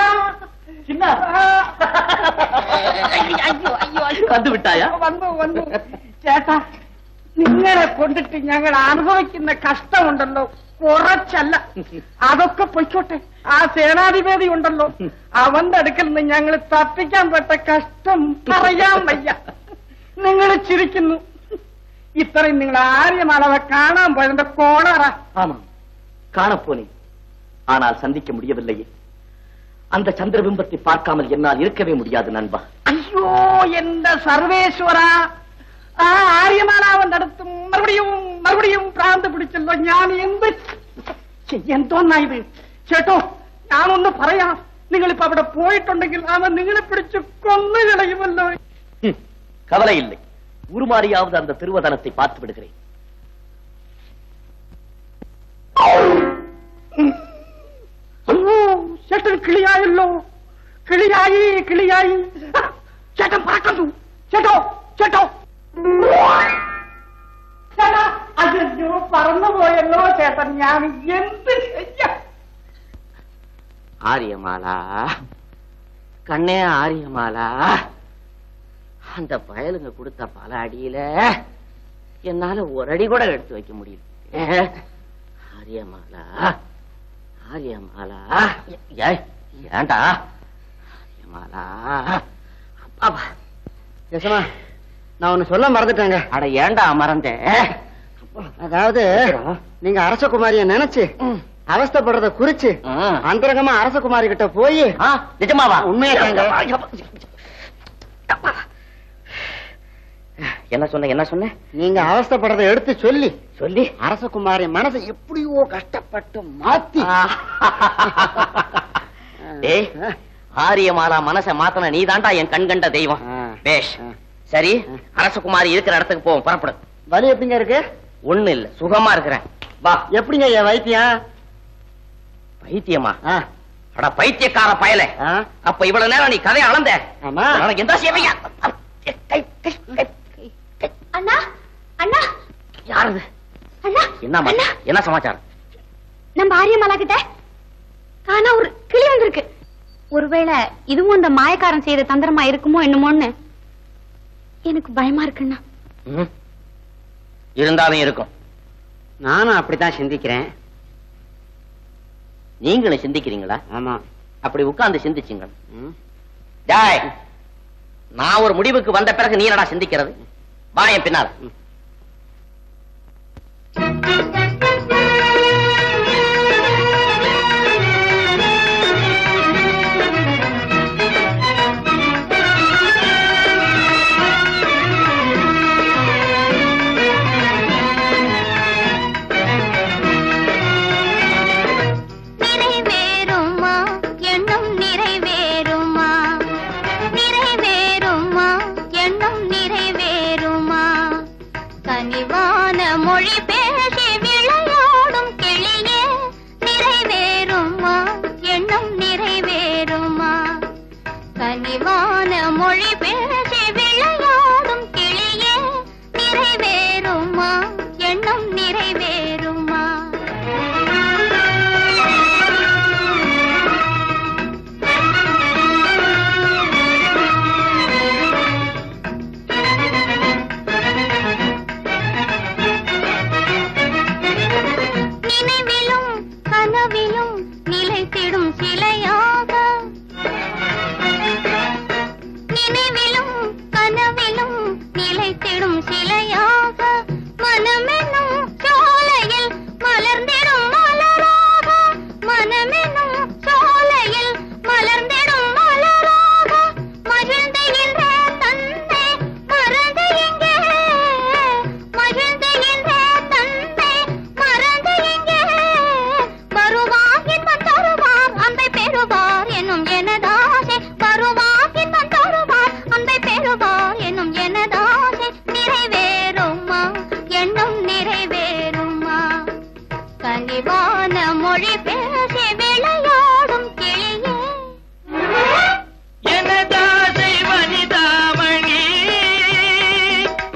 E: வந்து விட்டாயா
J: വന്നു വന്നു ചേട്ടാ നിങ്ങളെ കൊണ്ടിട്ട് ഞങ്ങൾ അനുഭവിക്കുന്ന കഷ്ടമുണ്ടല്ലോ കുറച്ചല്ല അതൊക്കെ പൊയ്ക്കോട്ടെ ആ സേനാധിപതി ഉണ്ടല്ലോ അവന്റെ അടുക്കൽ നിന്ന് ഞങ്ങൾ തപ്പിക്കാൻ പെട്ട കഷ്ടം പറയാൻ വയ്യ നിങ്ങൾ ചിരിക്കുന്നു ഇത്രയും നിങ്ങൾ ആര്യമാളവെ കാണാൻ പോയതിന്റെ കോളറ
A: ஆமாம் காணப்போனேன் ஆனால் சந்திக்க முடியவில்லையே அந்த சந்திரபிம்பத்தை பார்க்காமல் என்னால் இருக்கவே முடியாது நண்பா
J: അയ്യോ എന്റെ സർവേശ്വര ആ ആര്യമാലാവന്റെ അടുത്ത് മറുപടിയും മറുപടിയും ഭ്രാന്ത് പിടിച്ചല്ലോ ഞാൻ എന്ത് ചെയ്യാൻ തോന്നാ ഇത് ചേട്ടോ ഞാനൊന്ന് പറയാം നിങ്ങളിപ്പോ അവിടെ പോയിട്ടുണ്ടെങ്കിൽ അവൻ നിങ്ങളെ പിടിച്ച് കൊന്നു കളയുമല്ലോ
A: ஹம், கவலை இல்லை உருமாறியாவது அந்த திருவதனத்தை பார்த்து விடுகிறேன்
J: അയ്യോ ചേട്ടൻ കിളിയായല്ലോ കിളിയായി കിളിയായി ആ, ചേട്ടൻ പറക്കുന്നു ചേട്ടോ ചേട്ടോ ചേട്ടാ അയ്യോ പറന്നുപോയല്ലോ ചേട്ടൻ ഞാൻ എന്ത് ചെയ്യാം
E: ஆரியமாலா கண்ணே ஆரியமாலா அந்த பயலுங்க கொடுத்த பல அடியில என்னால ஒரு அடி கூட எடுத்து வைக்க முடியல ஏ, ஆரியமாலா ஆரியமாலா ஏ- ஏய், ஏன்டா ஆரியமாலா அப்பா
L: யசமா நான் ஒண்ணு சொல்ல மறந்துட்டேங்க
E: அட ஏன்டா மறந்தேன்
L: அதாவது நீங்க அரசகுமாரிய நினைச்சு அவஸ்தைப்படுறத குறிச்சு அந்தரங்கமா அரசகுமாரி கிட்ட போய்
E: நிஜமாவா
L: உண்மையாங்க
E: என்ன சொன்ன என்ன சொன்ன
L: நீங்க அவஸ்தைப்படுறத எடுத்து சொல்லி
E: சொல்லி
L: அரசகுமாரி மனசை எப்படியோ கஷ்டப்பட்டு மாத்தி
E: டேய் ஆரியமாலா மனச மாத்தன நீ தாண்டா என் கண் கண்ட தெய்வம் பேஷ் சரி அரசகுமாரி இருக்கிற இடத்துக்கு போவோம் புறப்படு
L: வலி எப்படிங்க இருக்கு
E: ஒண்ணு இல்ல சுகமா இருக்கிறேன் வா
L: எப்படிங்க என் வைத்தியம்
E: பைத்தியமா அட பைத்தியக்கார பயல அப்ப இவ்வளவு நேரம் நீ கதையை அளந்த
L: ஆமா
E: உனக்கு எந்த சேவையா
F: அண்ணா அண்ணா
E: யாரு
F: அண்ணா
E: என்னம்மா என்ன சமாச்சாரம்
F: நம்ம ஆரியமாலா கிட்ட காணா ஒரு கிளி வந்திருக்கு ஒருவேளை இதுவும் அந்த மாயக்காரன் செய்த தந்திரமா இருக்குமோ என்னமோன்னு எனக்கு பயமா இருக்குண்ணா
E: ம். இருந்தாலும் இருக்கும்
L: நானும் அப்படித்தான் சிந்திக்கிறேன்
E: நீங்களும் சிந்திக்கிறீங்களா
L: ஆமா
E: அப்படி உட்கார்ந்து சிந்திச்சுங்க டேய் நான் ஒரு முடிவுக்கு வந்த பிறகு நீ என்னடா சிந்திக்கிறது வா என் பின்னால்
D: நிறைவேறுமா எண்ணம் நிறைவேறுமா நிறைவேறுமா எண்ணம் நிறைவேறுமா கனிவான மொழி பேசி விளையாடும் கிளியே நிறைவேறுமா எண்ணம் நிறைவேறுமா கனிவான மொழி பேசி விளையாடும் கிளியே நிறைவேறுமா எண்ணம் நிறைவேறுமா நினைவிலும் கனவிலும் நிலைத்திடும் சிலையாக நினைவிலும் கனவிலும் நிலைத்திடும் சிலையாக மனமெனும் சோலையில் மலர்ந்திடும் மலராக மனமெனும் சோலையில் மலர்ந்திடும் மலராக மகிழ்ந்துகின்ற தந்தை மறந்து எங்கே மகிழ்ந்துகின்ற தந்தை மறந்து எங்கே வருவார் இன்பம் தருவார் அன்பை பெறுவார் என்னும் எனதாசை வருவார் இன்பம் தருவார் அன்பை பெறுவார் என்னும் எனதாசை நிறைவேறுமா எண்ணம் நிறைவேறுமா கனிவான மொழி பேசி விளையாடும் கிளியே
B: எனதாசை வனிதாமணி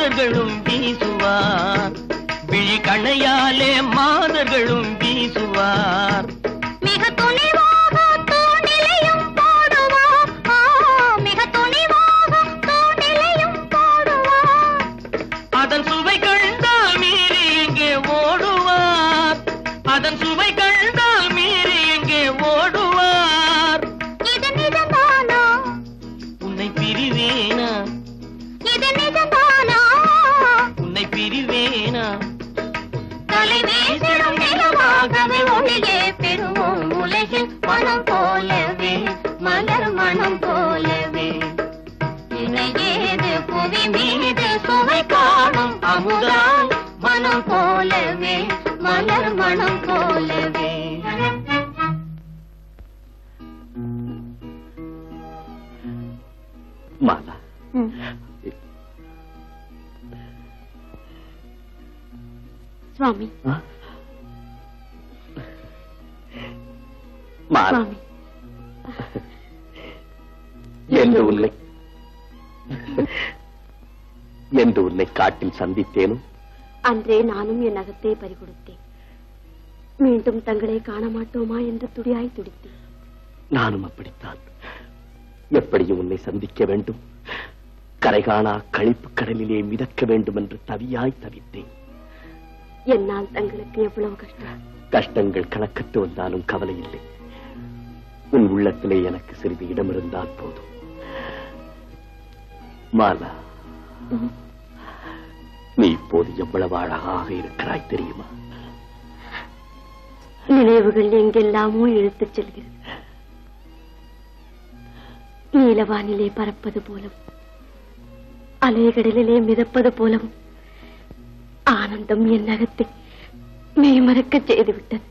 B: மாதர்களும் வீசுவார் விழி கணையாலே மாதர்களும் வீசுவார்
D: மிக துணிவாக தூண்டிலையும் போடுவார் ஆ, மிக துணிவாக தூண்டிலையும் போடுவார்
B: அதன் சுவை கண்டால் மீறி எங்கே ஓடுவார் அதன் சுவை கண்டால் மீறி எங்கே ஓடுவார்
D: இது நிஜம்தானா
B: உன்னை பிரிவேனா
D: இது நிஜம்தானா
B: உன்னை பிரிவேனா
D: தலை வீசிடும் நிலமாகவே ஒளியே பெறுவோம் உலகில் மனம் போலவே மலர் மனம் போலவே இணையேது புவி மீது சுவை காணும் அமுதாய் மனம் போலவே மலர் மனம் போலவே
A: மாலா
F: சுவாமி
A: மாலா
F: சுவாமி
A: என்று உன்னை என்று உன்னை காட்டில் சந்தித்தேனும்
F: அன்றே நானும் என் அகத்தை பறிகொடுத்தேன் மீண்டும் தங்களை காண மாட்டோமா என்று துடியாய் துடித்தேன்
A: நானும் அப்படித்தான் எப்படியும் உன்னை சந்திக்க வேண்டும் கரைகாணா கழிப்பு கடலிலே மிதக்க வேண்டும் என்று தவியாய் தவித்தேன்
F: என்னால் தங்களுக்கு எவ்வளவு கஷ்டம்
A: கஷ்டங்கள் கணக்கத்து வந்தாலும் கவலை இல்லை உன் உள்ளத்திலே எனக்கு சிறிது இடம் இருந்தால் போதும் மாலா நீ இப்போது எவ்வளவு அழகாக இருக்கிறாய் தெரியுமா
F: நினைவுகள் எங்கெல்லாமோ இழுத்துச் செல்கிறது நீலவானிலே பறப்பது போலும் அலைகடலிலே மிதப்பது போலவும் ஆனந்தம் என் அகத்தை மெய்மறக்கச் செய்துவிட்டது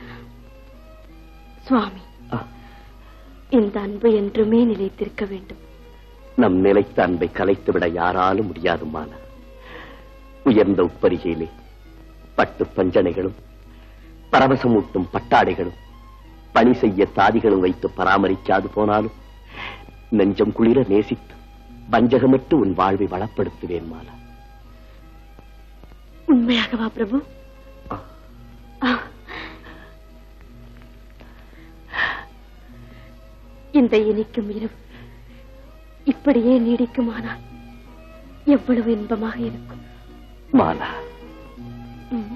F: சுவாமி இந்த அன்பு என்றுமே நிலைத்திருக்க வேண்டும்
A: நம் நிலைத்த அன்பை கலைத்துவிட யாராலும் முடியாது மாலா உயர்ந்த உப்பரிகையிலே பட்டு பஞ்சனைகளும் பரவசமூட்டும் பட்டாடைகளும் பணி செய்ய தாதிகளும் வைத்து பராமரிக்காது போனாலும் நெஞ்சம் குளிர நேசித்து வஞ்சகமிட்டு உன் வாழ்வை வளப்படுத்துவேன் மாலா
F: உண்மையாகவா பிரபு ஆ. இந்த இனிக்கும் இரவு இப்படியே நீடிக்குமானால் எவ்வளவு இன்பமாக இருக்கும்
A: மாலா
F: ம்.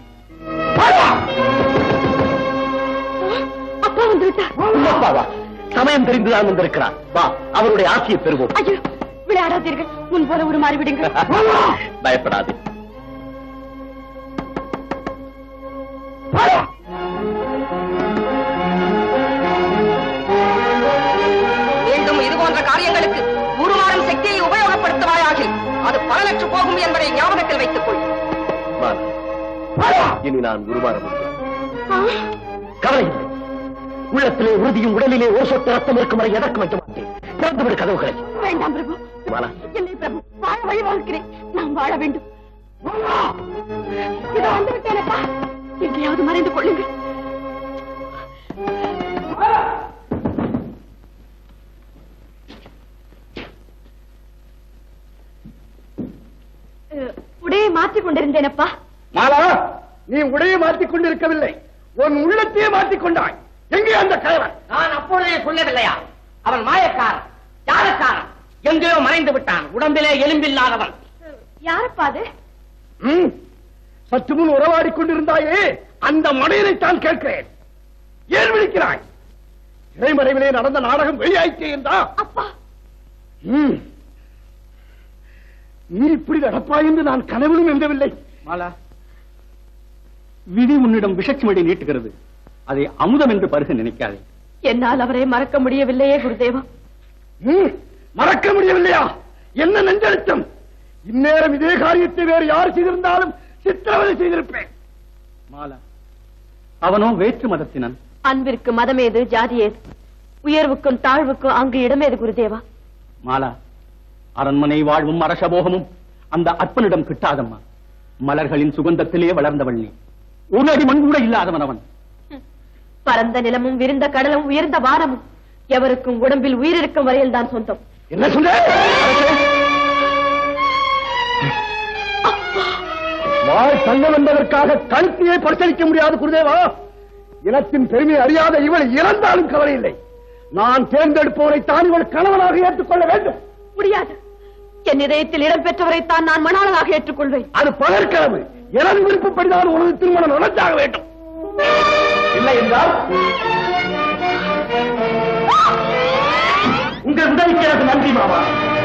F: அப்பா வந்து விட்டார்
A: அப்பாவா சமயம் தெரிந்துதான் வந்திருக்கிறார் வா அவருடைய ஆட்சியை பெறுவோம்
F: ஐயோ விளையாடாதீர்கள் முன் போல ஒரு மாறிவிடுங்கள்
A: பயப்படாது
K: மீண்டும் இது போன்ற காரியங்களுக்கு உருமாறும் சக்தியை உபயோகப்படுத்துவாயாகில் அது பலனற்று போகும் என்பதை ஞாபகத்தில் வைத்துக் கொள்
A: மாலா இனி நான் உருமாற முடியும் கவலை இல்லை உள்ளத்திலே உறுதியும் உடலிலே ஒரு சொட்டு ரத்தம் இருக்கும் வரை எதற்கும் வைக்க மாட்டேன் திறந்து விடு கதவுகளை
F: வேண்டாம் பிரபு
A: மாலா
F: இல்லை பிரபு வாழ வழி வாழ்க்கிறேன் நான் வாழ வேண்டும் இதோ வந்து விட்டேனப்பா எங்கேயாவது மறைந்து கொள்ளுங்கள் அஹ், உடையை மாற்றிக் கொண்டிருந்தேனப்பா
H: மாலா நீ உடையை மாற்றிக் கொண்டிருக்கவில்லை உன் உள்ளத்தையே மாற்றிக் கொண்டாய் எங்கே அந்த கயவன்
E: நான் அப்பொழுதே சொல்லவில்லையா அவன் மாயக்காரன் ஜாலக்காரன் எங்கேயோ மறைந்து விட்டான் உடம்பிலே எலும்பில்லாதவன்
F: யாரப்பா அது
H: ம், சற்று முன் உறவாடிக் கொண்டிருந்தாயே அந்த மடையனைத்தான் கேட்கிறேன் ஏன் விழிக்கிறாய் இறைமறைவிலே நடந்த நாடகம் வெளியாயிற்றே என்றா
F: அப்பா
H: ம். நீ இப்படி நடப்பாய் என்று நான் கனவிலும் எந்தவில்லை
I: மாலா விதி உன்னிடம் விஷச்சுமடி நீட்டுகிறது அதை அமுதம் என்று பருக நினைக்காதே
F: என்னால் அவரை மறக்க முடியவில்லையே குருதேவா
H: ம், மறக்க முடியவில்லையா என்ன நெஞ்சழுத்தம் இந்நேரம் இதே காரியத்தை வேறு யார் செய்திருந்தாலும் சித்திரவதை செய்திருப்பேன்
I: மாலா அவனோ வேற்று மதத்தினன்
F: அன்பிற்கு மதமேது ஜாதியேது உயர்வுக்கும் தாழ்வுக்கும் அங்கு இடமேது குருதேவா
I: மாலா அரண்மனை வாழ்வும் அரசபோகமும் அந்த அற்பனிடம் கிட்டாதம்மா மலர்களின் சுகந்தத்திலே வளர்ந்தவள் நீ ஒரு அடி மண் கூட இல்லாதவன் அவன்
F: பரந்த நிலமும் விரிந்த கடலும் உயர்ந்த வானமும் எவருக்கும் உடம்பில் உயிரிருக்கும் வரையில் தான் சொந்தம்
H: என்ன சொல்ற என்னவென்பதற்காக கழுத்தையே பரிசளிக்க முடியாது குருதேவா இனத்தின் பெருமை அறியாத இவள் இறந்தாலும் கவலை இல்லை நான் தேர்ந்தெடுப்பவரை தான் இவள் கணவனாக ஏற்றுக்கொள்ள வேண்டும்
F: முடியாது என் இதயத்தில் இடம் பெற்றவரைத்தான் நான் மணாளனாக ஏற்றுக்கொள்வேன்
H: அது பகற்கிழமை எனது விருப்பப்படிதான் உனது திருமணம் நடந்தாக வேண்டும் இல்லை என்றால் உங்கள் உதவிக்கு எனக்கு நன்றி மாமா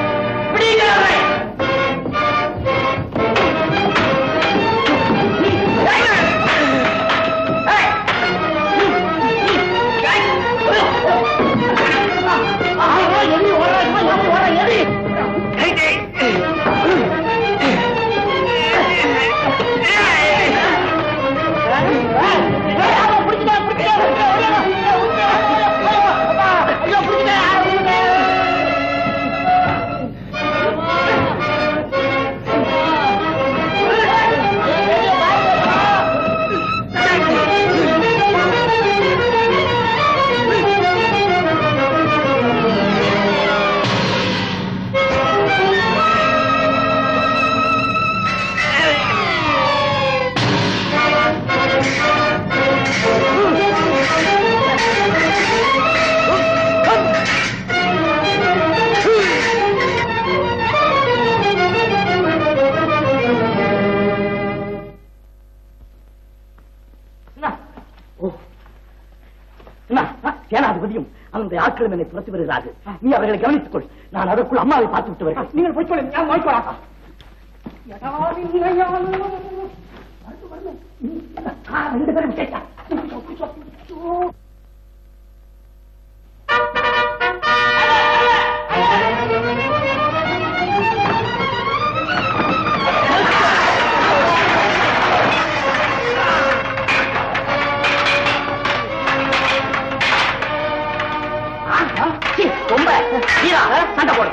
A: சேனாதிபதியும் அந்த ஆட்களும் என்னை துரத்தி வருகிறார்கள் நீ அவர்களை கவனித்துக் கொள் நான் அதற்குள் அம்மாவை பார்த்து விட்டு வருகிறேன்
J: நீங்கள் போய் சொல்லுங்க நான் வாய்க்கோடா
A: ரெண்டு பேரும் கேட்டா ரொம்ப வீரா சண்டை போடு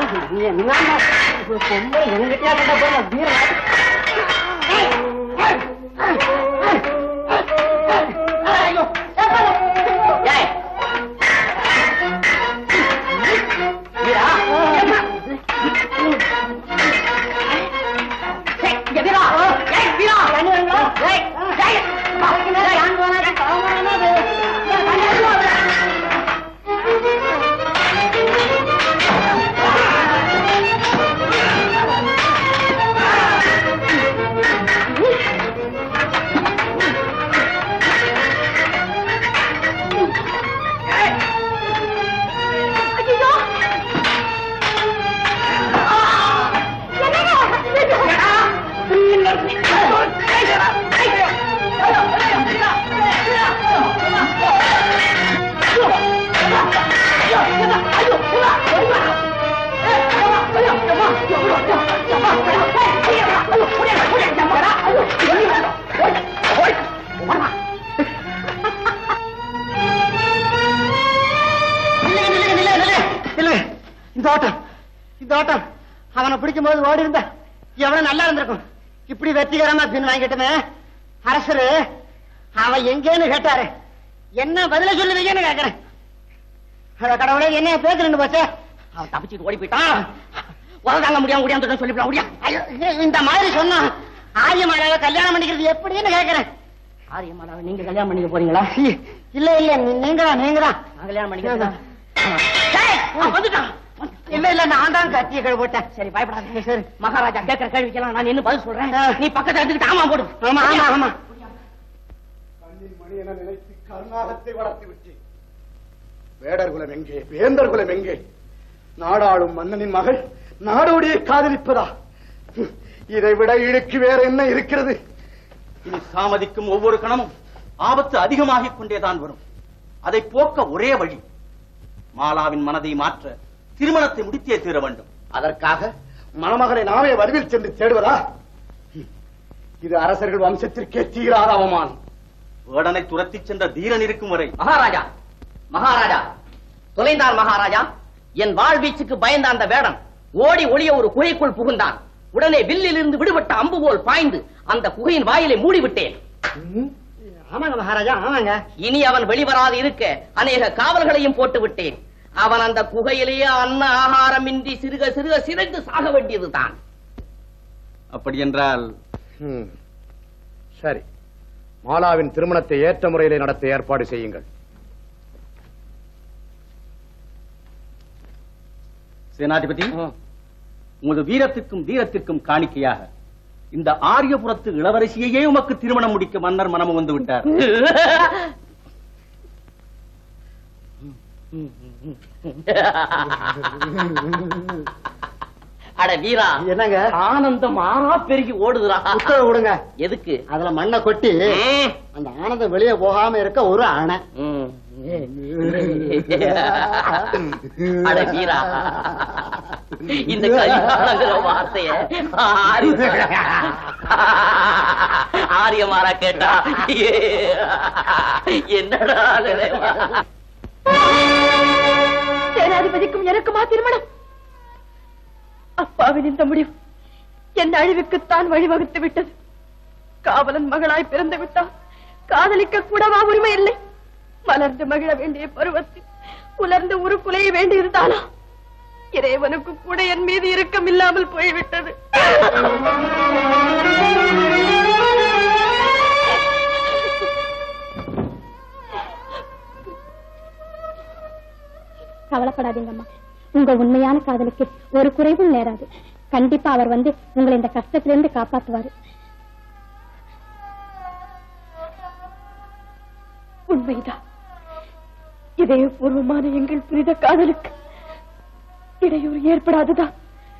L: பொம்பை எங்கிட்டயா சண்டை போட வீரா
A: ஏய். வீரா ஏய், இங்க வீரா ஏய், வீரா ஏய், ஏய்,
L: நில்லுங்க, நில்லுங்க, நில்லுங்க, நில்லுங்க, நில்லுங்க. இந்த ஓட்டம் இந்த ஓட்டம் அவனை பிடிக்கும் போது ஓடி இருந்தா எவ்வளவு நல்லா இருந்திருக்கும் இப்படி வெற்றிகரமா பின் வாங்கிட்டமே அரசரு அவன் எங்கேன்னு கேட்டாரு என்ன பதில சொல்லுவீங்கன்னு கேக்குறேன் அட கடவுளே என்ன பேச்சு நின்று போச்சு
A: அவன் தப்பிச்சுட்டு ஓடி போயிட்டான் உரம் தாங்க முடியாம முடியாம சொல்லிவிடலாம் முடியா
L: ஐயோ, இந்த மாதிரி சொன்னா ஆரியமாலாவை கல்யாணம் பண்ணிக்கிறது எப்படின்னு கேக்குறேன்
A: ஆரியம்மாவை நீங்க கல்யாணம் பண்ணிக்க போறீங்களா
L: இல்ல இல்ல நீ- நீங்கதான் நீங்கதான்
A: நான் கல்யாணம் பண்ணிக்கிறேன்
L: வந்துட்டான் இல்ல இல்ல நான் தான் கத்திய கழு போட்டேன்
A: சரி பயப்படாதீங்க சரி மகாராஜா கேட்கிற கேள்விக்கெல்லாம் நான் என்ன பதில் சொல்றேன் நீ பக்கத்துல எடுத்துக்கிட்டு ஆமா போடு
L: ஆமா ஆமா ஆமா
H: மணி என நினைத்து கருணாகத்தை வளர்த்து விட்டேன் வேடர் குலம் எங்கே வேந்தர் குலம் எங்கே நாடாளும் மன்னனின் மகள் நாடோடியை காதலிப்பதா ஹம், இதை விட இழுக்கு வேற என்ன இருக்கிறது
I: இனி தாமதிக்கும் ஒவ்வொரு கணமும் ஆபத்து அதிகமாகிக் கொண்டேதான் வரும் அதை போக்க ஒரே வழி மாலாவின் மனதை மாற்ற திருமணத்தை முடித்தே தீர வேண்டும்
H: அதற்காக மணமகனை நாமே வடிவில் சென்று தேடுவதா ஹம், இது அரசர்கள் வம்சத்திற்கே தீராத அவமானம்
I: வேடனை துரத்திச் சென்ற தீரன் இருக்கும் வரை
E: மகாராஜா மகாராஜா தொலைந்தான் மகாராஜா என் வாழ்வீச்சுக்கு பயந்த அந்த வேடம் ஓடி ஒளிய ஒரு குகைக்குள் புகுந்தான் உடனே வில்லில் இருந்து விடுபட்ட அம்பு போல் பாய்ந்து அந்த குகையின் வாயிலை மூடிவிட்டேன்
L: ஆமாங்க மகாராஜா ஆமாங்க
E: இனி அவன் வெளிவராது இருக்க அநேக காவல்களையும் போட்டு விட்டேன் அவன் அந்த குகையிலேயே அன்ன ஆகாரமின்றி சிறுக சிறுக சிதைந்து சாக வேண்டியதுதான்
I: அப்படி என்றால்
H: ஹம், சரி மாலாவின் திருமணத்தை ஏற்ற முறையிலே நடத்த ஏற்பாடு செய்யுங்கள்
I: சேனாதிபதி உமது வீரத்திற்கும் வீரத்திற்கும் காணிக்கையாக இந்த ஆரியபுரத்து இளவரசியையே உமக்கு திருமணம் முடிக்க மன்னர் மனம் வந்து விட்டார்
E: அட வீரா
L: என்னங்க
E: ஆனந்தம் ஆறா பெருகி ஓடுதுடா
L: உத்தரவு கொடுங்க
E: எதுக்கு
L: அதுல மண்ணை கொட்டி அந்த ஆனந்தம் வெளியே போகாம இருக்க ஒரு அணை
E: அட வீரா இந்த கல்யாணங்கிற வார்த்தைய ஆரிய ஆரியமாரா கேட்டா ஏ, என்னடா நினைவா?
F: சேனாதிபதிக்கும் எனக்குமா திருமணம் அப்பாவின் இந்த முடிவு என் அழிவுக்குத்தான் வழிவகுத்து விட்டது காவலன் மகளாய் பிறந்து விட்டால் காதலிக்க கூடவா உரிமை இல்லை மலர்ந்து மகிழ வேண்டிய பருவத்தில் உலர்ந்து உருக்குலைய வேண்டியிருந்தானா இறைவனுக்கு கூட என் மீது இரக்கம் இல்லாமல் போய்விட்டது
N: கவலைப்படாதீங்கம்மா உங்க உண்மையான காதலுக்கு ஒரு குறைவும் நேராது கண்டிப்பா அவர் வந்து உங்களை இந்த கஷ்டத்திலிருந்து காப்பாத்துவாரு
F: உண்மைதான் இதயபூர்வமான எங்கள் புனித காதலுக்கு இடையூறு ஏற்படாதுதான்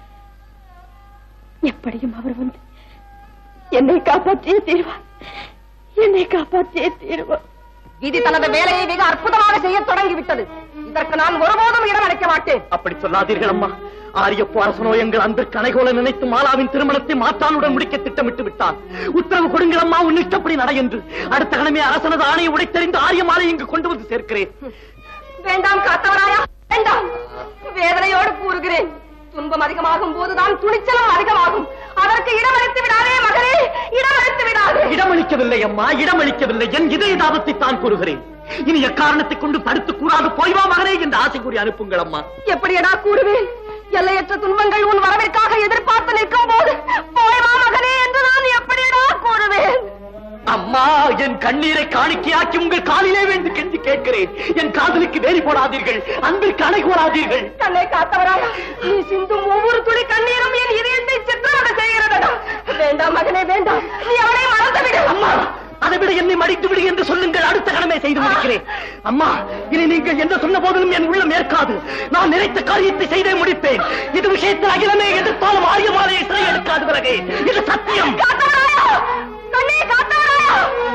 F: எப்படியும் அவர் வந்து என்னை காப்பாற்றியே தீர்வார் என்னை காப்பாற்றியே தீர்வார்
K: விதி தனது வேலையை மிக அற்புதமாக செய்ய தொடங்கிவிட்டது இதற்கு நான் ஒருபோதும் இடம் அளிக்க மாட்டேன்
A: அப்படி சொல்லாதீர்கள் அம்மா ஆரியப்போ அரசனோ எங்கள் அன்பிற்கு அணைகோல நினைத்து மாலாவின் திருமணத்தை மாற்றானுடன் முடிக்க திட்டமிட்டு விட்டார் உத்தரவு கொடுங்கள் அம்மா உன் இஷ்டப்படி நட என்று அடுத்த கணமே அரசனது ஆணையை உடைத்தறிந்து ஆரிய மாலை இங்கு கொண்டு வந்து சேர்க்கிறேன்
K: வேண்டாம் காத்தவராயா வேண்டாம் வேதனையோடு கூறுகிறேன் துன்பம் அதிகமாகும் போதுதான் துணிச்சலும் அதிகமாகும் அதற்கு இடமளித்து விடாதே மகளே இடமளித்து விடாதே
A: இடமளிக்கவில்லை அம்மா இடமளிக்கவில்லை என் இதய தாபத்தை தான் கூறுகிறேன் இனி எக்காரணத்தை கொண்டு தடுத்து கூறாது போய் வா மகனே என்று ஆசை கூறி அனுப்புங்கள் அம்மா
K: எப்படியடா கூறுவேன் எல்லையற்ற துன்பங்கள் உன் வரவிற்காக எதிர்பார்த்து நிற்கும் போது போய் வா மகனே என்று நான் எப்படியடா கூறுவேன்
A: அம்மா என் கண்ணீரை காணிக்கையாக்கி உங்கள் காலிலே வேண்டு கெஞ்சி கேட்கிறேன் என் காதலுக்கு வேலி போடாதீர்கள் அன்பிற்கு அணை கூறாதீர்கள்
K: கண்ணை காத்தவராயா நீ சிந்தும் ஒவ்வொரு துளி கண்ணீரும் என் இதயத்தை சித்திரவதை செய்கிறதடா வேண்டாம் மகனே வேண்டாம் நீ அவனை மறந்து விடு
A: அம்மா அதை விட என்னை மடித்து விடு என்று சொல்லுங்கள் அடுத்த கடமை செய்து முடிக்கிறேன் அம்மா இனி நீங்கள் என்ன சொன்ன போதிலும் என் உள்ளம் ஏற்காது நான் நினைத்த காரியத்தை செய்தே முடிப்பேன் இது விஷயத்தில் அகிலமே எதிர்த்தாலும் ஆரியமாலையை சிறை எடுக்காது பிறகு இது சத்தியம்
K: காத்தவராயா கண்ணே காத்தவராயா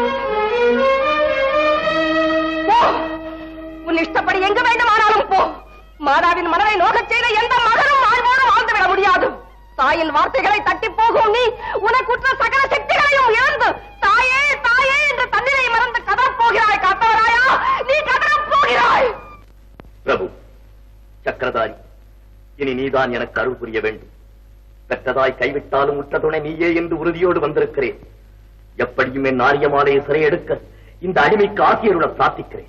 K: போ உன் இஷ்டப்படி எங்க வேண்டுமானாலும் போ மாதாவின் மனதை நோகச் செய்த எந்த மகனும் வாழ்வோடு வாழ்ந்துவிட முடியாது தாயின் வார்த்தைகளை தட்டி போகும் நீ உனக்குற்ற சகல சக்திகளையும் இழந்து தாயே தாயே என்று தண்ணீரை மறந்து கதறப் போகிறாய் காத்தவராயா நீ கதறப் போகிறாய்
A: பிரபு சக்கரதாரி இனி நீதான் எனக்கு அருள் புரிய வேண்டும் பெற்றதாய் கைவிட்டாலும் உற்ற துணை நீயே என்று உறுதியோடு வந்திருக்கிறேன் எப்படியும் என் ஆரியமாலையை சிறையெடுக்க இந்த அடிமைக்கு ஆசிரியருட பிரார்த்திக்கிறேன்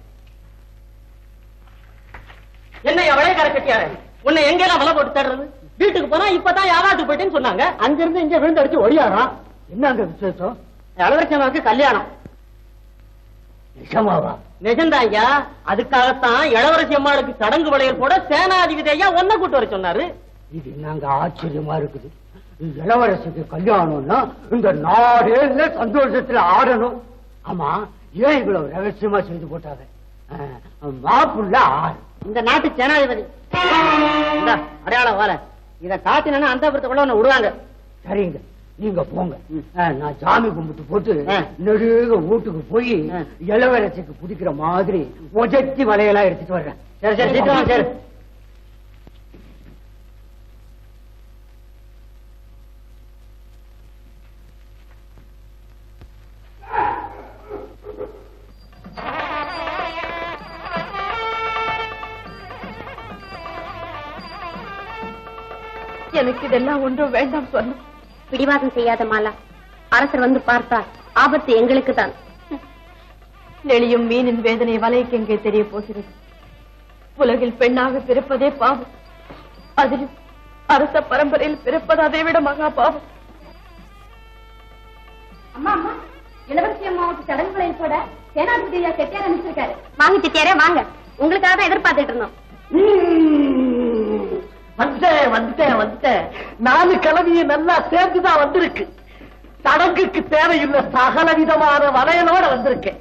E: என்ன எவ்வளவு கரை கட்டியாரு உன்னை எங்கெல்லாம் வலை போட்டு தேடுறது வீட்டுக்கு போனா இப்பதான் யாராட்டு போயிட்டேன்னு சொன்னாங்க
L: அங்க இருந்து இங்க விழுந்து அடிச்சு ஒடியாரான் என்ன அங்க விசேஷம்
E: இளவரசனுக்கு கல்யாணம்
L: நிஜமாவா
E: நிஜம்தான் ஐயா அதுக்காகத்தான் இளவரசி அம்மாளுக்கு சடங்கு வளையல் போட சேனாதிபதி ஐயா ஒன்ன கூட்டு வர சொன்னாரு
L: இது நாங்க ஆச்சரியமா இருக்குது இளவரசிக்கு கல்யாணம்னா இந்த நாடே இல்ல சந்தோஷத்துல ஆடணும் ஆமா ஏன் இவ்வளவு ரகசியமா செய்து போட்டாங்க அஹ், மாப்புள்ள ஆறு
E: இந்த நாட்டு சேனாதிபதி இந்தா, அடையாளம் வார இத காட்டினா அந்த உன்னை விடுவாங்க
L: சரிங்க நீங்க போங்க அஹ், நான் சாமி கும்பிட்டு போட்டு நெடுக வீட்டுக்கு போய் இளவரசிக்கு பிடிக்கிற மாதிரி ஒஜத்தி வலையெல்லாம் எடுத்துட்டு வர்றேன்
E: சரி சரி சீக்கிரம் வா, சரி
F: எனக்கு இதெல்லாம் ஒன்றும் வேண்டாம் சொன்ன
N: பிடிவாதம் செய்யாத மாலா அரசர் வந்து பார்த்தார் ஆபத்து எங்களுக்கு தான்
F: நெளியும் மீனின் வேதனை வலைக்கு எங்கே தெரிய போகிறது உலகில் பெண்ணாக பிறப்பதே பாவம் அதிலும் அரச பரம்பரையில் பிறப்பது அதை விட மகா பாவம்
N: அம்மா அம்மா
F: இளவரசி அம்மாவுக்கு சடங்குகளை போட சேனாதிபதி ஐயா செட்டியார் அனுப்பிச்சிருக்காரு வாங்க செட்டியாரே வாங்க உங்களுக்காக தான் எதிர்பார்த்துட்டு இருந்தோம்
B: வந்துட்டேன் வந்துட்டேன் வந்துட்டேன் நாலு கிழவிய நல்லா சேர்ந்துதான் வந்திருக்கு சடங்குக்கு தேவையுள்ள சகல விதமான வளையலோட வந்திருக்கேன்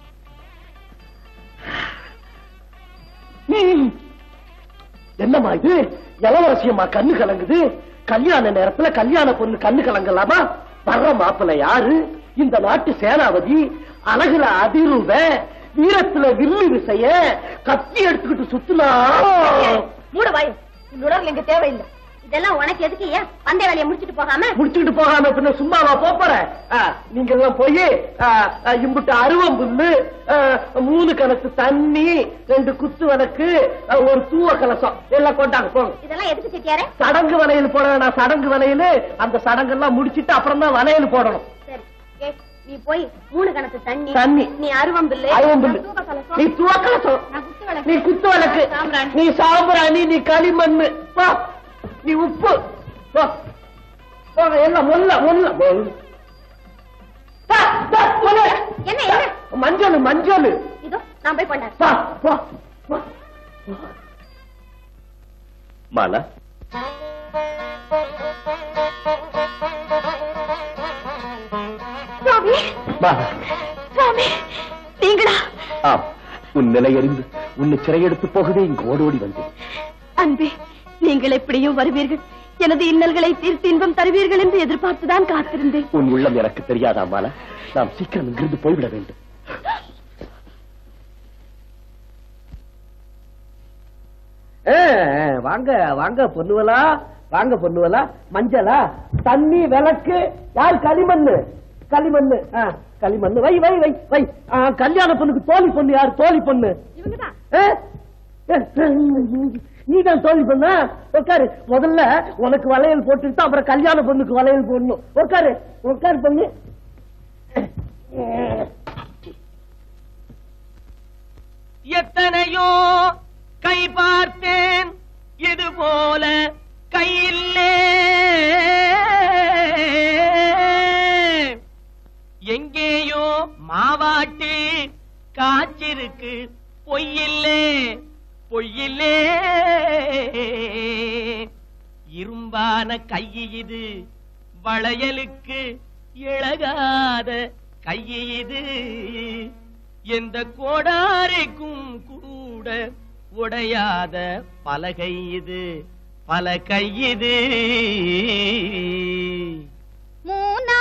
B: ம். என்னம்மா இது இளவரசியம்மா கண்ணு கலங்குது கல்யாண நேரத்துல கல்யாண பொண்ணு கண்ணு கலங்கலாமா வர்ற மாப்பிள்ளை யாரு இந்த நாட்டு சேனாபதி அழகுல அதிருவ வீரத்துல வில்லு விசைய கத்தி எடுத்துக்கிட்டு சுத்துனா
F: மூட வாய் இந்த உணர்வு எங்க தேவையில்லை இதெல்லாம் உனக்கு எதுக்கு ஏன் வந்த வேலையை முடிச்சிட்டு போகாம
B: முடிச்சுக்கிட்டு போகாம பின்ன சும்மாவா போற நீங்க எல்லாம் போய் இம்புட்டு அருவம்புல்லு ஆ, மூணு கணக்கு தண்ணி ரெண்டு குத்து வனக்கு ஒரு தூவ கலசம் எல்லாம் கொண்டாங்க போங்க
F: இதெல்லாம் எதுக்கு செட்டியாரே
B: சடங்கு வளையல் போட வேணாம் சடங்கு வளையல் அந்த சடங்கெல்லாம் முடிச்சிட்டு அப்புறம் தான் வளையல் போடணும்
F: சரி ஏய், நீ போய் மூணு கணக்கு தண்ணி
B: தண்ணி.
F: நீ அருவம்பில்லு
B: அருவம்பில்லு.
F: நான் தூக்க கலசம்.
B: நீ தூவ கலசம்
F: நான் குத்து விளக்கு.
B: நீ குத்து விளக்கு
F: சாம்பிராணி.
B: நீ சாம்பிராணி நீ களிமண்ணு போ நீ உப்பு போ போங்க எல்லாம் முல்ல முல்ல முல்ல. பா, பா, முல்ல.
F: என்ன என்ன
B: மஞ்சள் மஞ்சள்
F: இதோ நான் போய் பண்ணேன்
B: பா போ போ.
A: மாலா
F: சுவாமி
A: மாலா
F: சுவாமி நீங்களா
A: ஆம் உன் நிலை அறிந்து உன்னை சிறையெடுத்து போகவே இங்கு ஓடோடி வந்தேன்
F: அன்பே நீங்கள் எப்படியும் வருவீர்கள் எனது இன்னல்களை தீர்த்து இன்பம் தருவீர்கள் என்று எதிர்பார்த்துதான் காத்திருந்தேன்
A: உன் உள்ளம் எனக்கு தெரியாதா மாலா நாம் சீக்கிரம் இங்கிருந்து போய்விட வேண்டும்
B: ஏ, வாங்க வாங்க பொண்ணுவலா வாங்க பொண்ணுவலா மஞ்சளா தண்ணி விளக்கு யார் களிமண்ணு களிமண்ணு ஆ, களிமண்ணு வை வை வை வை ஆ, கல்யாண பொண்ணுக்கு தோழி பொண்ணு யார் தோழி பொண்ணு
F: இவங்கதான்
B: ஏ, ஏ, நீ தான் தோழி பொண்ணா உட்காரு முதல்ல உனக்கு வளையல் போட்டுட்டு அப்புறம் கல்யாண பொண்ணுக்கு வளையல் போடணும் உட்காரு உட்காரு பொண்ணு
J: எத்தனையோ கை பார்த்தேன் இது போல கையில்லே எங்கேயோ மாவாட்டி காய்ச்சிருக்கு பொய்யில்லே பொய்யில்லே இரும்பான கை இது வளையலுக்கு இழகாத கை இது எந்த கோடாரிக்கும் கூட உடையாத பலகை இது பல கையுது
D: மூனா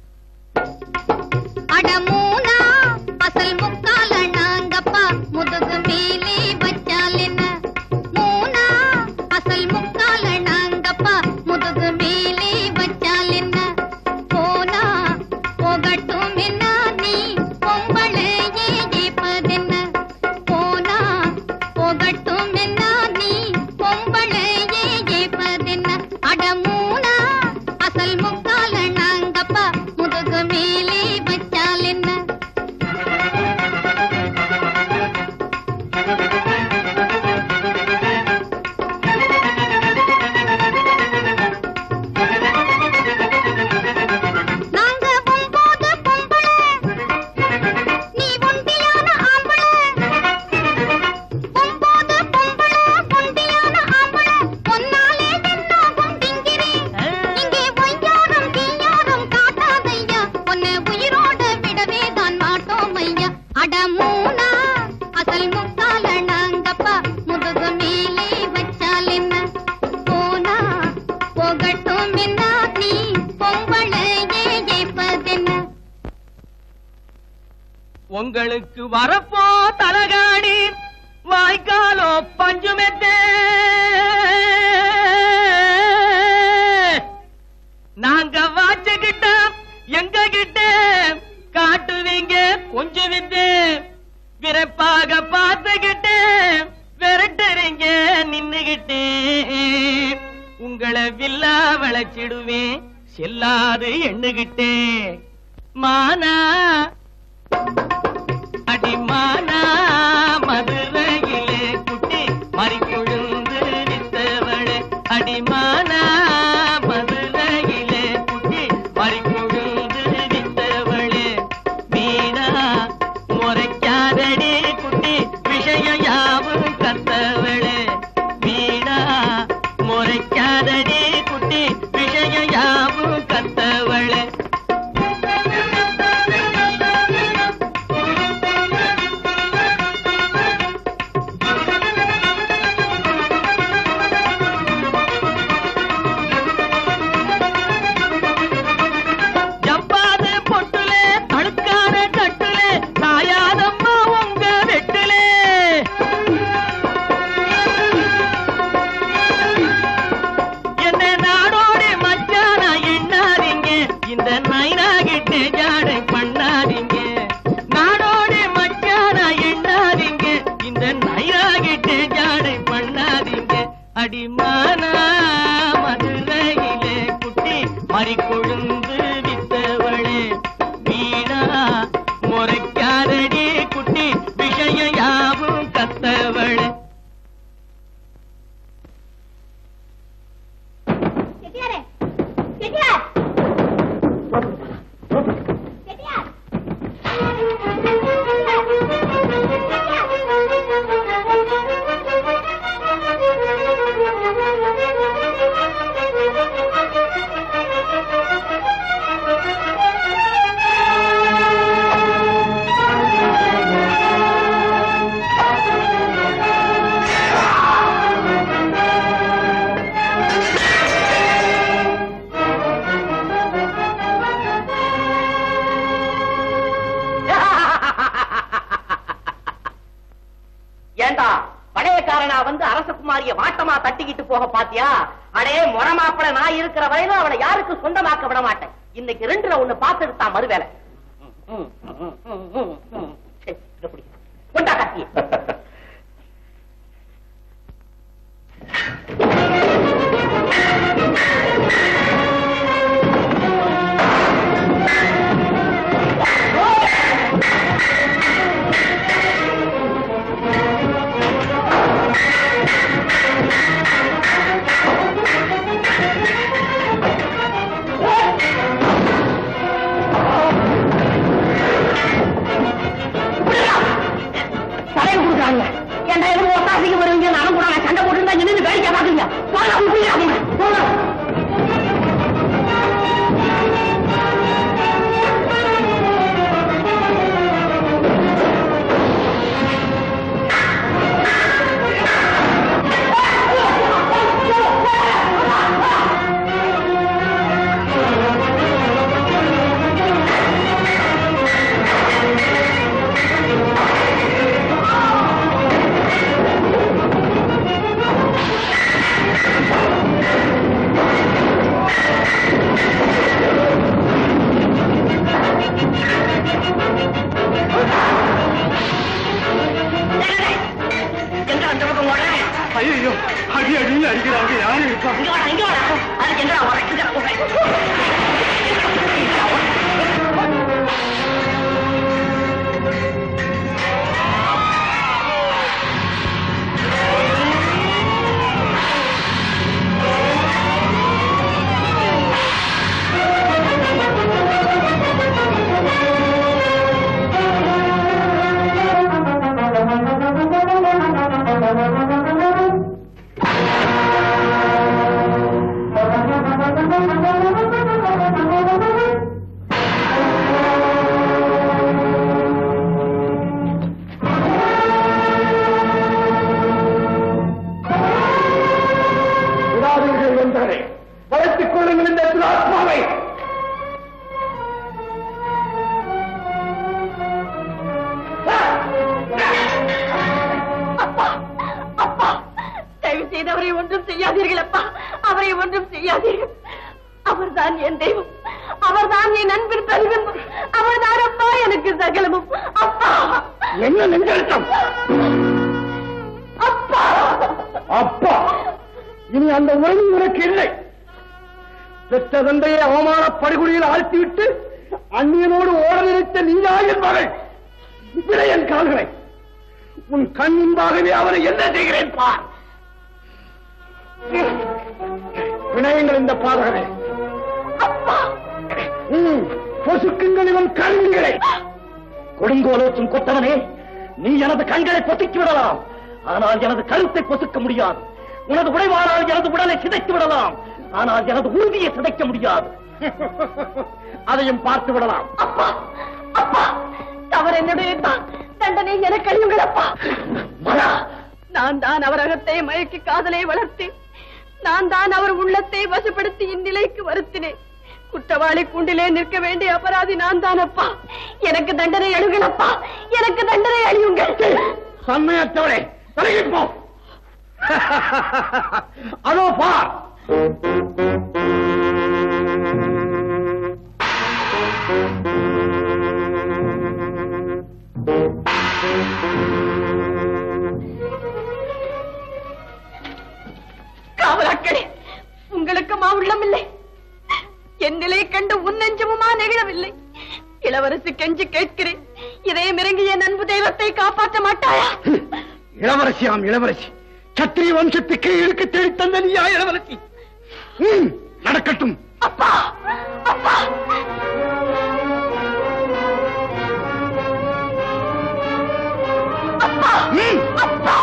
D: அட மூனா அசல் முக்கால நாங்கப்பா முதுகு மேலே வச்சால் என்ன மூனா அசல் முக்கால நாங்கப்பா முதுகு மேலே வச்சால் என்ன போனா போகட்டும் என்ன நீ பொம்பளையே ஏப்பதென்ன போனா போகட்டும் என்ன நீ பொம்பளையே ஏப்பதென்ன அட மூனா அசல் முக்கால நாங்கப்பா முதுகு மேலே வச்சால் என்ன நாங்க பொம்போது பொம்பளை நீ ஒண்டியான ஆம்பளை பொம்போது பொம்பளை ஒண்டியான ஆம்பளை பொன்னாலே தென்னாகும் திங்கிரி இங்கே பொய்யாரும் தீயாரும் காட்டாதையா உன்னை உயிரோட விடவே தான் மாட்டோம் ஐயா அட மூனா அசல் முக்கால நாங்கப்பா முதுகு மேலே வச்சால் என்ன போனா போகட்டும் என்ன நீ பொம்பளையே ஏப்பதென்ன
J: உங்களுக்கு வரப்போ தலகாணி வாய்க்காலோ பஞ்சுமெத்தே நாங்க வாச்சுக்கிட்ட எங்க கிட்ட காட்டுவீங்க கொஞ்சம் வித்து விரைப்பாக பார்த்துக்கிட்டு விரட்டுறீங்க நின்னுகிட்டு உங்களை வில்லா வளைச்சிடுவேன் செல்லாது எண்ணுகிட்டே மானா அடிமானா மதுரையிலே குட்டி மறிக்கொழுந்து நித்தவளே அடிமானா மதுரையிலே குட்டி மறிக்கொழுந்து நித்தவளே
B: விஷயம் யாவும் கத்தவளே ஜப்பாது பொட்டுலே தழுக்கான கட்டுலே சாயாதம்மா உங்க வெட்டுலே என்ன நாடோடு மச்சானா எண்ணாதீங்க இந்த நைனாகிட்டே ஜாடை பண்ணாதீங்க நாடோடு மச்சானா எண்ணாதீங்க இந்த நைனாகிட்டே ஜாடை பண்ணாதீங்க அடிமானா மதுரையிலே குட்டி மறி கொழுந்து வித்தவளே வீணா முறைக்காதடி குட்டி விஷயம் யாவும் கத்தவளே
D: செட்டியாரே செட்டியார் செட்டியார்
E: ஏண்டா பழையக்காரனா வந்து அரசகுமாரிய வாட்டமா தட்டிக்கிட்டு போக பாத்தியா அடே முறமாப்பட நான் இருக்கிற வரையிலும் அவளை யாருக்கு சொந்தமாக்க விட மாட்டேன் இன்னைக்கு ரெண்டுல ஒண்ணு பார்த்துட்டு தான் மறுவேலை ம், ம், ம், ம், ம், ம். சரி, இதை பிடி. கொண்டா கத்திய தலையை கொடுக்குறாங்க ஏன்டா எதுவும் ஒத்தாசிக்கு வருவீங்க நானும் கூட நான் சண்டை போட்டுருந்தா நின்று வேடிக்கை பாக்குறீங்க போங்க உப்பிடாதீங்க போங்க எங்க அந்த பக்கம் ஓட
H: ஐயோ அடி அடி அடிக்கிறாங்க யாரு இருக்கா
E: இங்க வாடா இங்க வாடா அதுக்கு எங்க ஓட இங்க ஓட
H: விடாதீர்கள் வென்றவரே வளர்த்துக் கொள்ளுங்கள் இந்த ஆத்மாவை
F: அப்பா அப்பா தயவு செய்து அவரை ஒன்றும் செய்யாதீர்கள் அப்பா அவரை ஒன்றும் செய்யாதீர்கள் அவர்தான் என் தெய்வம் அவர்தான் என் அன்பின் பிரதிபிம்பம் அவர்தான் அப்பா எனக்கு சகலமும் அப்பா
H: என்ன நெஞ்செழுத்தம்
F: அப்பா
H: அப்பா இனி அந்த உறவு உனக்கு இல்லை பெற்ற தந்தையை அவமான படுகொலியில் ஆழ்த்திவிட்டு அந்நியனோடு ஓட நினைத்த நீதாயின் மகள் விட என் கால்களை உன் கண் முன்பாகவே அவனை என்ன செய்கிறேன் பார் வினயங்கள் இந்த பாதகனை ம், பொசுக்குங்கள் இவன் கண்களை கொடுங்கோலோச்சும் கொத்தவனே நீ எனது கண்களை பொசுக்கி விடலாம் ஆனால் எனது கருத்தை பொசுக்க முடியாது உனது உடைவானால் எனது உடலை சிதைத்து விடலாம்
A: ஆனால் எனது உறுதியை சிதைக்க முடியாது அதையும் பார்த்து விடலாம்
K: அப்பா அப்பா தவறு என்னுடைய தான் தண்டனை எனக்கு அழியுங்கள் அப்பா நான் தான் அவர் அகத்தை மயக்கி காதலை வளர்த்தேன் நான் தான் அவர் உள்ளத்தை வசப்படுத்தி இந்நிலைக்கு வருத்தினேன் குற்றவாளி கூண்டிலே நிற்க வேண்டிய அபராதி நான் தான் அப்பா எனக்கு தண்டனை அழியுங்கள் அப்பா எனக்கு தண்டனை அழியுங்கள்
A: சண்மையற்றவளே விலகி போ அதோ பார்
K: காவலாக்களே உங்களுக்குமா உள்ளமில்லை என் நிலை கண்டு உன் நெஞ்சமுமா நெகிழவில்லை இளவரசி கெஞ்சி கேட்கிறேன் இதயம் இறங்கிய நண்பு தெய்வத்தை காப்பாற்ற மாட்டாயா
H: இளவரசியாம் இளவரசி சத்திரிய வம்சத்துக்கு இழுக்க தேடி தந்த நீயா இளவரசி ம், நடக்கட்டும்
K: அப்பா அப்பா அப்பா அப்பா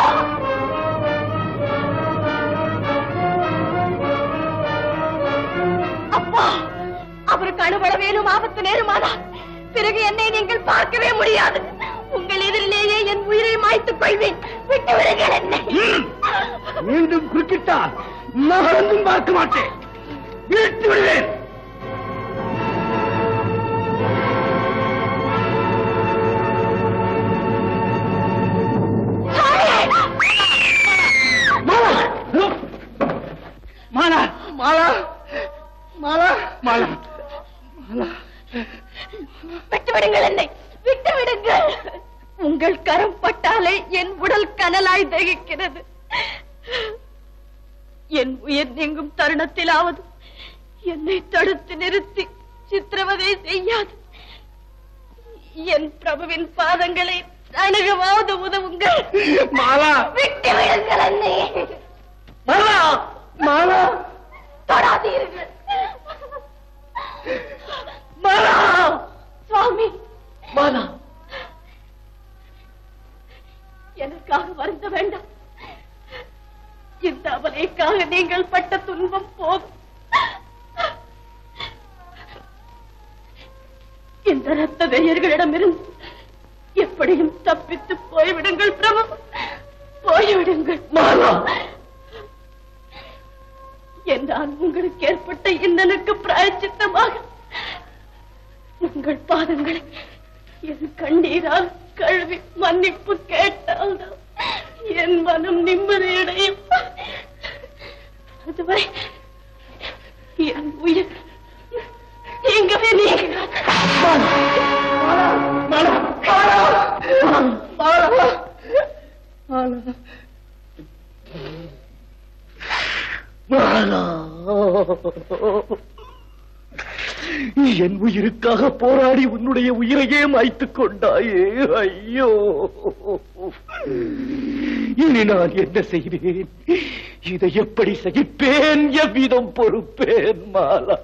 K: அப்பா அவருக்கு அணுவளவேனும் ஆபத்து நேருமானா பிறகு என்னை நீங்கள் பார்க்கவே முடியாது உங்கள் எதிரிலேயே என் உயிரை மாய்த்துக் கொள்வேன் விட்டு விடுங்கள் என்னை
H: மீண்டும் குறுக்கிட்டால் நகர்ந்தும் பார்க்க மாட்டேன் வீழ்த்தி விடுவேன்
J: மாலா மாலா மாலா மாலா
K: விட்டு விடுங்கள் என்னை விட்டு விடுங்கள் உங்கள் கரம் பட்டாலே என் உடல் கனலாய் தகிக்கிறது என் உயிர் நீங்கும் தருணத்திலாவது என்னை தடுத்து நிறுத்தி சித்திரவதை செய்யாது என் பிரபுவின் பாதங்களை அணுகவாவது உதவுங்கள்
J: மாலா
K: விட்டு விடுங்கள் என்னை
J: மாலா மாலா
K: தொடாதீர்கள்
J: மாலா
K: சுவாமி
J: மாலா
K: எனக்காக வருந்த வேண்டாம் இந்த அவலைக்காக நீங்கள் பட்ட துன்பம் போதும் இந்த ரத்த வெறியர்களிடமிருந்து எப்படியும் தப்பித்து போய்விடுங்கள் பிரபு போய்விடுங்கள் என்றால் உங்களுக்கு ஏற்பட்ட இன்னனுக்கு பிராயச்சித்தமாக உங்கள் பாதங்களை என் கண்ணீரால் கழுவி மன்னிப்பு கேட்டால்தான் என் மனம் நிம்மதியடையும் அதுவரை என் உயிர் நீங்கவே நீங்க
A: என் உயிருக்காக போராடி உன்னுடைய உயிரையே மாய்த்துக் கொண்டாயே ஐயோ இனி நான் என்ன செய்வேன் இதை எப்படி சகிப்பேன் எவ்விதம் பொறுப்பேன் மாலா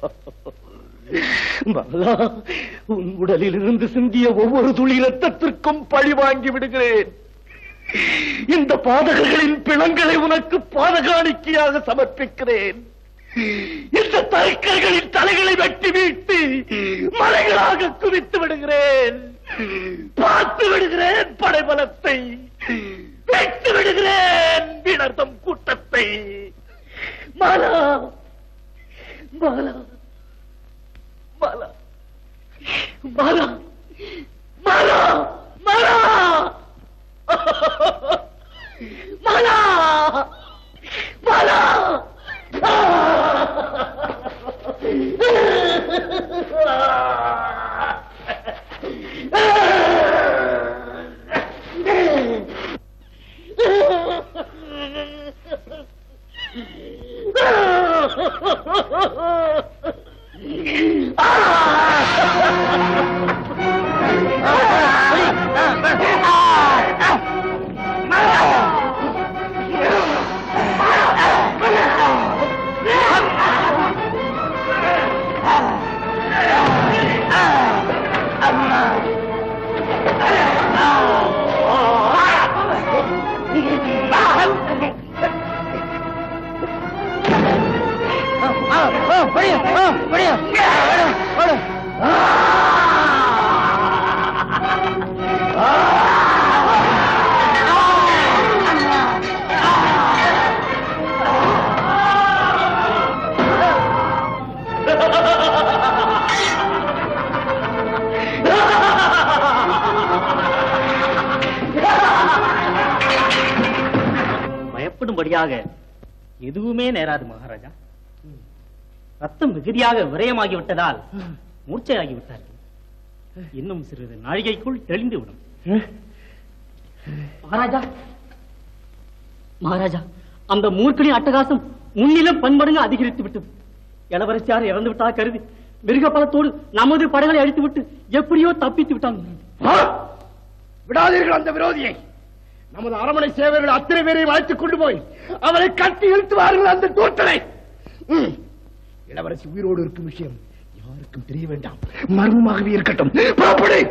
A: மாலா உன் உடலில் இருந்து சிந்திய ஒவ்வொரு துளி ரத்தத்திற்கும் பழி வாங்கி விடுகிறேன் இந்த பாதகர்களின் பிணங்களை உனக்கு பாதகாணிக்கையாக சமர்ப்பிக்கிறேன் இந்த தரைக்கர்களின் தலைகளை வெட்டி வீழ்த்தி மலைகளாக குவித்து விடுகிறேன் பார்த்து விடுகிறேன் படைபலத்தை வெட்டு விடுகிறேன் வினர்தம் கூட்டத்தை மாலா மாலா மாலா மாலா மாலா மாலா மாலா மாலா
O: அடுத்தபடியாக எதுவுமே நேராது மகாராஜா ரத்தம் மிகுதியாக விரயமாகி விட்டதால் மூர்ச்சையாகி விட்டார்கள் இன்னும் சிறிது நாழிகைக்குள் தெளிந்து விடும் மகாராஜா மகாராஜா அந்த மூர்க்கனின் அட்டகாசம் முன்னிலும் பன்மடங்கு அதிகரித்து விட்டது இளவரசியார் இறந்து விட்டா கருதி மிருக பலத்தோடு நமது படைகளை அழித்து விட்டு எப்படியோ தப்பித்து விட்டாங்க
H: விடாதீர்கள் அந்த விரோதியை நமது அரமனை சேவர்கள் அத்தனை பேரையும் அழைத்துக் கொண்டு போய் அவரை கட்டி இழுத்து வாருங்கள் அந்த தூட்டனை ம். இளவரசி உயிரோடு இருக்கும் விஷயம் யாருக்கும் தெரிய வேண்டாம் மர்மமாகவே இருக்கட்டும் புறப்படு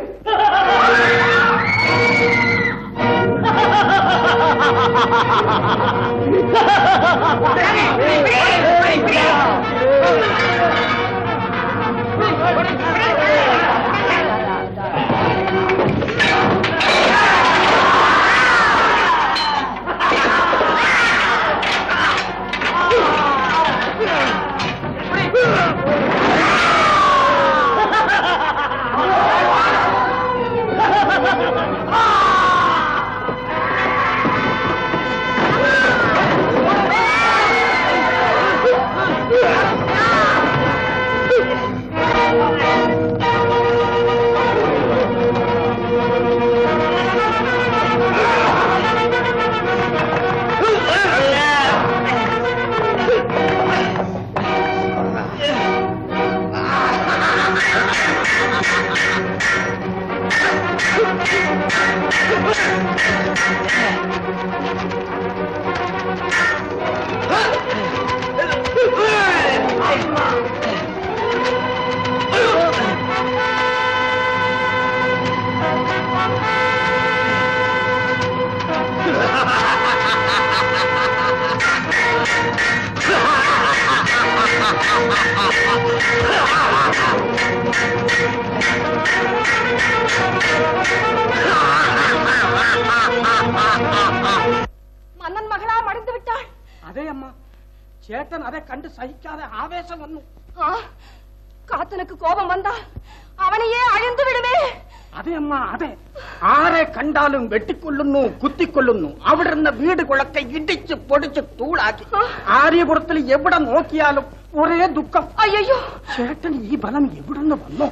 K: மன்னன் மகளா மடிந்து விட்டாள்
J: அதே அம்மா சேட்டன் அதை கண்டு சகிக்காத ஆவேசம் வந்தோம்
K: ஆ, காத்தனுக்கு கோபம் வந்தா அவனையே அழிந்து விடுமே
J: അതേ അമ്മ അതെ ആരെ കണ്ടാലും വെട്ടിക്കൊല്ലുന്നു കുത്തിക്കൊല്ലുന്നു അവിടെ ഇരുന്ന വീട് കുളക്കെ ഇടിച്ച് പൊടിച്ച് തൂളാക്കി ആര്യപുരത്തിൽ എവിടെ നോക്കിയാലും ഒരേ ദുഃഖം
K: അയ്യോ
J: ചേട്ടൻ ഈ ബലം എവിടുന്ന് വന്നോ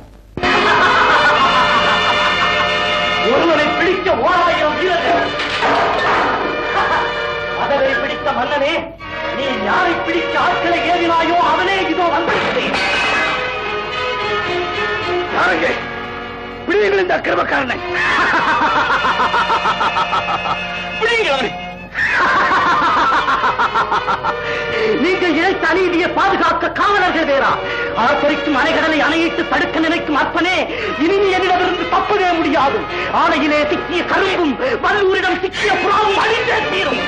A: ஒருவனை பிடிக்க ஓராயிரம் வீரர்கள் அதனை பிடித்த மன்னனே நீ யாரை பிடிக்க ஆட்களை ஏறினாயோ அவனே இதோ வந்திருக்கிறேன்
H: யாருங்க பிடிங்கள் இந்த அக்கிரமக்காரனை
A: பிடிங்கள் அவனை நீங்கள் இழைத்த அநீதியை பாதுகாக்க காவலர்கள் வேறா ஆர்ப்பரிக்கும் அணைகடலை அணையிட்டு தடுக்க நினைக்கும் அற்பனே இனி நீ என்னிடமிருந்து தப்பவே முடியாது ஆணையிலே சிக்கிய கரும்பும் வல்லூரிடம் சிக்கிய புறாவும் அழிந்தே தீரும்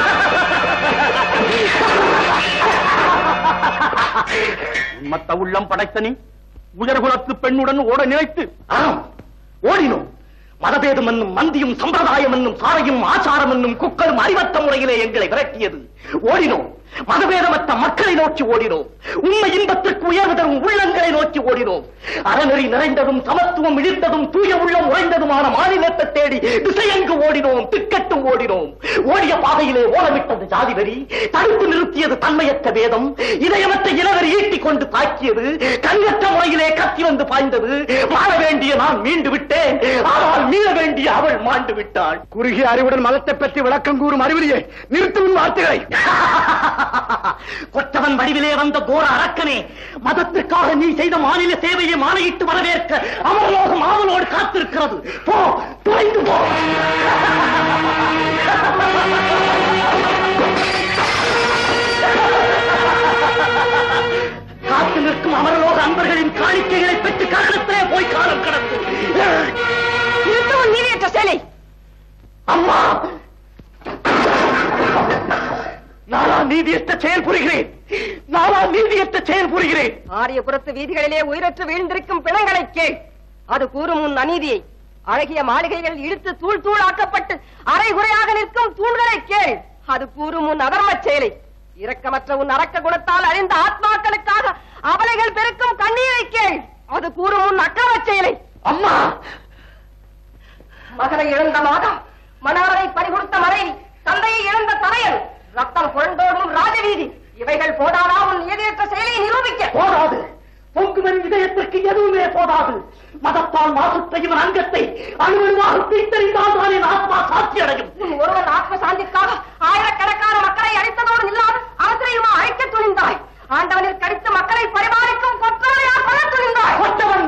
C: மத்த உள்ளம் படைத்த நீ உயர்குலத்து பெண்ணுடன் ஓட நினைத்து
A: ஆம் ஓடினோம் மதபேதம் என்னும் மந்தியும் சம்பிரதாயம் என்னும் சாரையும் ஆச்சாரம் என்னும் குக்களும் அறிவற்ற முறையிலே எங்களை விரட்டியது ஓடினோம் மதபேதமற்ற மக்களை நோக்கி ஓடினோம் உண்மை இன்பத்திற்கு உயர்வு தரும் உள்ளங்களை நோக்கி ஓடினோம் அறநெறி நிறைந்ததும் சமத்துவம் இழிந்ததும் தூய உள்ளம் உறைந்ததுமான மாநிலத்தை தேடி திசையங்கு ஓடினோம் திக்கட்டும் ஓடினோம் ஓடிய பாதையிலே ஓடவிட்டது ஜாதி வெறி தடுத்து நிறுத்தியது தன்மையற்ற வேதம் இதயமற்ற இளவரி ஈட்டிக் கொண்டு தாக்கியது கண்ணற்ற முறையிலே கத்தி வந்து பாய்ந்தது மாற வேண்டிய நான் மீண்டு விட்டேன் ஆனால் மீள வேண்டிய அவள் மாண்டு விட்டாள்
H: குறுகிய அறிவுடன் மதத்தை பற்றி விளக்கம் கூறும் அறிவிலியே நிறுத்தும் வார்த்தைகளை
A: கொற்றவன் வடிவிலே வந்த கோர அரக்கனே மதத்திற்காக நீ செய்த மாநில சேவையை மாலையிட்டு வரவேற்க அமர்லோகம் ஆவலோடு காத்திருக்கிறது போ துறைந்து போ காத்து நிற்கும் அமரலோக அன்பர்களின் காணிக்கைகளை பெற்று காரணத்திலே போய் காலம் கடத்து
K: நிறுத்தவும் நீதியற்ற சேலை
A: அம்மா நானா நீதியற்ற செயல் புரிகிறேன் நானா நீதியற்ற செயல் புரிகிறேன்
K: ஆரியபுரத்து வீதிகளிலே உயிரற்று வீழ்ந்திருக்கும் பிணங்களை கேள் அது கூறும் உன் அநீதியை அழகிய மாளிகைகள் இழுத்து தூள் தூளாக்கப்பட்டு அரைகுறையாக நிற்கும் தூண்களை கேள் அது கூறும் உன் அதர்மச் செயலை இரக்கமற்ற உன் அரக்க குணத்தால் அழிந்த ஆத்மாக்களுக்காக அவலைகள் பெருக்கும் கண்ணீரை கேள் அது கூறும் உன் அக்கிரமச் செயலை
A: அம்மா
K: மகனை இழந்த மாதம் மணவரை பறிகொடுத்த மனைவி தந்தையை இழந்த தலையன் ரத்தம் புரண்டோடும் ராஜவீதி இவைகள் போதாதா உன் எதிரற்ற செயலை நிரூபிக்க
A: போதாது பொங்குமன் இதயத்திற்கு எதுவுமே போதாது மதத்தால் மாசுத்த இவன் அங்கத்தை அணுவணுவாக பிரித்தறிந்தால் தான் என் ஆத்மா சாட்சி அடையும்
K: உன் ஒருவன் ஆத்ம சாந்திக்காக ஆயிரக்கணக்கான மக்களை அழித்ததோடு இல்லாது அவசரையுமா அழிக்க துணிந்தாய் ஆண்டவனில் கடித்து மக்களை பரிமாறிக்கும் கொற்றவனையா கொல்ல துணிந்தாய்
A: கொற்றவன்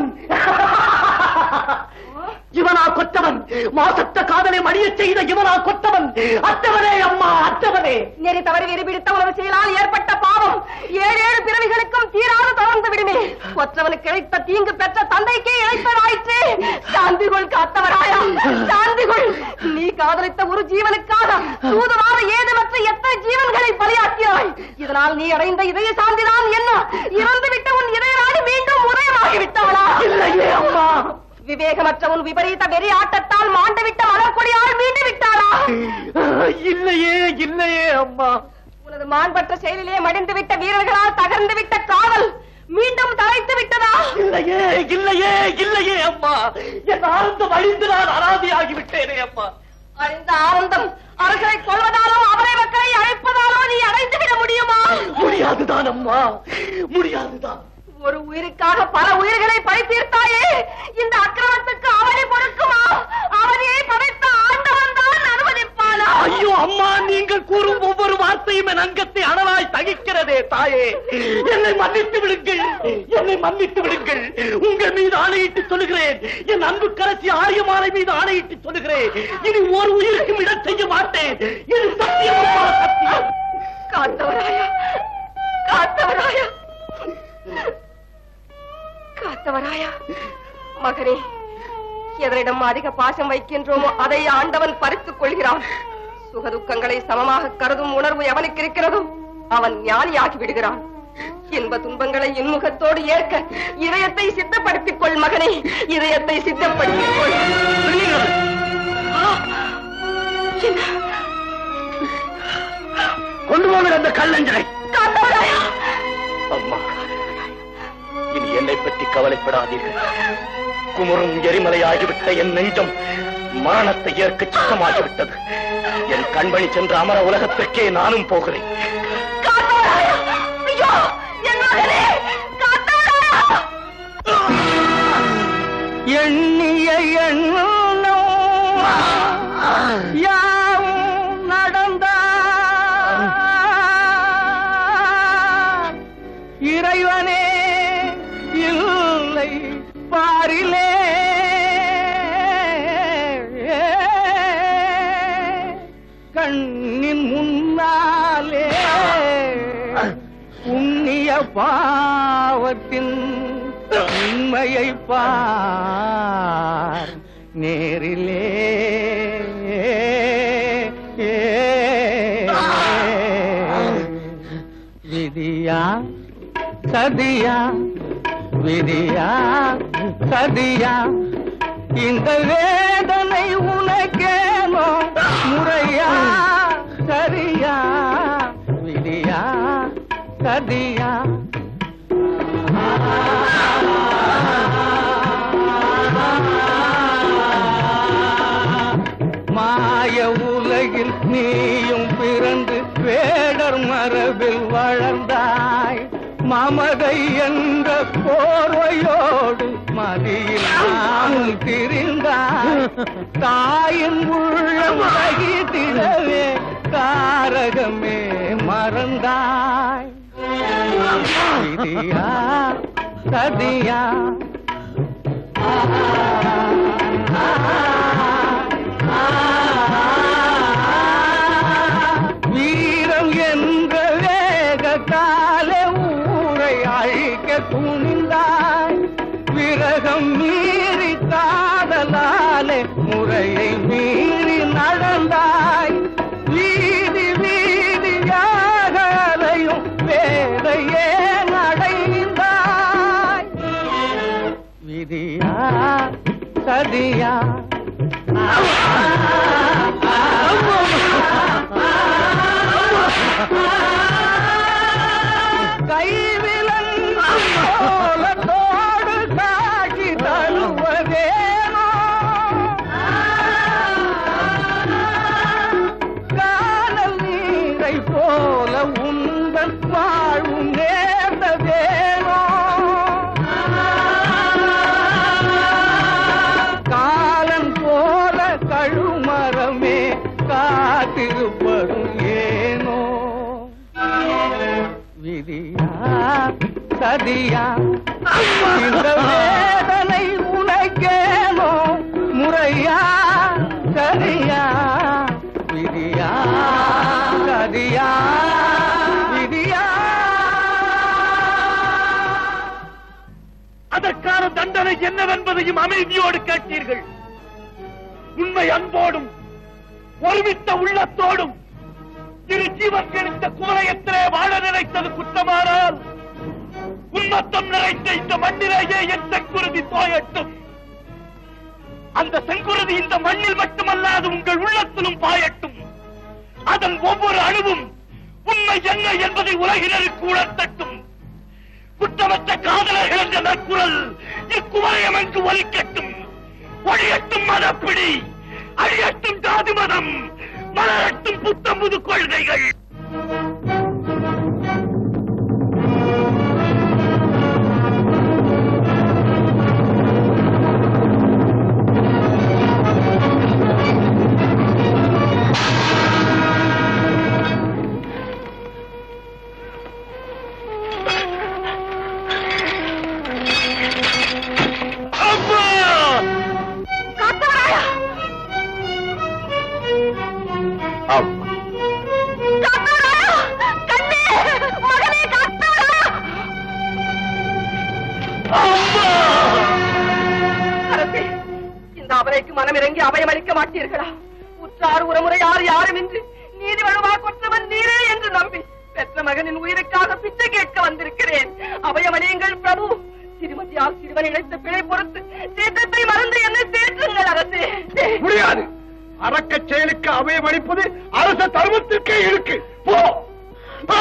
A: இவனா கொற்றவன் மாசத்த காதலை மடியச் செய்த இவனா கொற்றவன் அத்தவனே அம்மா அத்தவனே
K: நெறி தவறி வெறி பிடித்த உணவு செயலால் ஏற்பட்ட பாவம் ஏழு ஏழு பிறவிகளுக்கும் தீராது தொடர்ந்து விடுமே கொற்றவனுக்கு இழைத்த தீங்கு பெற்ற தந்தைக்கே இழைப்பதாயிற்று சாந்திகுள் காத்தவராயா சாந்திகுள் நீ காதலித்த ஒரு ஜீவனுக்காக தூதுவார ஏதுமற்ற எத்தனை ஜீவன்களை பலியாக்கினாய் இதனால் நீ அடைந்த இதய சாந்திதான் என்ன இறந்து விட்ட உன் இதயராணி மீண்டும் உதயமாகி விட்டாளா
A: இல்லையே அம்மா
K: விவேகமற்ற உன் விபரீத வெறி ஆட்டத்தால் மாண்டுவிட்ட மலர்கொடியால் மீண்டு விட்டாளா
A: இல்லையே இல்லையே அம்மா
K: உனது மாண்பற்ற செயலிலே மடிந்து விட்ட வீரர்களால் தகர்ந்து விட்ட காதல் மீண்டும் தலைத்து விட்டதா
A: இல்லையே இல்லையே இல்லையே அம்மா என் ஆனந்தம் அழிந்து நான் அனாதையாகி விட்டேனே அம்மா
K: அழிந்த ஆனந்தம் அவர்களை கொள்வதாலோ அவரை மக்களை அழைப்பதாலோ நீ அடைந்து விட முடியுமா
A: முடியாதுதான் அம்மா முடியாதுதான்
K: ஒரு உயிருக்காக பல உயிர்களை பழி தீர்த்தாயே இந்த அக்கிரமத்துக்கு அவனை பொறுக்குமா அவனையே படைத்த ஆண்டவன் தான் அனுமதிப்பானா
A: ஐயோ அம்மா நீங்கள் கூறும் ஒவ்வொரு வார்த்தையும் என் அங்கத்தை அனலாய் தகிக்கிறதே தாயே என்னை மன்னித்து விடுங்கள் என்னை மன்னித்து விடுங்கள் உங்கள் மீது ஆணையிட்டு சொல்லுகிறேன் என் அன்பு கரசி ஆரியமாலை மீது ஆணையிட்டு சொல்லுகிறேன் இனி ஒரு உயிருக்கும் இடம் செய்ய மாட்டேன் இது சத்தியம் அம்மா சத்தியம்
K: காத்தவராயா காத்தவராயா காத்தவராயா மகனே எதனிடம் அதிக பாசம் வைக்கின்றோமோ அதை ஆண்டவன் பறித்துக் கொள்கிறான் சுகதுக்கங்களை சமமாக கருதும் உணர்வு எவனுக்கு இருக்கிறதோ அவன் ஞானியாகி விடுகிறான் இன்ப துன்பங்களை இன்முகத்தோடு ஏற்க இதயத்தை சித்தப்படுத்திக் கொள் மகனே இதயத்தை சித்தப்படுத்திக் கொள் ஆ! என்ன?
A: கொண்டு போகிற அந்த கல்லஞ்சனை
K: காத்தவராயா
A: அம்மா இனி என்னை பற்றி கவலைப்படாதீர்கள் குமுறும் எரிமலையாகிவிட்ட என் நெஞ்சம் மரணத்தை ஏற்க சித்தமாகிவிட்டது என் கண்மணி சென்ற அமர உலகத்திற்கே நானும் போகிறேன்
K: காத்தவராயா ஐயோ என் மகனே காத்தவராயா
B: எண்ணிய எண்ணம் யாவும் நடந்த இறைவனே இல்லை பாரிலே கண்ணின் முன்னாலே உன்னிய பாவத்தின் உண்மையை பார் நேரிலே விதியா சதியா விதியா சதியா இந்த வேதனை உனக்கேனோ முறையா சரியா விதியா சதியா மாய உலகில் நீயும் பிறந்து வேடர் மரபில் வளர்ந்தாய் மமதை என்ற போர்வையோடு மதியில் நாமும் திரிந்தாய் தாயின் உள்ளம் தகித்திடவே காரகமே மறந்தாய் விதியா சதியா வீரம் என்ற வேக காலே ஊரை அழிக்க துணிந்தாய் விரகம் மீறி காதலாலே முறையை மீறி நடந்தாய் வீதி வீதியாக அலையும் வேலையே நடைந்தாய் விதியா சதியா கைவிலன் கோலத்தோடு காட்சி தழுவதேனோ காணல் நீரை போ சதியா இந்த வேதனை உனக்கேனோ முறையா சரியா விதியா சதியா விதியா
P: அதற்கான தண்டனை என்னவென்பதையும் அமைதியோடு கேட்டீர்கள் உண்மை அன்போடும் ஒருமித்த உள்ளத்தோடும் இரு ஜீவன் கிடைத்த குவலயத்திலே வாழ நினைத்தது குற்றமானால் உன்மத்தம் நிறைந்த இந்த மண்ணிலேயே என் செங்குருதி தோயட்டும் அந்த செங்குருதி இந்த மண்ணில் மட்டுமல்லாது உங்கள் உள்ளத்திலும் பாயட்டும் அதன் ஒவ்வொரு அணுவும் உண்மை என்ன என்பதை உலகினருக்கு உணர்த்தட்டும் குற்றமற்ற காதலர்கள் என்ற நற்குரல் இக்குவலயம் என்று ஒலிக்கட்டும் ஒழியட்டும் மதப்பிடி அழியட்டும் ஜாதி மதம் மலரட்டும் புத்தம் புது கொள்கைகள்
K: காத்தவராயா காத்தவராயா கண்ணே மகனே காத்தவராயா அரசே இந்த அவரைக்கு மனமிறங்கி அபயமளிக்க மாட்டீர்களா உற்றார் உறமுறை யார் யாருமின்றி நீதி வழுவா கொற்றவன் நீரே என்று நம்பி பெற்ற மகனின் உயிருக்காக பிச்சை கேட்க வந்திருக்கிறேன் அபயமணியுங்கள் பிரபு திருமதியால் சிறுவன் இழைத்த பிழை பொறுத்து தேற்றத்தை மறந்து என்னை தேற்றுங்கள் அரசே
P: முடியாது அறக்கச் செயலுக்கு அபயமளிப்பது அரச தர்மத்திற்கே இருக்கு போ ஆ!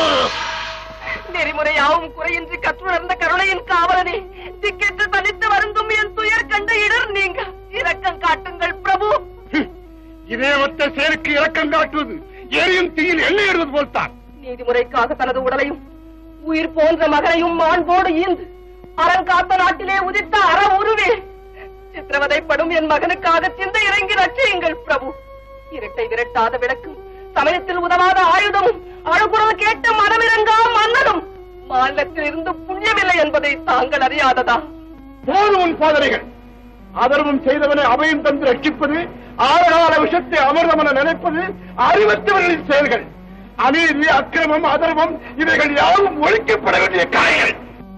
K: நெறிமுறையாவும் குறையின்றி கற்றுணர்ந்த கருணையின் காவலனே திக்கெட்டு தனித்து வருந்தும் என் துயர் கண்ட இடர் நீங்க இரக்கம் காட்டுங்கள் பிரபு
P: இதே ஒத்த செயலுக்கு இரக்கம் காட்டுவது எரியும் தீயில் எண்ணெயிடுவது போல்தான்
K: நீதிமுறைக்காக தனது உடலையும் உயிர் போன்ற மகனையும் மாண்போடு ஈந்து அறங்காத்த நாட்டிலே உதித்த அற உருவே சித்திரவதைப்படும் என் மகனுக்காக சிந்த இறங்கி ரட்சியுங்கள் பிரபு இரட்டை விரட்டாத விளக்கும் சமயத்தில் உதவாத ஆயுதமும் அழுகுறல் கேட்டு மனமிறங்கா மன்னனும் மாநிலத்தில் இருந்து புண்ணியமில்லை என்பதை தாங்கள் அறியாததா
P: போதும் உன் போதனைகள் அதர்வம் செய்தவனை அபயம் தந்து ரட்சிப்பது ஆழகால விஷத்தை அமிர்தமென நினைப்பது அறிவற்றவர்களின் செயல்கள் அநீதி அக்கிரமம் அதர்வம் இவைகள் யாவும் ஒழிக்கப்பட வேண்டிய காயங்கள்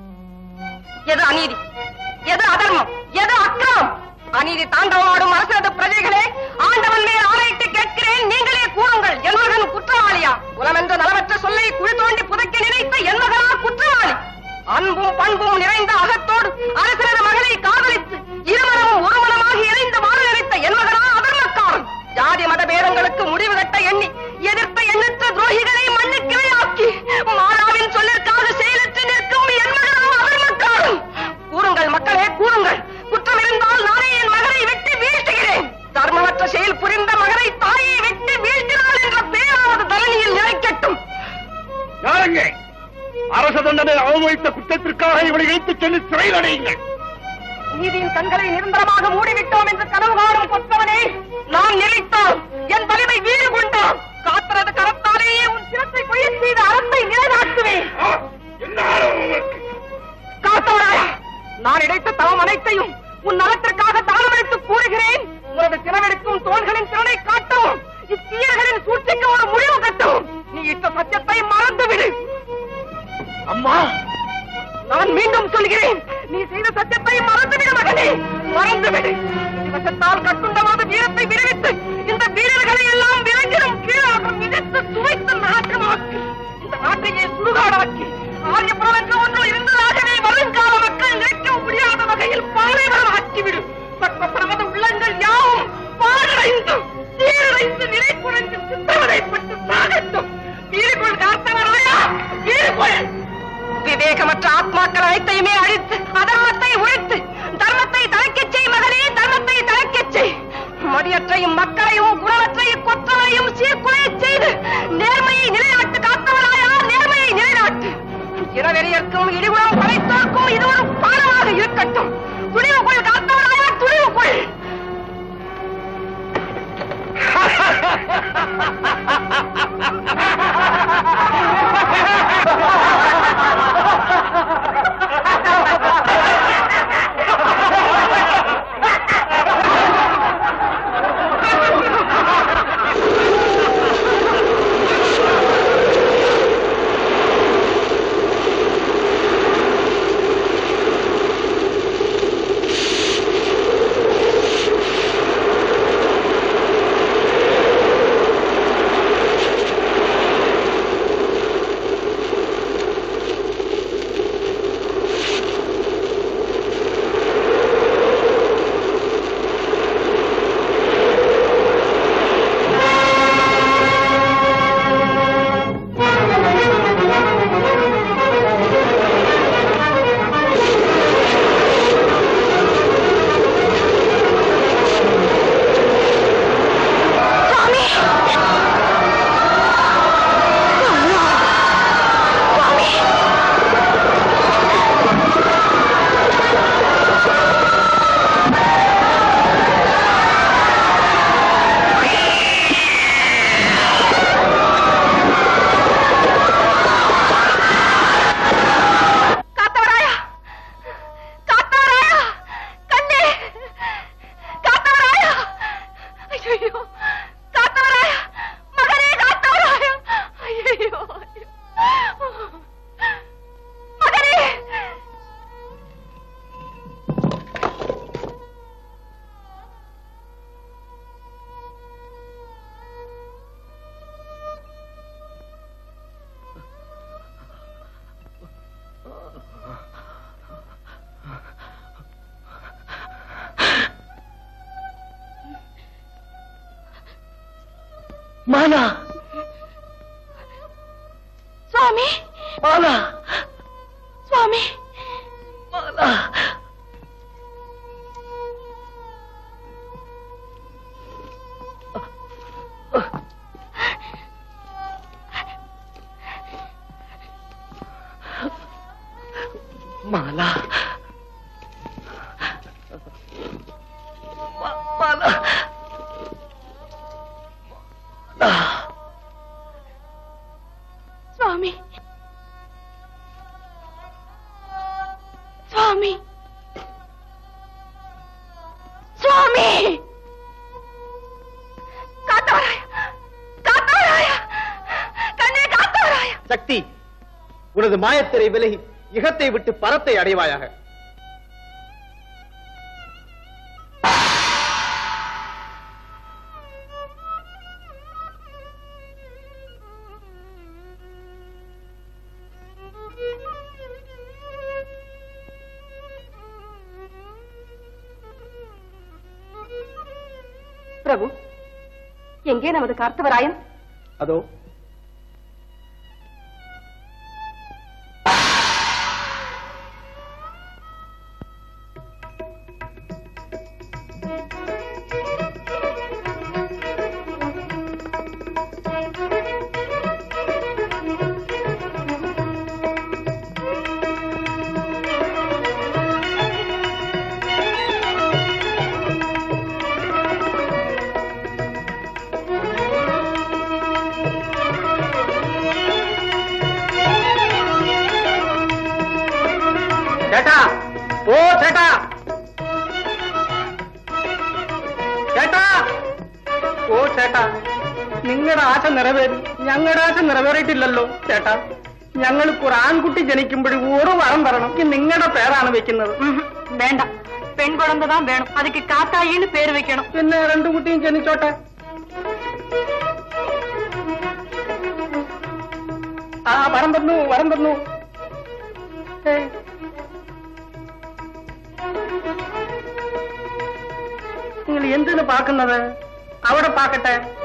K: எது அநீதி எது அதர்மம் எது அக்கிரமம் அநீதி தாண்டவாடும் அரசனது பிரஜைகளே ஆண்டவன் மேல் ஆணையிட்டு கேட்கிறேன் நீங்களே கூறுங்கள் என் மகன் குற்றவாளியா குலமென்ற நலமற்ற சொல்லை குழி தோண்டி புதைக்க நினைத்த என் மகனா குற்றவாளி அன்பும் பண்பும் நிறைந்த அகத்தோடு அரசனது மகனை காதலித்து இருமனமும் ஒரு மனமாகி இணைந்து வாழ நினைத்த என் மகனா அதர்மக்காரன் ஜாதி மத பேதங்களுக்கு முடிவு கட்ட எண்ணி எதிர்த்த எண்ணற்ற துரோகிகளை மண்ணுக்கிரை ஆக்கி மாலாவின் சொல்லிற்காக செயலற்று நிற்கும் என் மகனா அதர்மக்காரன் கூறுங்கள் மக்களே கூறுங்கள் குற்றம் இருந்தால் நானே என் மகனை வெட்டி வீழ்த்துகிறேன் தர்மமற்ற செயல் புரிந்த மகனை தாயை வெட்டி வீழ்த்தினாள் என்ற பேராவது தரணியில் நிலைக்கட்டும்
P: யாருங்க அரச தண்டனை அவமதித்த குற்றத்திற்காக இவனை இழுத்துச் சென்று சிறையில் அடையுங்கள்
K: நீதியின் கண்களை நிரந்தரமாக மூடிவிட்டோம் என்று கனவு காணும் கொத்தவனே நான் நினைத்தோம் என் வலிமை வீடு கொண்டோம் காத்திரது கரத்தாலேயே உன் சிரத்தை கொய்ய செய்த அரசை நிலைநாட்டுவேன் காத்தவராயா நான் இடைத்த தவம் அனைத்தையும் உன் நலத்திற்காக தானமளித்து கூறுகிறேன் உனது திறமெடுக்கும் தோள்களின் திறனை காட்டவும் இத்தீயர்களின் சூழ்ச்சிக்கு ஒரு முடிவு கட்டவும் நீ இட்ட சத்தியத்தை மறந்துவிடு
P: அம்மா
K: நான் மீண்டும் சொல்கிறேன் நீ செய்த சத்தியத்தை மறந்துவிடு மகனே மறந்துவிடு இவசத்தால் கட்டுண்டவாத வீரத்தை விடுவித்து இந்த வீரர்களை எல்லாம் விலங்கிடும் கீழாக மிதித்து துவைத்து நாட்டமாக்கி இந்த நாட்டையே சுடுகாடாக்கி ஆரியபுரம் என்ற ஒன்று இருந்ததாகவே வருங்கால மக்கள் நினைக்க முடியாத வகையில் பாலைவனம் ஆக்கிவிடும் மற்ற பிரமத உள்ளங்கள் யாவும் பாழடைந்து சீரடைந்து நிலை குறைந்து சித்தவதைப்பட்டு சாகட்டும் வீரகுள் காத்தவராயா வீரகுள் விவேகமற்ற ஆத்மாக்கள் அனைத்தையுமே அழித்து அதர்மத்தை ஒழித்து தர்மத்தை தலைக்கச் செய் மகனே தர்மத்தை தலைக்கச் செய் மடியற்றையும் மக்களையும் குணமற்றையும் கொற்றவையும் சீர்குலையச் செய்து நேர்மையை நிலைநாட்டு காத்தவராயா நேர்மையை நிலைநாட்டு இரவெறியர்க்கும் இடிகுளம் படைத்தோர்க்கும் இது ஒரு பாடமாக இருக்கட்டும் துணிவு கொள் காத்தவராயா துணிவு கொள்
O: மாலா
K: சுவாமி
O: மாலா
K: சுவாமி
O: மாலா மாலா மா- மாலா மாலா
K: சுவாமி சுவாமி சுவாமி காத்தவராய காத்தவராய கண்ணே காத்தவராய
I: சக்தி உனது மாயத்திரை விலகி இகத்தை விட்டு பரத்தை அடைவாயாக
K: பிரபு எங்கே நமது கார்த்தவராயன்
I: அதோ ചേട്ടാ ഓ ചേട്ടാ ചേട്ടാ ഓ ചേട്ടാ നിങ്ങളുടെ ആശ നിറവേറി ഞങ്ങളുടെ ആശ നിറവേറിയിട്ടില്ലല്ലോ ചേട്ടാ ഞങ്ങൾക്ക് ഒരു ആൺകുട്ടി ജനിക്കുമ്പോഴും ഒരു വരം തരണം ഈ നിങ്ങളുടെ പേരാണ് വെക്കുന്നത്
K: വേണ്ട പെൺകുഴந்தை தான் வேணும் அதுக்கு காத்தாயின்னு பேர் வைக்கணும்
I: പിന്നെ രണ്ടു കുട്ടിയും ജനിച്ചോട്ടെ ആ വരം തന്നു വരം തന്നു ഏയ്. നിങ്ങൾ എന്തിനു പാക്കുന്നത് അവിടെ പാക്കട്ടെ